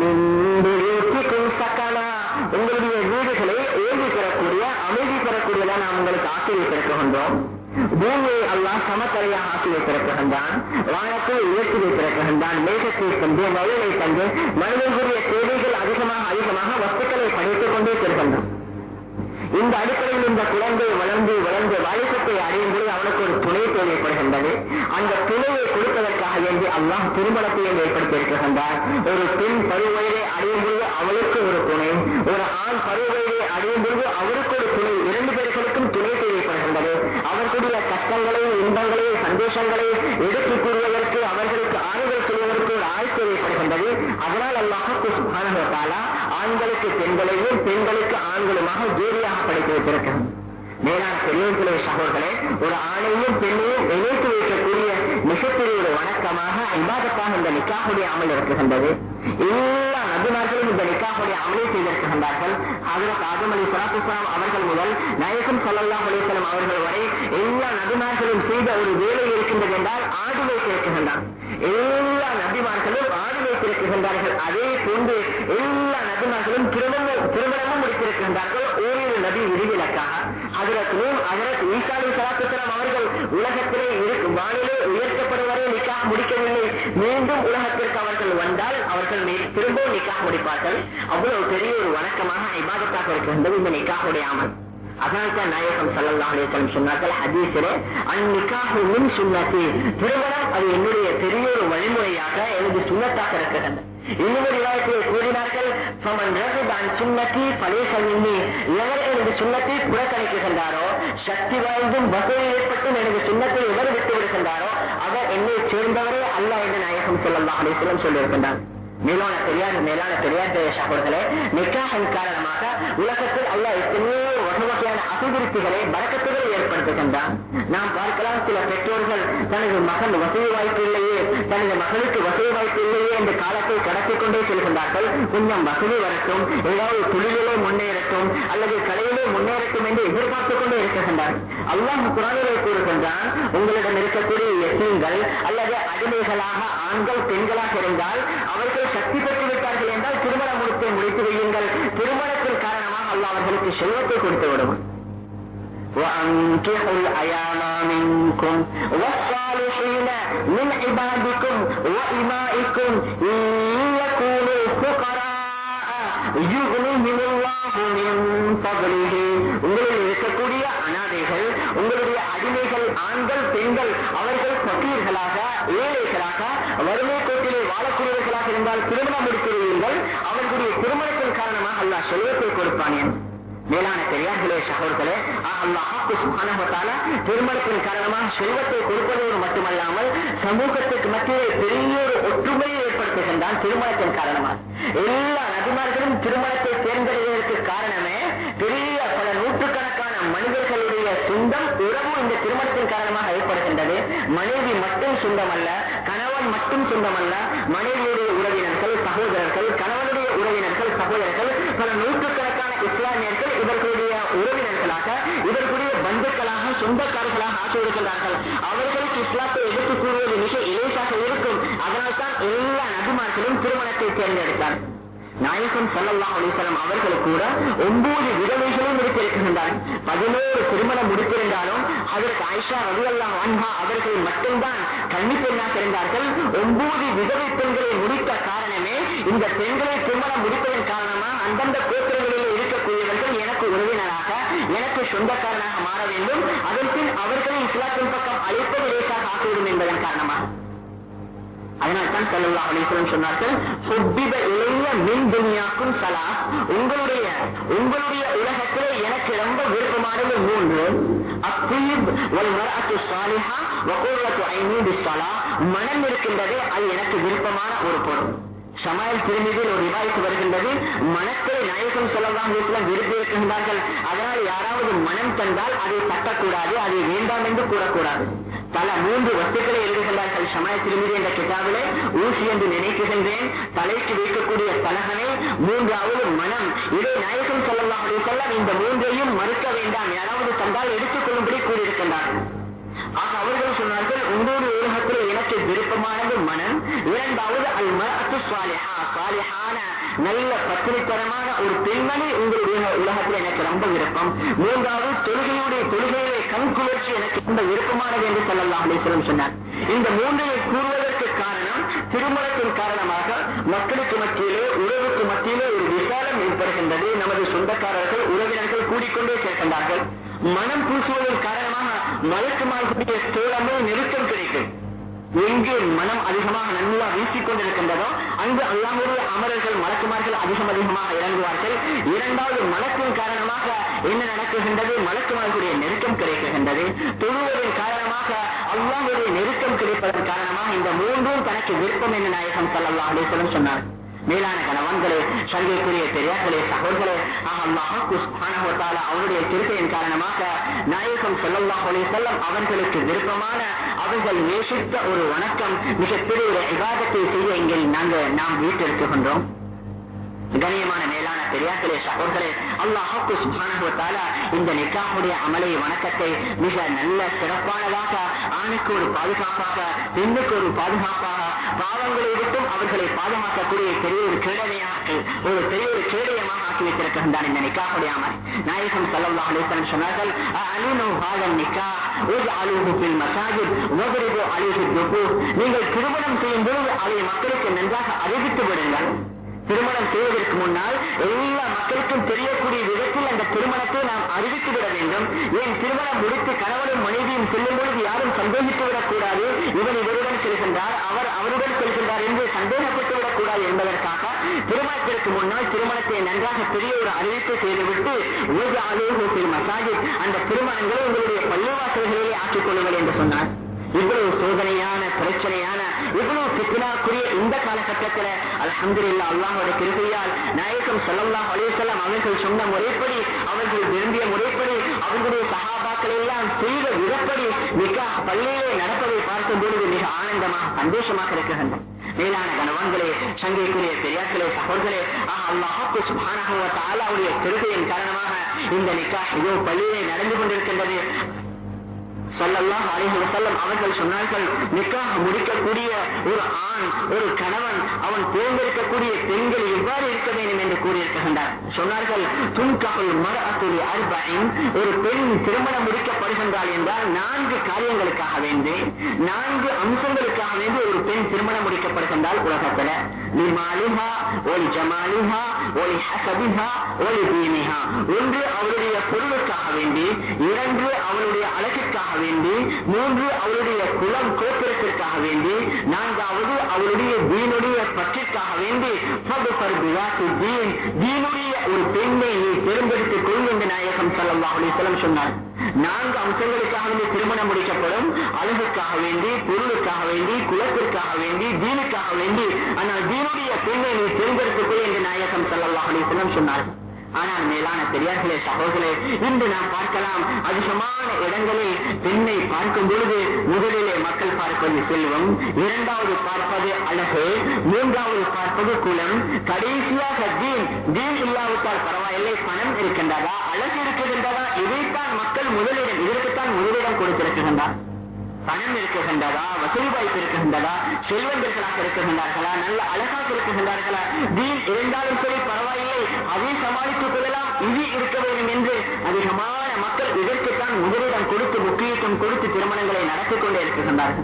சக்கனா உங்களுடைய வீடுகளை ஓய்வு பெறக்கூடிய அமைதி பெறக்கூடியதா நாம் உங்களுக்கு ஆக்கி வைத்திருக்கின்றோம் பூமியை அல்லாஹ் சமத்தரையாக ஆக்கி வைத்திருக்கின்றான் வானத்தை உயர்த்தி வைத்திருக்கின்றான் மேகத்தை தந்து மழையை தந்து மனிதர்களுடைய தேவைகள் அதிகமாக அதிகமாக வஸ்துக்களை படைத்துக் கொண்டே செல்கின்றான் இந்த அடிப்படையில் இந்த குழந்தை வளர்ந்து வளர்ந்து வாலிபத்தை அடையும் போது அவனுக்கு ஒரு துணை தேவைப்படுகின்றது அந்த துணையை கொடுப்பதற்காக வேண்டி அல்லாஹ் திருமணத்தையும் ஏற்படுத்தி இருக்கின்றார் ஒரு பெண் பருவயதை அடையும் பொழுது அவளுக்கு ஒரு துணை ஒரு ஆண் பருவயதை அடையும் பொழுது அவருக்கு ஒரு துணை இரண்டு பேர்களுக்கும் துணை தேவைப்படுகின்றது அவர்களுடைய கஷ்டங்களை இன்பங்களை சந்தோஷங்களை எடுத்துக் கூறுவதற்கு அவர்களுக்கு ஆறுதல் சொல்வதற்கு ஒரு ஆள் தேவைப்படுகின்றது அதனால் அல்லாஹுக்கு சுபானகத்தாலா ஆண்களுக்கு பெண்களையும் பெண்களுக்கு ஆண்களுமாக ஜோடியாக படைத்து வைத்திருக்கிறான் மேலாண் பெரியவர்களே சகோதரர்களே ஒரு ஆணையும் பெண்ணையும் இணைத்து வைக்கக்கூடிய மிகப்பெரிய ஒரு வணக்கமாக இபாதத்தாக இந்த நிக்காவுடைய அமல் இருக்குகின்றது எல்லா நபிமார்களும் இந்த நிக்காவுடைய அமலை செய்திருக்கின்றார்கள் அதற்கு ஆதம் அலி சலாத்துலாம் அவர்கள் முதல் நாயகம் சல்லாஹ் அலிசலம் அவர்கள் வரை எல்லா நபிமார்களும் செய்த ஒரு வேலை இருக்கின்றது என்றால் ஆடு வைத்திருக்கின்றான் எல்லா நபிமார்களும் ஆடு வைத்திருக்கின்றார்கள் அதே போன்று எல்லா நபிமார்களும் திருமணம் திருமணமும் முடித்திருக்கின்றார்கள் ஓரிரு நபி விதிவிலக்காக அதற்கு அதற்கு ஈசாலி சலாத்துலாம் அவர்கள் உலகத்திலே இருக்கும் வானிலே உயர்த்தப்படுவதை நிக்காக முடிக்கவில்லை மீண்டும் உலகத்திற்கு அவர்கள் வந்தால் அவர்கள் திரும்ப நிக்காக முடிப்பார்கள் அவ்வளவு பெரிய ஒரு வணக்கமாக இபாதத்தாக இருக்கின்றது இந்த நிக்காவுடைய அமல் அதனால்தான் நாயகம் சல்லா அலிசலம் சொன்னார்கள் ஹதீஸிலே அந்நிக்காக மின் சுண்ணத்தி திருமணம் அது என்னுடைய பெரிய ஒரு வழிமுறையாக எனது சுண்ணத்தாக இருக்கிறது இன்னொரு விவாதத்தில் கூறினார்கள் சுண்ணத்தி பழைய சமின்னி எவர் எனது சுண்ணத்தை புறக்கணிக்கின்றாரோ சக்தி வாய்ந்தும் வசதி ஏற்பட்டும் எனது சுண்ணத்தை எவர் விட்டு விடுகின்றாரோ அவர் என்னை சேர்ந்தவரே அல்ல என்று நாயகம் சொல்லலாம் அலிஸ்லம் சொல்லியிருக்கின்றார் மேலான பெரியார் மேலான பெரியார் சகோதரர்களே நிக்காஹின் காரணமாக உலகத்தில் அல்ல எத்தனையோ வகை வகையான அபிவிருத்திகளை பறக்கத்துகளை ஏற்படுத்துகின்றான் நாம் பார்க்கலாம் சில பெற்றோர்கள் தனது மகன் வசதி வாய்ப்பு இல்லையே தனது மகனுக்கு வசதி வாய்ப்பு இல்லையே என்ற காலத்தை கடத்தி கொண்டே செல்கின்றார்கள் கொஞ்சம் வசதி வரட்டும் ஏதாவது தொழிலிலே முன்னேறட்டும் அல்லது கலையிலே முன்னேறட்டும் என்று எதிர்பார்த்துக் கொண்டே இருக்கின்றார் அல்லாஹ் குரானிலே கூறுகின்றான் உங்களிடம் இருக்கக்கூடிய எத்தீங்கள் அல்லது அடிமைகளாக ஆண்கள் பெண்களாக இருந்தால் அவர்கள் சக்தி பெற்று விட்டார்கள் என்றால் திருமண முடித்தை முடித்து வையுங்கள் திருமணத்தின் காரணமாக அல்லாஹ் அவர்களுக்கு செல்வத்தை கொடுத்து விடும் وأنكحوا الأيام منكم والصالحين من عبادكم وإمائكم إن يكونوا فقراء يغنيهم الله من فضله உங்களில் இருக்கக்கூடிய அனாதைகள் உங்களுடைய அடிமைகள் ஆண்கள் பெண்கள் அவர்கள் பக்கீர்களாக ஏழைகளாக வறுமை கோட்டிலே வாழக்கூடியவர்களாக இருந்தால் திருமணம் முடித்திருவீர்கள் அவர்களுடைய திருமணத்தின் காரணமாக அல்லாஹ் செல்வத்தை கொடுப்பான் என்று மேலான பெரியார்களே சகோதரர்களே அல்லாஹாக்கு சுபானகத்தால திருமணத்தின் காரணமாக செல்வத்தை கொடுப்பதோடு மட்டுமல்லாமல் சமூகத்துக்கு மத்தியிலே பெரிய ஒரு ஒற்றுமையை ஏற்படுத்துகின்றான் திருமணத்தின் காரணமாக எல்லா நபிமார்களும் திருமணத்தை தேர்ந்தெடுப்பதற்கு காரணமே பெரிய பல நூற்றுக்கணக்கான மனிதர்களுடைய சொந்தம் உறவு இந்த திருமணத்தின் காரணமாக ஏற்படுகின்றது மனைவி மட்டும் சொந்தம் அல்ல கணவன் மட்டும் சொந்தம் அல்ல மனைவியுடைய உறவினர்கள் சகோதரர்கள் கணவனுடைய உறவினர்கள் சகோதரர்கள் பல நூற்றுக்கணக்கான இஸ்லாமியர்கள் இவர்களுடைய உறவினர்களாக இவர்களுடைய பந்துக்களாக சொந்தக்காரர்களாக ஆக்கி இருக்கின்றார்கள் அவர்களுக்கு இஸ்லாத்தை எடுத்துக் கூறுவது மிக இலேசாக இருக்கும் அதனால்தான் எல்லா நபிமார்களும் திருமணத்தை தேர்ந்தெடுத்தார் நாயகம் சல்லல்லாஹ் அலிசலம் அவர்கள் கூட ஒன்பது விதவைகளும் முடித்திருக்கின்றார் பதினோரு திருமணம் முடித்திருந்தாலும் அதற்கு ஆயிஷா ரவி அல்லாஹ் அன்ஹா அவர்கள் மட்டும்தான் கன்னி பெண்ணாக இருந்தார்கள் ஒன்பது விதவை பெண்களை முடித்த காரணமே இந்த பெண்களை திருமணம் முடித்ததன் காரணமா அந்தந்த கோத்திரங்களில் இருக்கக்கூடியவர்கள் எனக்கு உறவினராக எனக்கு சொந்தக்காரனாக மாற வேண்டும் அதன் பின் அவர்களை இஸ்லாத்தின் பக்கம் அழைப்பது லேசாக ஆக்கிவிடும் என்பதன் காரணமாக அதனால்தான் செல்லல்லா அலிஸ்லம் சொன்னார்கள் "ஹுப்பிப இளைய மின் துனியாக்கும் சலாஸ் உங்களுடைய உங்களுடைய உலகத்திலே எனக்கு ரொம்ப விருப்பமானது மூன்று அத்தீப் வல் மரஅத்து சாலிஹா வகூரத்து ஐனி பிஸ்ஸலா மனம் இருக்கின்றதே அது எனக்கு விருப்பமான ஒரு பொருள் சமாயல் திருமதியில் ஒரு விவாதித்து வருகின்றது மனத்தை நாயகம் செல்லலாம் விரும்பி இருக்கின்றார்கள் அதனால் யாராவது மனம் தந்தால் அதை தட்டக்கூடாது அதை வேண்டாம் என்று கூறக்கூடாது பல மூன்று வஸ்துக்களை எழுதுகின்றார்கள் சமய திருமதி என்ற கிதாபிலே ஊசி என்று நினைக்குகின்றேன் தலைக்கு வைக்கக்கூடிய தலகனை மூன்றாவது மனம் இதை நாயகம் செல்லலாம் செல்லம் இந்த மூன்றையும் மறுக்க வேண்டாம் யாராவது தந்தால் எடுத்துக் கொள்ளும்படி கூறியிருக்கின்றார்கள் ஆக அவர்கள் சொன்னார்கள் உங்களுடைய உலகத்தில் எனக்கு விருப்பமானது மனம் இரண்டாவது அல் மரத்து சாலிஹா சாலிஹான நல்ல பத்திரித்தரமான ஒரு பெண்மணி உங்களுடைய உலகத்தில் எனக்கு ரொம்ப விருப்பம் மூன்றாவது தொழுகையுடைய தொழுகையை கண் குளிர்ச்சி எனக்கு ரொம்ப விருப்பமானது என்று சொல்லலாம் அலிஸ்வரம் சொன்னார் இந்த மூன்றையை கூறுவதற்கு காரணம் திருமணத்தின் காரணமாக மக்களுக்கு மத்தியிலே உறவுக்கு மத்தியிலே ஒரு விசாலம் ஏற்படுகின்றது நமது சொந்தக்காரர்கள் உறவினர்கள் கூடிக்கொண்டே சேர்க்கின்றார்கள் மனம் பூசுவதன் காரணமாக மலக்குமார்களுடைய தோழமை நெருக்கம் கிடைக்கும் எங்கே மனம் அதிகமாக நல்லா வீசிக் கொண்டிருக்கின்றதோ அங்கு அல்லாமுடைய அமரர்கள் மலக்குமார்கள் அதிகம் அதிகமாக இறங்குவார்கள் இரண்டாவது மலத்தின் காரணமாக என்ன நடக்குகின்றது மலக்குமார்களுடைய நெருக்கம் கிடைக்குகின்றது தொழுவதன் காரணமாக அல்லாஹுடைய நெருக்கம் கிடைப்பதன் காரணமாக இந்த மூன்றும் தனக்கு விருப்பம் என்று நாயகம் சல்லா அலிஸ்வலம் சொன்னார் மேலான கணவன்களே சங்கைக்குரிய பெரியார்களே சகோதரே அல்லாஹால அவருடைய திருக்கையின் காரணமாக நாயகம் செல்லல்லாஹ் செல்லம் அவர்களுக்கு விருப்பமான அவர்கள் நேசித்த ஒரு வணக்கம் மிகப்பெரிய ஒரு விவாதத்தை செய்ய இங்கே நாங்கள் நாம் வீட்டிருக்கின்றோம் கண்ணியமான மேலான பெரியார்களே சகோதரே அல்லாஹாக்கு சுபானுவத்தால இந்த நிக்காவுடைய அமலை வணக்கத்தை மிக நல்ல சிறப்பானதாக ஆணுக்கு ஒரு பாதுகாப்பாக பெண்ணுக்கு ஒரு பாதுகாப்பாக பாவங்களை விட்டும் அவர்களை பாதுகாக்கக்கூடிய பெரிய ஒரு கேடனையாக ஒரு பெரிய ஒரு கேடயமாக ஆக்கி வைத்திருக்கின்றான் இந்த நிக்காவுடைய அமல் நாயகம் சல்லா அலிசன் சொன்னார்கள் அலினு ஹாதன் நிக்கா நீங்கள் திருமணம் செய்யும் பொழுது அதை மக்களுக்கு நன்றாக அறிவித்து விடுங்கள் திருமணம் செய்வதற்கு முன்னால் எல்லா மக்களுக்கும் தெரியக்கூடிய விதத்தில் அந்த திருமணத்தை நாம் அறிவித்து விட வேண்டும் ஏன் திருமணம் முடித்து கணவனும் மனைவியும் செல்லும் பொழுது யாரும் சந்தேகித்து விடக்கூடாது இவன் இவருடன் செல்கின்றார் அவர் அவருடன் செல்கின்றார் என்று சந்தேகப்பட்டு விடக்கூடாது என்பதற்காக திருமணத்திற்கு முன்னால் திருமணத்தை நன்றாக பெரிய ஒரு அறிவிப்பு செய்துவிட்டு ஊது அலுவலகத்தில் மசாஜித் அந்த திருமணங்களை உங்களுடைய பள்ளிவாசல்களிலே ஆக்கிக் கொள்ளுங்கள் என்று சொன்னார் இவ்வளவு சோதனையான பிரச்சனையான இவ்வளவு பித்னாக்குரிய இந்த காலகட்டத்தில் அலமதுல்லா அல்லாஹோட கிருபையால் நாயகம் சல்லல்லாஹ் அலிசல்லாம் அவர்கள் சொன்ன முறைப்படி அவர்கள் விரும்பிய முறைப்படி அவர்களுடைய சகாபாக்கள் எல்லாம் செய்த விதப்படி மிக பள்ளியிலே நடப்பதை பார்க்கும் பொழுது மிக ஆனந்தமாக சந்தோஷமாக இருக்குகின்றன மேலான கணவன்களே சங்கைக்குரிய பெரியார்களே சகோதரே அல்லாஹுக்கு சுபானகுவ தாலாவுடைய கிருபையின் காரணமாக இந்த நிக்கா இதோ பள்ளியிலே நடந்து கொண்டிருக்கின்றது சொல்லலாம் அலைஹி வசல்லம் அவர்கள் சொன்னார்கள் நிக்காக முடிக்கக்கூடிய ஒரு ஆண் ஒரு கணவன் அவன் தேர்ந்தெடுக்கக்கூடிய பெண்கள் இவ்வாறு இருக்க வேண்டும் என்று கூறியிருக்கின்றார் சொன்னார்கள் துன்கபுல் மரஅத்துலி அர்பைன் ஒரு பெண் திருமணம் முடிக்கப்படுகின்றாள் என்றால் நான்கு காரியங்களுக்காக வேண்டி நான்கு அம்சங்களுக்காக வேண்டி ஒரு பெண் திருமணம் முடிக்கப்படுகின்றால் உலகத்தில் லிமாலிஹா ஒலி ஜமாலிஹா ஒலி ஹசபிஹா ஒலி தீனிஹா ஒன்று அவளுடைய பொருளுக்காக வேண்டி இரண்டு அவளுடைய அழகிற்காக வேண்டி மூன்று அவளுடைய குலம் கோத்திரத்திற்காக வேண்டி நான்காவது அவளுடைய தீனுடைய பற்றிற்காக வேண்டி தீன் தீனுடைய ஒரு பெண்ணை நீ தேர்ந்தெடுத்துக் கொள் என்று நாயகம் சல்லாஹ் அலிஸ்லம் சொன்னார் நான்கு அம்சங்களுக்காக வேண்டி திருமணம் முடிக்கப்படும் அழகுக்காக வேண்டி பொருளுக்காக வேண்டி குலத்திற்காக வேண்டி தீனுக்காக வேண்டி ஆனால் தீனுடைய பெண்ணை நீ தேர்ந்தெடுத்துக் கொள் என்று நாயகம் சல்லாஹ் அலிஸ்லம் சொன்னார் ஆனால் மேலான பெரியார்களே சகோதரே இன்று நாம் பார்க்கலாம் அதிகமான இடங்களில் பெண்ணை பார்க்கும் பொழுது முதலிலே மக்கள் பார்ப்பது செல்வம் இரண்டாவது பார்ப்பது அழகு மூன்றாவது பார்ப்பது குலம் கடைசியாக தீன் தீன் இல்லாவிட்டால் பரவாயில்லை பணம் இருக்கின்றதா அழகு இருக்கின்றதா இதைத்தான் மக்கள் முதலிடம் இதற்குத்தான் முதலிடம் கொடுத்திருக்கின்றார் பணம் இருக்குகின்றதா வசதி வாய்ப்பு இருக்குகின்றதா செல்வந்தர்களாக இருக்குகின்றார்களா நல்ல அழகாக இருக்குகின்றார்களா தீன் இருந்தாலும் சரி பரவாயில்லை அதை சமாளித்துக் கொள்ளலாம் இது இருக்க வேண்டும் என்று அதிகமான மக்கள் இதற்குத்தான் முதலிடம் கொடுத்து முக்கியத்துவம் கொடுத்து திருமணங்களை நடத்திக் கொண்டே இருக்குகின்றார்கள்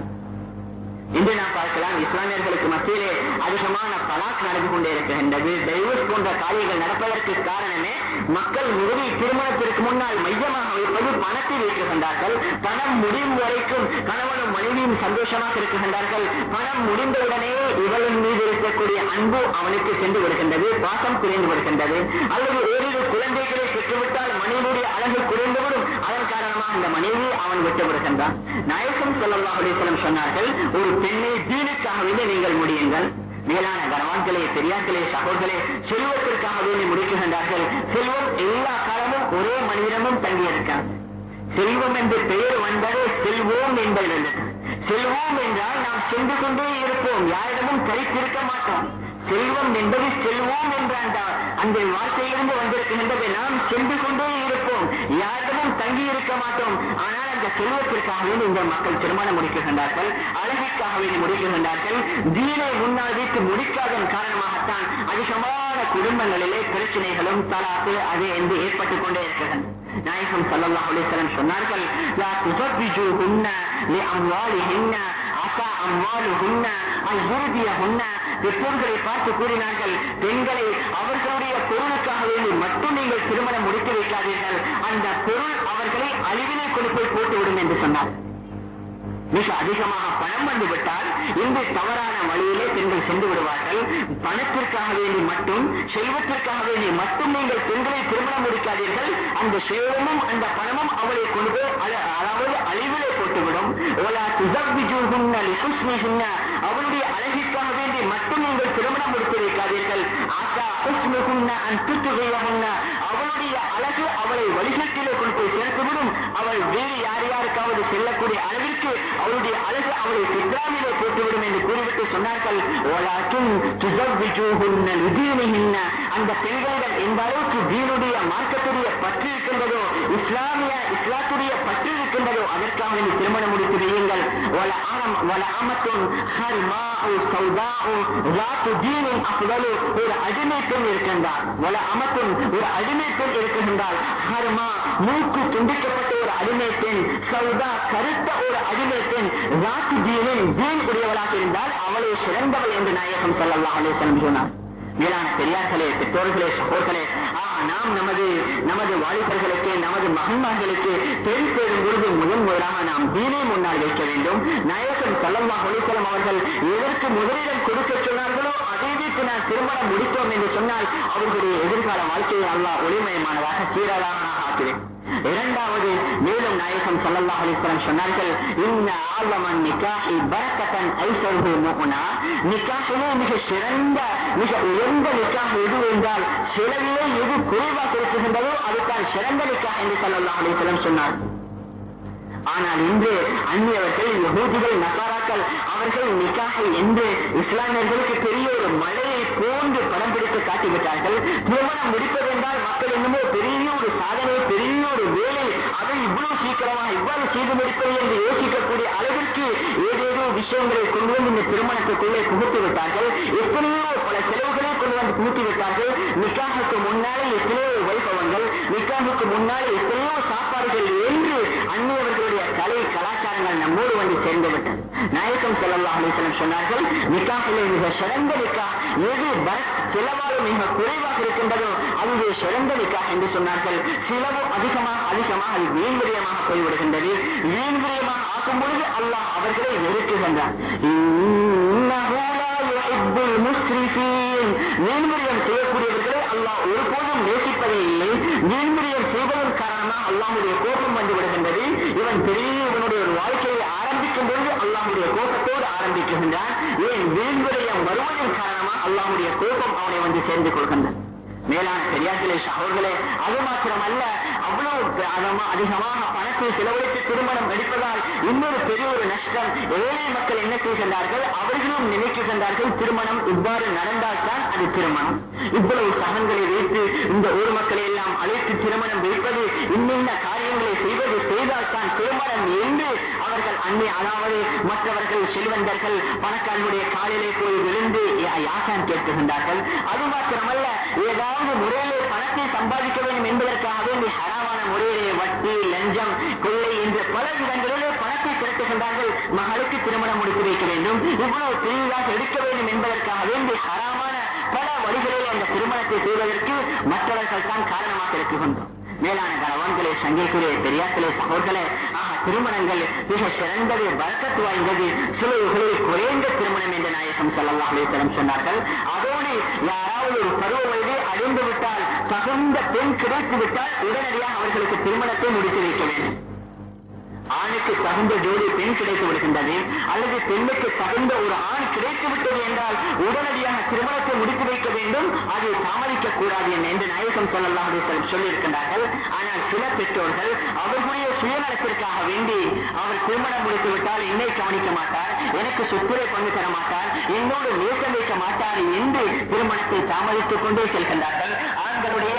இன்று நாம் பார்க்கலாம் இஸ்லாமியர்களுக்கு மத்தியிலே அதிகமான பலாக் நடந்து கொண்டே இருக்கின்றது டைவர்ஸ் போன்ற காரியங்கள் நடப்பதற்கு காரணமே மக்கள் முதலில் திருமணத்திற்கு முன்னால் மையமாக வைப்பது பணத்தை வைக்கின்றார்கள் பணம் முடியும் வரைக்கும் கணவனும் மனைவியும் சந்தோஷமாக இருக்குகின்றார்கள் பணம் முடிந்தவுடனே இவளின் மீது இருக்கக்கூடிய அன்பு அவனுக்கு சென்று விடுகின்றது பாசம் குறைந்து விடுகின்றது அல்லது ஓரிரு குழந்தைகளை பெற்றுவிட்டால் மனைவியுடைய அழகு குறைந்துவிடும் அதன் காரணமாக இந்த மனைவி அவன் விட்டு விடுகின்றான் நாயகம் சொல்லல்லாஹ் அலிஸ்லம் சொன்னார்கள் ஒரு பெண்ணை தீனுக்காக வேண்டி நீங்கள் முடியுங்கள் மேலான கனவான்களே பெரியார்களே சகோதரே செல்வத்திற்காக வேண்டி முடிக்கின்றார்கள் செல்வம் எல்லா காலமும் ஒரே மனிதனமும் தங்கியிருக்கான் செல்வம் என்று பெயர் வந்தது செல்வோம் என்பது செல்வோம் என்றால் நாம் சென்று கொண்டே இருப்போம் யாரிடமும் கழித்திருக்க மாட்டோம் செல்வம் என்பது செல்வோம் என்ற அந்த அந்த வார்த்தையிலிருந்து வந்திருக்கின்றது நாம் சென்று கொண்டே இருப்போம் யாரிடமும் தங்கி இருக்க மாட்டோம் ஆனால் அந்த செல்வத்திற்காக வேண்டி இந்த மக்கள் திருமணம் முடிக்கின்றார்கள் அழகிற்காக வேண்டி முடிக்கின்றார்கள் தீனை முன்னால் வைத்து முடிக்காதன் காரணமாகத்தான் அதிகமான குடும்பங்களிலே பிரச்சனைகளும் தலாக்கு அது என்று ஏற்பட்டுக் கொண்டே இருக்கிறது நாயகம் சல்லாஹ் அலிஸ்லம் சொன்னார்கள் லா துசப்பிஜூஹுன்ன லி அம்வாலிஹின்ன அசா அம்வாலுஹுன்ன அல் யுர்தியஹுன்ன பெற்றோர்களை பார்த்து கூறினார்கள் பெண்களை அவர்களுடைய பொருளுக்காக வேண்டி மட்டும் நீங்கள் திருமணம் முடித்து வைக்காதீர்கள் அந்த பொருள் அவர்களை அழிவினை கொண்டு போய் போட்டுவிடும் என்று சொன்னார் மிக அதிகமாக பணம் வந்துவிட்டால் இந்த தவறான வழியிலே பெண்கள் சென்று விடுவார்கள் பணத்திற்காக வேண்டி மட்டும் செல்வத்திற்காக வேண்டி மட்டும் நீங்கள் பெண்களை திருமணம் முடிக்காதீர்கள் அந்த செல்வமும் அந்த பணமும் அவளை கொண்டு போய் அல- அதாவது அழிவிலே போட்டுவிடும் ஓலா துசப்பிஜூஹுன்ன லிஹுஸ்னிஹுன்ன அவளுடைய அழகிற்காக வேண்டி மட்டும் நீங்கள் திருமணம் முடித்து வைக்காதீர்கள் ஆசா ஹுஸ்னுஹுன்ன அன் துத்துகையஹுன்ன அவளுடைய அழகு அவளை வழிகட்டிலே கொண்டு போய் சேர்த்துவிடும் அவள் வேறு யார் யாருக்காவது செல்லக்கூடிய அளவிற்கு அவளுடைய அழகு அவளை சித்ராமிலே போட்டுவிடும் என்று கூறிவிட்டு சொன்னார்கள் ஓலாக்கும் துசவ்விஜூஹுன்ன லிதீனிஹின்ன அந்த பெண்களிடம் எந்த அளவுக்கு தீனுடைய மார்க்கத்துடைய பற்று இருக்கின்றதோ இஸ்லாமிய இஸ்லாத்துடைய பற்று இருக்கின்றதோ அதற்காக வேண்டி திருமணம் முடித்து வையுங்கள் வல ஆரம் வல அமத்துன் ஹர்மாஉ சௌதாஉ ذات தீனின் அஃதலு ஒரு அடிமை பெண் இருக்கின்றார் வல அமத்துன் ஒரு அடிமை பெண் இருக்கின்றால் ஹர்மா மூக்கு துண்டிக்கப்பட்ட ஒரு அடிமை பெண் சௌதா கருத்த ஒரு அடிமை பெண் ராத்து தீனின் தீன் உடையவளாக இருந்தால் அவளை சிறந்தவள் என்று நாயகம் ஸல்லல்லாஹு அலைஹி வஸல்லம் சொன்னார் மேலான பெரியார்களே பெற்றோர்களே சகோர்களே ஆ நாம் நமது நமது வாலிபர்களுக்கு நமது மகன்மார்களுக்கு பெண் தேடும் பொழுது முதன் முதலாக நாம் தீனை முன்னால் வைக்க வேண்டும் நாயகம் சல்லம்மா ஒளிசலம் அவர்கள் எதற்கு முதலிடம் கொடுக்க சொன்னார்களோ அதை வைத்து நான் திருமணம் முடித்தோம் என்று சொன்னால் அவர்களுடைய எதிர்கால வாழ்க்கையை அல்லாஹ் ஒளிமயமானதாக சீராளாக ஆக்குவேன் இரண்டாவது மேலும் நாயகம் ஸல்லல்லாஹு அலைஹி வஸல்லம் சொன்னார்கள் இன்ன ஆலமன் நிக்காஹி பரக்கத்தன் ஐசருஹு முஹ்னா நிக்காஹிலே மிக சிறந்த மிக உயர்ந்த நிக்காஹ் எது என்றால் செலவிலே எது குறைவாக இருக்குகின்றதோ அதுதான் சிறந்த நிக்காஹ் என்று ஸல்லல்லாஹு அலைஹி வஸல்லம் சொன்னார் ஆனால் இன்று அந்நியவர்கள் யகூதிகள் நசாராக்கள் அவர்கள் நிக்காகை என்று இஸ்லாமியர்களுக்கு பெரிய ஒரு மலையை போன்று படம் பிடித்து காட்டிவிட்டார்கள் திருமணம் முடிப்பது என்றால் மக்கள் என்னமோ பெரிய ஒரு சாதனை பெரிய ஒரு வேலை அதை இவ்வளவு சீக்கிரமாக இவ்வாறு செய்து முடிப்பது என்று யோசிக்கக்கூடிய அளவிற்கு ஏதேதோ விஷயங்களை கொண்டு வந்து இந்த திருமணத்துக்குள்ளே புகுத்து விட்டார்கள் எத்தனையோ பல செலவுகளை கொண்டு வந்து பூட்டி விட்டார்கள் நிக்காகுக்கு முன்னாலே எத்தனையோ வைபவங்கள் நிக்காகுக்கு முன்னாலே எத்தனையோ சாப்பாடுகள் என்று அந்நியவர்களுடைய கலை கலாச்சாரங்கள் நம்மோடு வந்து சேர்ந்து விட்டது நாயக்கம் செல்லல்லா அலிசலம் சொன்னார்கள் நிக்காகிலே மிக சிறந்த நிக்கா எது பரத் செலவாலும் மிக குறைவாக இருக்கின்றதோ அதுவே சிறந்த நிக்கா என்று சொன்னார்கள் செலவு அதிகமாக அதிகமாக அது வீண் விரயமாக போய்விடுகின்றது வீண் விரயமாக ஆக்கும் பொழுது அல்லாஹ் அவர்களை வெறுக்குகின்றார் இன்னஹு லா யுஹிப்புல் முஸ்ரிஃபீன். வீண்விரயம் செய்யக்கூடியவர்களை அல்லாஹ் ஒருபோதும் நேசிப்பதே இல்லை வீண்விரயம் செய்வதன் காரணமாக அல்லாஹுடைய கோபம் வந்து விடுகின்றது இவன் பெரிய இவனுடைய ஒரு வாழ்க்கையை ஆரம்பிக்கும் பொழுது அல்லாஹுடைய கோபத்தோடு ஆரம்பிக்கின்றான் ஏன் வீண்விரயம் வருவதன் காரணமாக அல்லாஹுடைய கோபம் அவனை வந்து சேர்ந்து கொள்கின்றான் மேலான பெரியார்களே சகோதரர்களே அது மாத்திரமல்ல அவ்வளவு அதிகமா- அதிகமாக பணத்தை செலவழித்து திருமணம் நடிப்பதால் இன்னொரு பெரிய ஒரு நஷ்டம் ஏழை மக்கள் என்ன செய்கின்றார்கள் அவர்களும் நினைக்கின்றார்கள் திருமணம் இவ்வாறு நடந்தால்தான் அது திருமணம் இவ்வளவு சகங்களை வைத்து இந்த ஊர் மக்களை எல்லாம் அழைத்து திருமணம் வைப்பது இன்னின்ன காரியங்களை செய்வது செய்தால்தான் திருமணம் என்று அவர்கள் அந்நிய அதாவது மற்றவர்கள் செல்வந்தர்கள் பணக்காரனுடைய காலிலே போய் விழுந்து யா- யாசான் கேட்கின்றார்கள் அது மாத்திரமல்ல ஏதாவது முறையிலே பணத்தை சம்பாதிக்க வேண்டும் என்பதற்காக வேண்டி ஹராமான முறையிலே வட்டி லஞ்சம் கொள்ளை என்று பல விதங்களிலே பணத்தை திரட்டுகின்றார்கள் மகளுக்கு திருமணம் முடித்து வைக்க வேண்டும் இவ்வளவு தெளிவாக எடுக்க வேண்டும் என்பதற்காக வேண்டி ஹராமான பல வழிகளிலே அந்த திருமணத்தை செய்வதற்கு மற்றவர்கள் தான் காரணமாக இருக்குகின்றோம் மேலான கணவன்களே சங்கைக்குரிய பெரியாக்களே சகோதரர்களே ஆக திருமணங்கள் மிக சிறந்தது பறக்கத்து வாய்ந்தது சிலைகளில் குறைந்த திருமணம் என்று நாயகம் ஸல்லல்லாஹு அலைஹி வஸல்லம் சொன்னார்கள் அதோடு யாராவது ஒரு பருவ வயது அடைந்து விட்டால் தகுந்த பெண் கிடைத்து விட்டால் உடனடியாக அவர்களுக்கு திருமணத்தை முடித்து வைக்க வேண்டும் ஆணுக்கு தகுந்த ஜோடி பெண் கிடைத்து விடுகின்றது அல்லது பெண்ணுக்கு தகுந்த ஒரு ஆண் கிடைத்து விட்டது என்றால் உடனடியாக திருமணத்தை முடித்து வைக்க வேண்டும் அது தாமதிக்க கூடாது என்று நாயகம் சொல்லலாம் சொல்லியிருக்கின்றார்கள் ஆனால் சில பெற்றோர்கள் அவர்களுடைய சுயநலத்திற்காக வேண்டி அவர் திருமணம் முடித்து விட்டால் என்னை கவனிக்க மாட்டார் எனக்கு சொத்துரை பங்கு தர மாட்டார் என்னோடு நேசம் வைக்க மாட்டார் என்று திருமணத்தை தாமதித்துக் கொண்டே செல்கின்றார்கள் ஆண்களுடைய